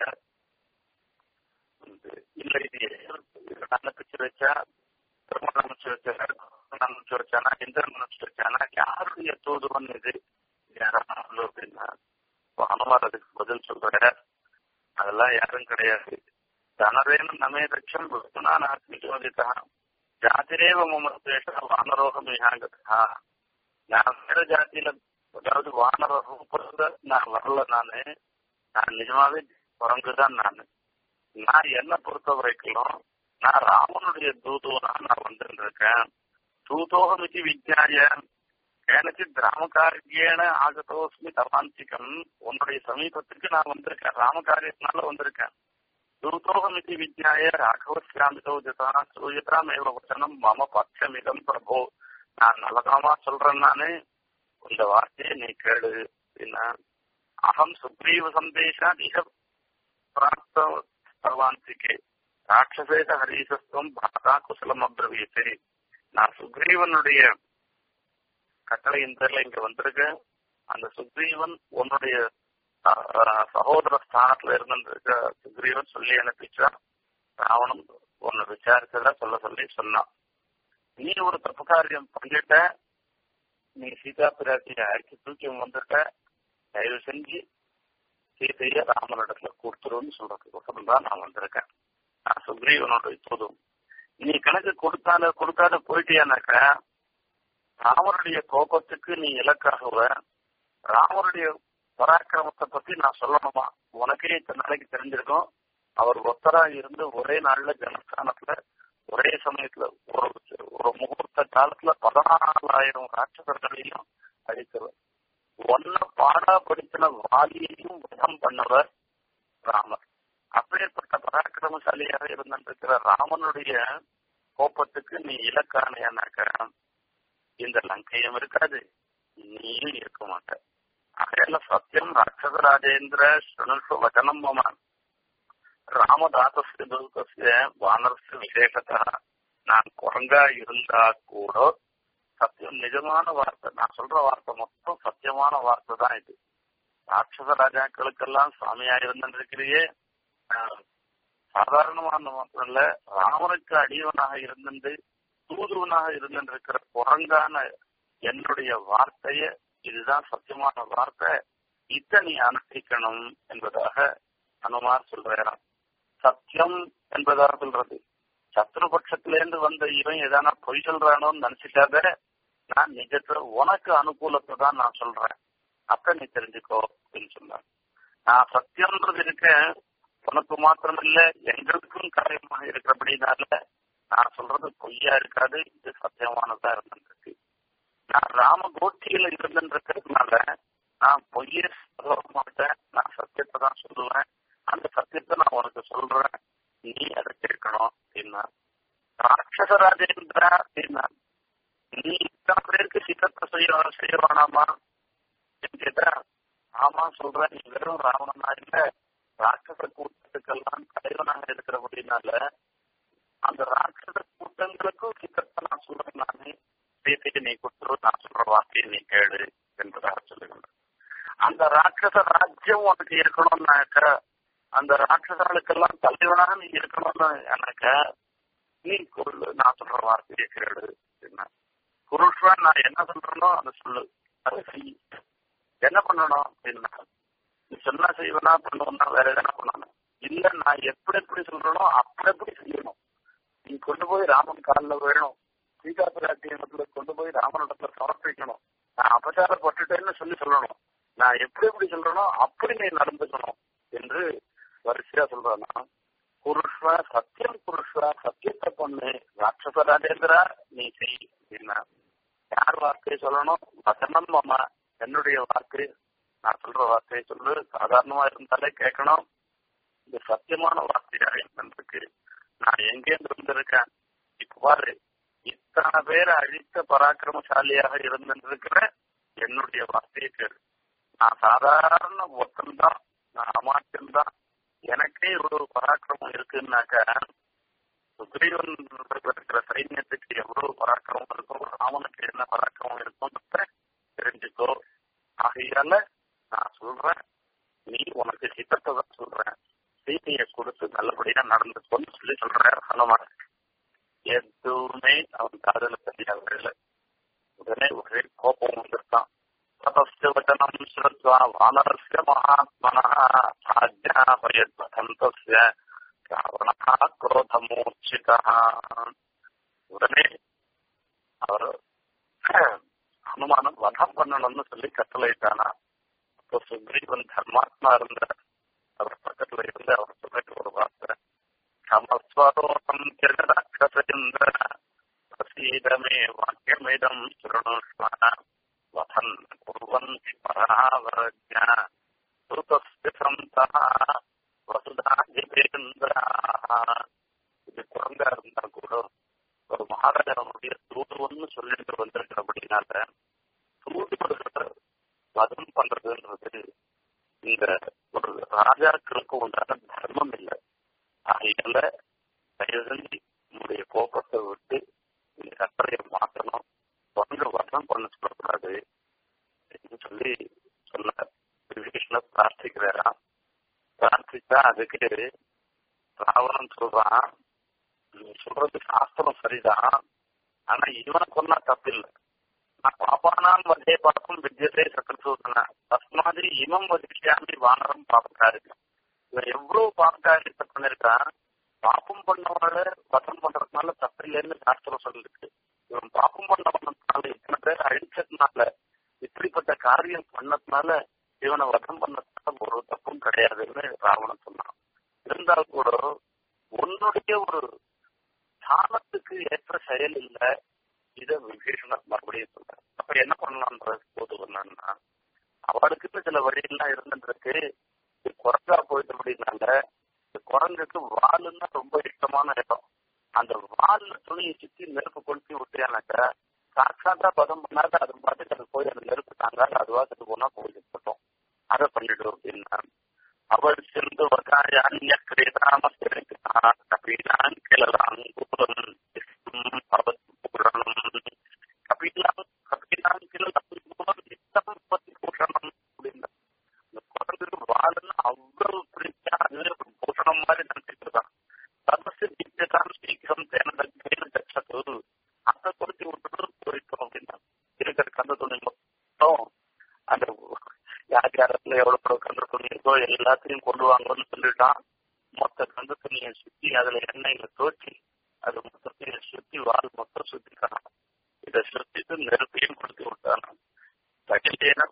Speaker 1: இல்ல இது அனுப்பிச்சு வச்சா திருமணம் அனுப்பிச்சு வச்சா அனுப்பிச்சு வச்சானா இந்திரன் அனுப்பிச்சு வச்சானா யாருடைய தூதுவன் இது யாரும் அப்படின்னா ஹனுமார் அதுக்கு பதில் சொல்ற அதெல்லாம் யாரும் கிடையாது தனரேன நமே லட்சம் விஷ்ணுனாத்மி ஜோதிதா ஜாதிரேவ மமத்வேஷ வானரோகம் விஹாங்கதா நான் வேற ஜாதியில அதாவது வானர ரூபத்துல நான் வரல நானு நான் நிஜமாவே குரங்குதான் நானு நான் என்ன பொறுத்த வரைக்கும் நான் ராமனுடைய தூதுவனா நான் வந்துருக்கேன் தூதோகமிக்கு விஜயாய எனக்கு ராமகாரியேன ஆகதோஸ்மி தவாந்திகம் உன்னுடைய சமீபத்துக்கு நான் வந்திருக்கேன் ராமகாரியத்தினால வந்திருக்கேன் தூதோகமிதி விஜயாய ராகவஸ்யாமிதோ ஜதா சூயதாம் ஏவ வச்சனம் மம பட்சமிதம் பிரபோ நான் நல்லதாமா சொல்றேன் நானு இந்த வார்த்தையை நீ கேளு அப்படின்னா அகம் சுக்ரீவ சந்தேஷா இக பிராப்தவாந்திகே ராட்சசேத ஹரீசஸ்துவம் பாதா குசலம் அப்ரவீசே நான் சுக்ரீவனுடைய கட்டளையின் பேர்ல இங்க வந்திருக்கேன் அந்த சுக்ரீவன் உன்னுடைய சகோதர ஸ்தானத்துல இருந்திருக்க சுக்ரீவன் சொல்லி அனுப்பிச்சா ராவணன் உன்னை விசாரிச்சதா சொல்ல சொல்லி சொன்னான் நீ ஒரு தப்பு காரியம் பண்ணிட்ட நீ சீதா பிராட்டிய அழைச்சி தூக்கி வந்துட்ட தயவு செஞ்சு சீதைய ராமனிடத்துல கொடுத்துருன்னு சொல்றதுக்கோசரம் தான் நான் வந்திருக்கேன் நான் சுக்ரீவனோட தூதும் நீ கணக்கு கொடுத்தால கொடுக்காத போயிட்டியானாக்க ராமருடைய கோபத்துக்கு நீ இலக்காகுவ ராமருடைய பராக்கிரமத்தை பத்தி நான் சொல்லணுமா உனக்கே இத்தனை நாளைக்கு தெரிஞ்சிருக்கும் அவர் ஒத்தரா இருந்து ஒரே நாள்ல ஜனஸ்தானத்துல ஒரே சமயத்துல ஒரு ஒரு முகூர்த்த காலத்துல பதினாலாயிரம் ராட்சசர்களையும் அழித்தவர் ஒன்ன பாடாப்படுத்தின வாலியையும் வதம் பண்ணவர் ராமர் அப்பேற்பட்ட பராக்கிரமசாலியாக இருந்திருக்கிற ராமனுடைய கோபத்துக்கு நீ இலக்கானையானாக்க இந்த லங்கையும் இருக்காது நீயும் இருக்க மாட்ட ஆகையால சத்தியம் ராட்சச ராஜேந்திர ஸ்ருணுஷு வச்சனம் மம ராமதாசஸ்ய தூதஸ்ய வானரஸ்ய விசேஷத்தா நான் குரங்கா இருந்தா கூட சத்தியம் நிஜமான வார்த்தை நான் சொல்ற வார்த்தை மொத்தம் சத்தியமான வார்த்தை தான் இது ராட்சச ராஜாக்களுக்கெல்லாம் சுவாமியா இருந்திருக்கிறியே சாதாரணமான மாத்திரம் இல்ல ராமனுக்கு அடியவனாக இருந்திருந்து தூதுவனாக இருந்திருக்கிற குரங்கான என்னுடைய வார்த்தைய இதுதான் சத்தியமான வார்த்தை இத நீ அனுஷ்டிக்கணும் என்பதாக அனுமார் சொல்றாராம் சத்தியம் என்பதாக சொல்றது சத்ருபட்சத்திலேருந்து வந்த இவன் எதானா பொய் சொல்றானோன்னு நினைச்சிட்டாத நான் நிஜத்துல உனக்கு அனுகூலத்தை தான் நான் சொல்றேன் அப்ப நீ தெரிஞ்சுக்கோ அப்படின்னு சொன்னார் நான் சத்தியம்ன்றது இருக்க உனக்கு மாத்திரம் இல்ல எங்களுக்கும் காரியமாக இருக்கிறபடினால நான் சொல்றது பொய்யா இருக்காது இது சத்தியமானதா இருந்திருக்கு நான் ராம கோஷ்டியில இருந்துன்றதுனால நான் பொய்யே சொல்ல மாட்டேன் நான் சத்தியத்தை தான் சொல்லுவேன் அந்த சத்தியத்தை நான் உனக்கு சொல்றேன் நீ அதை கேட்கணும் அப்படின்னா ராட்சச ராஜேந்திரா அப்படின்னா நீ இத்தனை பேருக்கு சித்தத்தை செய்ய செய்ய வேணாமா கேட்டா ஆமா சொல்றேன் நீ வெறும் ராவணனா இல்ல ராட்சச கூட்டத்துக்கெல்லாம் தலைவனாக இருக்கிறபடினால அந்த ராட்சச கூட்டங்களுக்கும் சித்தத்தை நான் சொல்றேன் நானே சீதைக்கு நீ கொடுத்துரு நான் சொல்ற வார்த்தையை நீ கேளு என்பதாக சொல்லுகின்றேன் அந்த ராட்சச ராஜ்யம் உனக்கு இருக்கணும்னாக்க அந்த ராட்சசர்களுக்கெல்லாம் தலைவனாக நீ இருக்கணும்னு எனக்கு நீ கொள்ளு நான் சொல்ற வார்த்தையை கேளு என்ன புருஷா நான் என்ன சொல்றேனோ அதை சொல்லு அதை செய் என்ன பண்ணணும் அப்படின்னா நீ சொன்னா செய்வனா பண்ணுவனா வேற எதனா பண்ணணும் இல்ல நான் எப்படி எப்படி சொல்றேனோ அப்படி எப்படி செய்யணும் நீ கொண்டு போய் ராமன் காலில் வேணும் சீதா பிராட்டியத்துல கொண்டு போய் ராமனிடத்துல சமர்ப்பிக்கணும் நான் அபச்சாரப்பட்டுட்டேன்னு சொல்லி சொல்லணும் நான் எப்படி எப்படி சொல்றேனோ அப்படி நீ நடந்துக்கணும் என்று வரிசையா சொல்றானா புருஷா சத்தியம் புருஷா சத்தியத்தை பொண்ணு ராட்சச ராஜேந்திரா நீ செய் அப்படின்னா யார் வார்த்தையை சொல்லணும் வசனம் மாமா என்னுடைய வார்த்தை நான் சொல்ற வார்த்தையை சொல்லு சாதாரணமா இருந்தாலே கேட்கணும் இது சத்தியமான வார்த்தையா இருக்கு நான் எங்கேருந்து இருந்திருக்கேன் இப்ப பாரு இத்தனை பேரை அழித்த பராக்கிரமசாலியாக இருந்திருக்கிற என்னுடைய வார்த்தையை கேளு நான் சாதாரண ஒருத்தன்தான் நான் அமாத்தியம்தான் எனக்கே இவ்வளவு பராக்கிரமம் இருக்குன்னாக்க சுக்ரீவன் இருக்கிற சைன்யத்துக்கு எவ்வளவு பராக்கிரமம் இருக்கும் ராமனுக்கு என்ன பராக்கிரமம் இருக்கும்ன்றத தெரிஞ்சுக்கோ ஆகையால நான் சொல்றேன் நீ உனக்கு சித்தத்தை தான் சொல்றேன் சீதையை கொடுத்து நல்லபடியா நடந்துக்கோன்னு சொல்லி சொல்றாரு ஹனுமான் எதுவுமே அவன் காதல சரியா வரல உடனே ஒரே கோபம் வந்துருக்கான் ततस्य वचनम् श्रुत्वा वानरस्य महात्मनः आज्ञापयद्वसन्तस्य रावणः क्रोधमूर्छितः உடனே அவர் ஹனுமானம் வதம் பண்ணணும்னு சொல்லி கட்டளையிட்டானா அப்போ சுக்ரீவன் தர்மாத்மா இருந்த அவர் பக்கத்துல இருந்து அவர் சொல்லிட்டு ஒரு வார்த்தை சமஸ்வரோகம் ஜெகதாட்சசேந்திர பிரசீதமே வாக்கியமிதம் சுருணுஷ்மன वहन् कुर्वन्ति परावरज्ञ श्रुतस्य सन्तः வசுதாஜிபேந்திராக இது குரங்கா இருந்தா கூட ஒரு மகாராஜாவுடைய தூதுவன்னு சொல்லிட்டு வந்திருக்கிறபடினால தூதுவர்களை வதம் பண்றதுன்றது இந்த ஒரு ராஜாக்களுக்கு உண்டான தர்மம் இல்லை ஆகையால தயவு செஞ்சு உங்களுடைய கோபத்தை விட்டு இந்த கட்டளையை மாற்றணும் குரங்கு வதம் பண்ண சொல்லக்கூடாது சொல்லி சொன்னார் விபீஷ்ண பிரார்த்திக்கிறாராம் பிரார்த்திச்சா அதுக்கு ராவணன் சொல்றான் நீ சொல்றது சாஸ்திரம் சரிதான் ஆனா இவனை கொன்னா தப்பில்லை நான் பாப்பானாம் வதே பார்க்கும் வித்தியதே சக்கரசூதன தஸ்மாதி இமம் வதிஷ்யாமி வானரம் பாப்பக்காரி இவன் எவ்வளவு பாப்பக்காரியத்தை பண்ணிருக்கான் பாப்பம் பண்ணவன வதம் பண்றதுனால தப்பில்லைன்னு சாஸ்திரம் சொல்லிருக்கு இவன் பாப்பம் பண்ணவனால இத்தனை பேர் அழிச்சதுனால இப்படிப்பட்ட காரியம் பண்ணதுனால இவனை வதம் பண்ணதுனால ஒரு தப்பும் கிடையாதுன்னு ராவணன் சொன்னான் இருந்தால் கூட உன்னுடைய ஒரு ஸ்தானத்துக்கு ஏற்ற செயல் இல்ல இத விபீஷணர் மறுபடியும் சொல்ற அப்ப என்ன பண்ணலான்ற போது பண்ணா அவளுக்கு சில வழியெல்லாம் இருந்துருக்கு குரங்கா போயிட்டு அப்படின்னால குரங்குக்கு வாலுன்னா ரொம்ப இஷ்டமான இடம் அந்த வால்ல துணியை சுத்தி நெருப்பு கொளுத்தி விட்டியானாக்கா சாட்சாத்தா பதம் பண்ணாத அது பாட்டுக்கு அது போய் அந்த நெருப்பு தாங்காது அதுவா செத்து போனா போய் போட்டோம் அதை பண்ணிடு அப்படின்னா அவள் சென்று வகாய அந்நிய கிரேதாமஸ்தான் கிளலாங்குலம் பூரணம் கபிலாம் கபிலாம் கிளலாங்குலம் நித்தம் பத்திபூஷணம் அப்படின்னா இந்த குழந்தைக்கு வாழுன்னு அவ்வளவு பிடிச்சா அதுவே ஒரு பூஷணம் மாதிரி நினைச்சிட்டு இருக்கான் தமசு நித்தியதான் சீக்கிரம் தேனதேன கச்சது அந்த கொடுத்து விட்டுட்டு போயிட்டோம் அப்படின்னா இருக்கிற கந்த துணி மொத்தம் அந்த யார் யாரத்துல எவ்வளவு கந்த துணி இருக்கோ எல்லாத்தையும் கொண்டு வாங்கன்னு சொல்லிட்டான் மொத்த கந்த துணியை சுத்தி அதுல எண்ணெயில தோச்சி அது மொத்தத்தையும் சுத்தி வால் மொத்தம் சுத்திக்கலாம் இதை சுத்திட்டு நெருப்பையும் கொடுத்து விட்டான் சகிலேன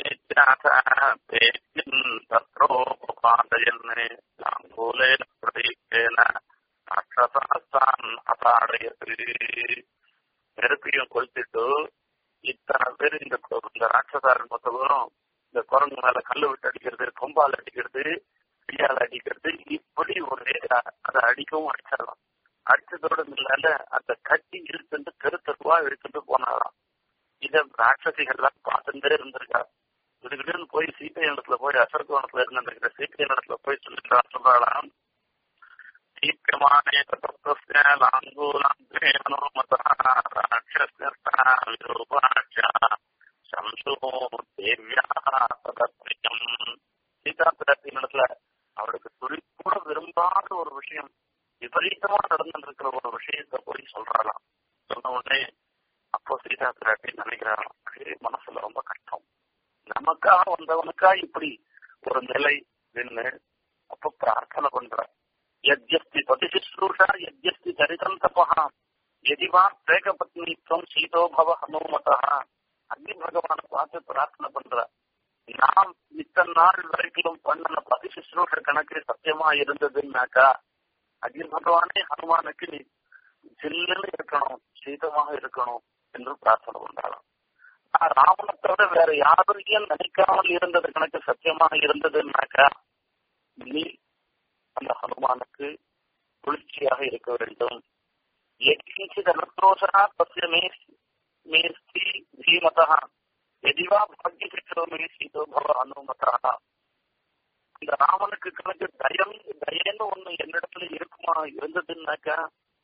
Speaker 1: பரிசேத்தியாசோபாதயன் லாங்கூலேன பிரதீபேன ராட்சசான் அசாடயது நெருப்பையும் கொளுத்திட்டு இத்தனை பேர் இந்த இந்த ராட்சசாரன் மொத்த பேரும் இந்த குரங்கு மேல கல்லு விட்டு அடிக்கிறது கொம்பால் அடிக்கிறது கையால் அடிக்கிறது இப்படி ஒரே அதை அடிக்கவும் அடிச்சிடலாம் அடிச்சதோடு இல்லாத அந்த கட்டி இழுத்துட்டு தெரு தெருவா இழுத்துட்டு போனாராம் இத ராட்சசிகள்லாம் பார்த்துட்டே இருந்திருக்கா திடீர்னு போய் சீத்தை இடத்துல போய் அசர்கோணத்துல இருந்திருக்கிற சீத்தை இடத்துல போய் சொல்லிட்டு சொல்றாளாம் தீப்யமானே தத்தஸ்ய லாங்கூலாங்கிரே மனோமதः ராட்சஸ்யஸ்தா விரூபாட்சா சம்சோ தேவ்யாः ததப்பிரியம் சீதா பிராட்டியின் இடத்துல அவளுக்கு துடிக்கூட விரும்பாத ஒரு விஷயம் விபரீதமா நடந்துருக்கிற ஒரு விஷயத்த போய் சொல்றாளாம் சொன்ன உடனே அப்போ சீதா பிராட்டி நினைக்கிறாராம் மனசுல ரொம்ப கஷ்டம் நமக்காக வந்தவனுக்கா இப்படி ஒரு நிலை நின்று அப்ப பிரார்த்தனை பண்ற यद्यस्ति पतिशुश्रूषा यद्यस्ति चरितं तपः यदि वा பிரேகபத்னித்வம் சீதோ பவ ஹனுமதः அக்னி பகவான பார்த்து பிரார்த்தனை பண்ற நாம் இத்தனை நாள் வரைக்கும் பண்ணின பதி சுশ্ரூஷ கணக்கு சத்தியமா இருந்ததுன்னாக்கா அக்னி பகவானே ஹனுமானுக்கு நீ ஜில்லுன்னு இருக்கணும் சீதமாக இருக்கணும் என்று பிரார்த்தனை பண்றாளாம் நான் ராவணத்தை தவிர வேற யாரையும் நினைக்காமல் இருந்தது கணக்கு சத்தியமாக இருந்ததுன்னாக்கா நீ அந்த ஹனுமானுக்கு குளிர்ச்சியாக இருக்க வேண்டும் எக்கிஞ்சித் அனத்தோஷனா தஸ்ய மேஸ்தி தீமதா எதிவா பாக்கியசித்தோ ஏவமே சீதோ பவ அனுமதா இந்த ராமனுக்கு கணக்கு தயம் தயன்னு ஒண்ணு என்னிடத்துல இருக்குமா இருந்ததுன்னாக்கா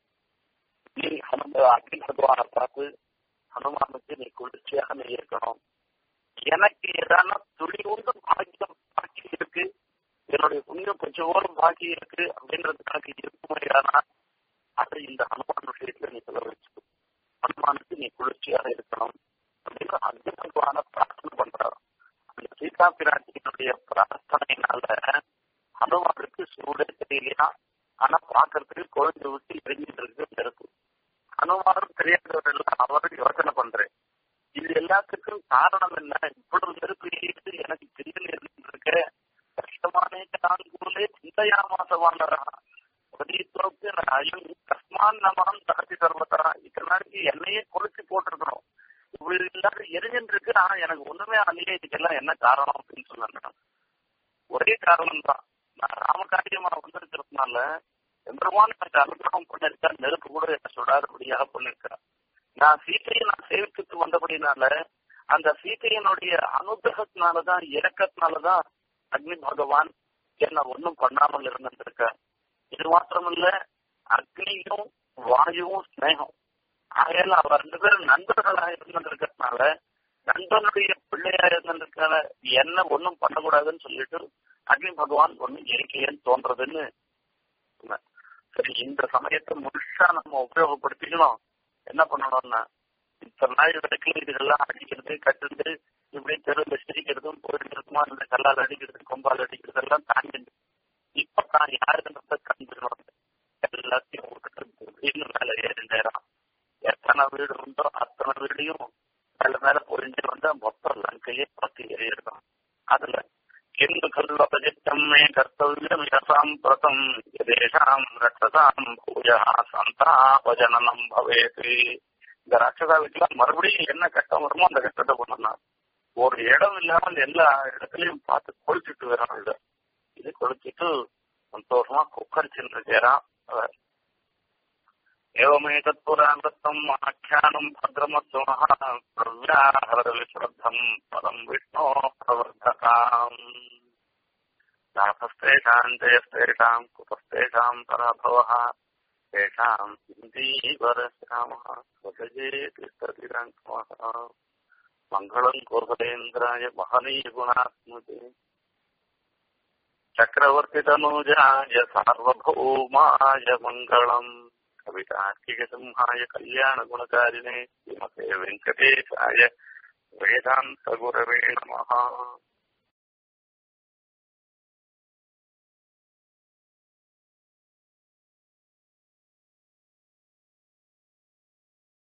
Speaker 1: நீ ஹனும அக்னி பகவானை பார்த்து ஹனுமானுக்கு நீ குளிர்ச்சியாக நீ இருக்கணும் எனக்கு ஏதான துளி உண்டு பாக்கியம் பாக்கி இருக்கு என்னுடைய புண்ணியம் கொஞ்சம் பாக்கி இருக்கு அப்படின்றது எனக்கு இருக்குமையானா அது இந்த ஹனுமான் விஷயத்துல நீ சொல்ல வச்சு ஹனுமானுக்கு நீ குளிர்ச்சியாக இருக்கணும் அப்படின்னு அக்னி பகவான பிரார்த்தனை பண்றாரு அந்த சீதா பிராட்டியினுடைய பிரார்த்தனையினால ஹனுமானுக்கு சூடே தெரியலையா ஆனா பாக்குறதுக்கு குழந்தை விட்டு எரிஞ்சிட்டு இருக்கு நெருப்பு ஹனுமானும் தெரியாதவர்கள் அவரும் யோசனை பண்றேன் இது எல்லாத்துக்கும் காரணம் என்ன இவ்வளவு நெருப்பு எரியுது எனக்கு தெரியல இருக்க கஷ்டமான நான்குள்ளே சிந்தையாமாசவானரா பிரதீத்தோக்கு அயம் கஸ்மான் நமான் தகதி சர்வதா இத்தனாக்கு என்னையே கொளுத்தி போட்டிருக்கணும் இவ்வளவு இல்லாத எரிஞ்சுட்டு இருக்கு ஆனா எனக்கு ஒண்ணுமே அழிய இதுக்கெல்லாம் என்ன காரணம் அப்படின்னு சொன்னாங்க ஒரே காரணம் தான் நான் ராமகாரியமா வந்திருக்கிறதுனால எம்பெருமான் எனக்கு அனுகிரகம் பண்ணிருக்கா நெருப்பு கூட என்ன சுடாதபடியாக பண்ணிருக்கா நான் சீத்தையை நான் சேவித்துட்டு வந்தபடினால அந்த சீத்தையனுடைய அனுகிரகத்தினாலதான் இறக்கத்தினாலதான் அக்னி பகவான் என்ன ஒன்னும் பண்ணாமல் இருந்திருக்க இது மாத்திரமில்ல அக்னியும் வாயுவும் ஸ்னேகம் ஆகையால அவர் ரெண்டு பேரும் நண்பர்களாக இருந்திருக்கிறதுனால நண்பனுடைய பிள்ளையா இருந்திருக்கால என்ன ஒன்னும் பண்ணக்கூடாதுன்னு சொல்லிட்டு அக்னி பகவான் ஒன்னும் இயற்கையன்னு தோன்றதுன்னு சரி இந்த சமயத்தை முழுசா நம்ம உபயோகப்படுத்திக்கணும் என்ன பண்ணணும்னா இத்தனை நாள் வரைக்கும் இதெல்லாம் அடிக்கிறது கட்டுறது இப்படி தெருவில் சிரிக்கிறதும் போயிட்டு இருக்குமா இந்த கல்லால் அடிக்கிறது கொம்பால் அடிக்கிறது எல்லாம் தாண்டி இப்ப நான் யாருன்றத கண்டுக்கணும் எல்லாத்தையும் விட்டுட்டு வீடு மேல ஏறி நேரம் எத்தனை வீடு உண்டோ அத்தனை வீடையும் மேல மேல பொறிஞ்சு வந்தா மொத்தம் லங்கையே பத்தி ஏறிடும் அதுல किन्तु खल्वपचित्तम् मे कर्तव्यम् यसाम् प्रतम् यदेषाम् रक्षसाम् भूयः சந்தாபஜனனம் பவேத் இந்த ராட்சதா வீட்டுல மறுபடியும் என்ன கட்டம் வருமோ அந்த கட்டத்தை பண்ணணும் ஒரு இடம் இல்லாமல் எல்லா இடத்துலயும் பார்த்து கொளுத்திட்டு வராங்க இது கொளுத்திட்டு சந்தோஷமா குக்கரிச்சுட்டு இருக்கிறான் அவர் एवमेतत्पुरान्तम् आख्यानम् भद्रमत्वमः प्रव्याहरविश्रद्धम् पदम् विष्णो प्रवर्धताम् नाथस्तेषाम् जयस्तेषाम् कुतस्तेषाम् पराभवः तेषाम् इन्दीवरश्यामः स्वजये तिष्ठतिरङ्कमः मङ्गलम् कुर्वतेन्द्राय महनीयगुणात्मके चक्रवर्तितनूजाय सार्वभौमाय मङ्गलम् कवितार्किकसिंहाय कल्याणगुणकारिणे श्रीमते वेङ्कटेशाय वेदान्तगुरवे नमः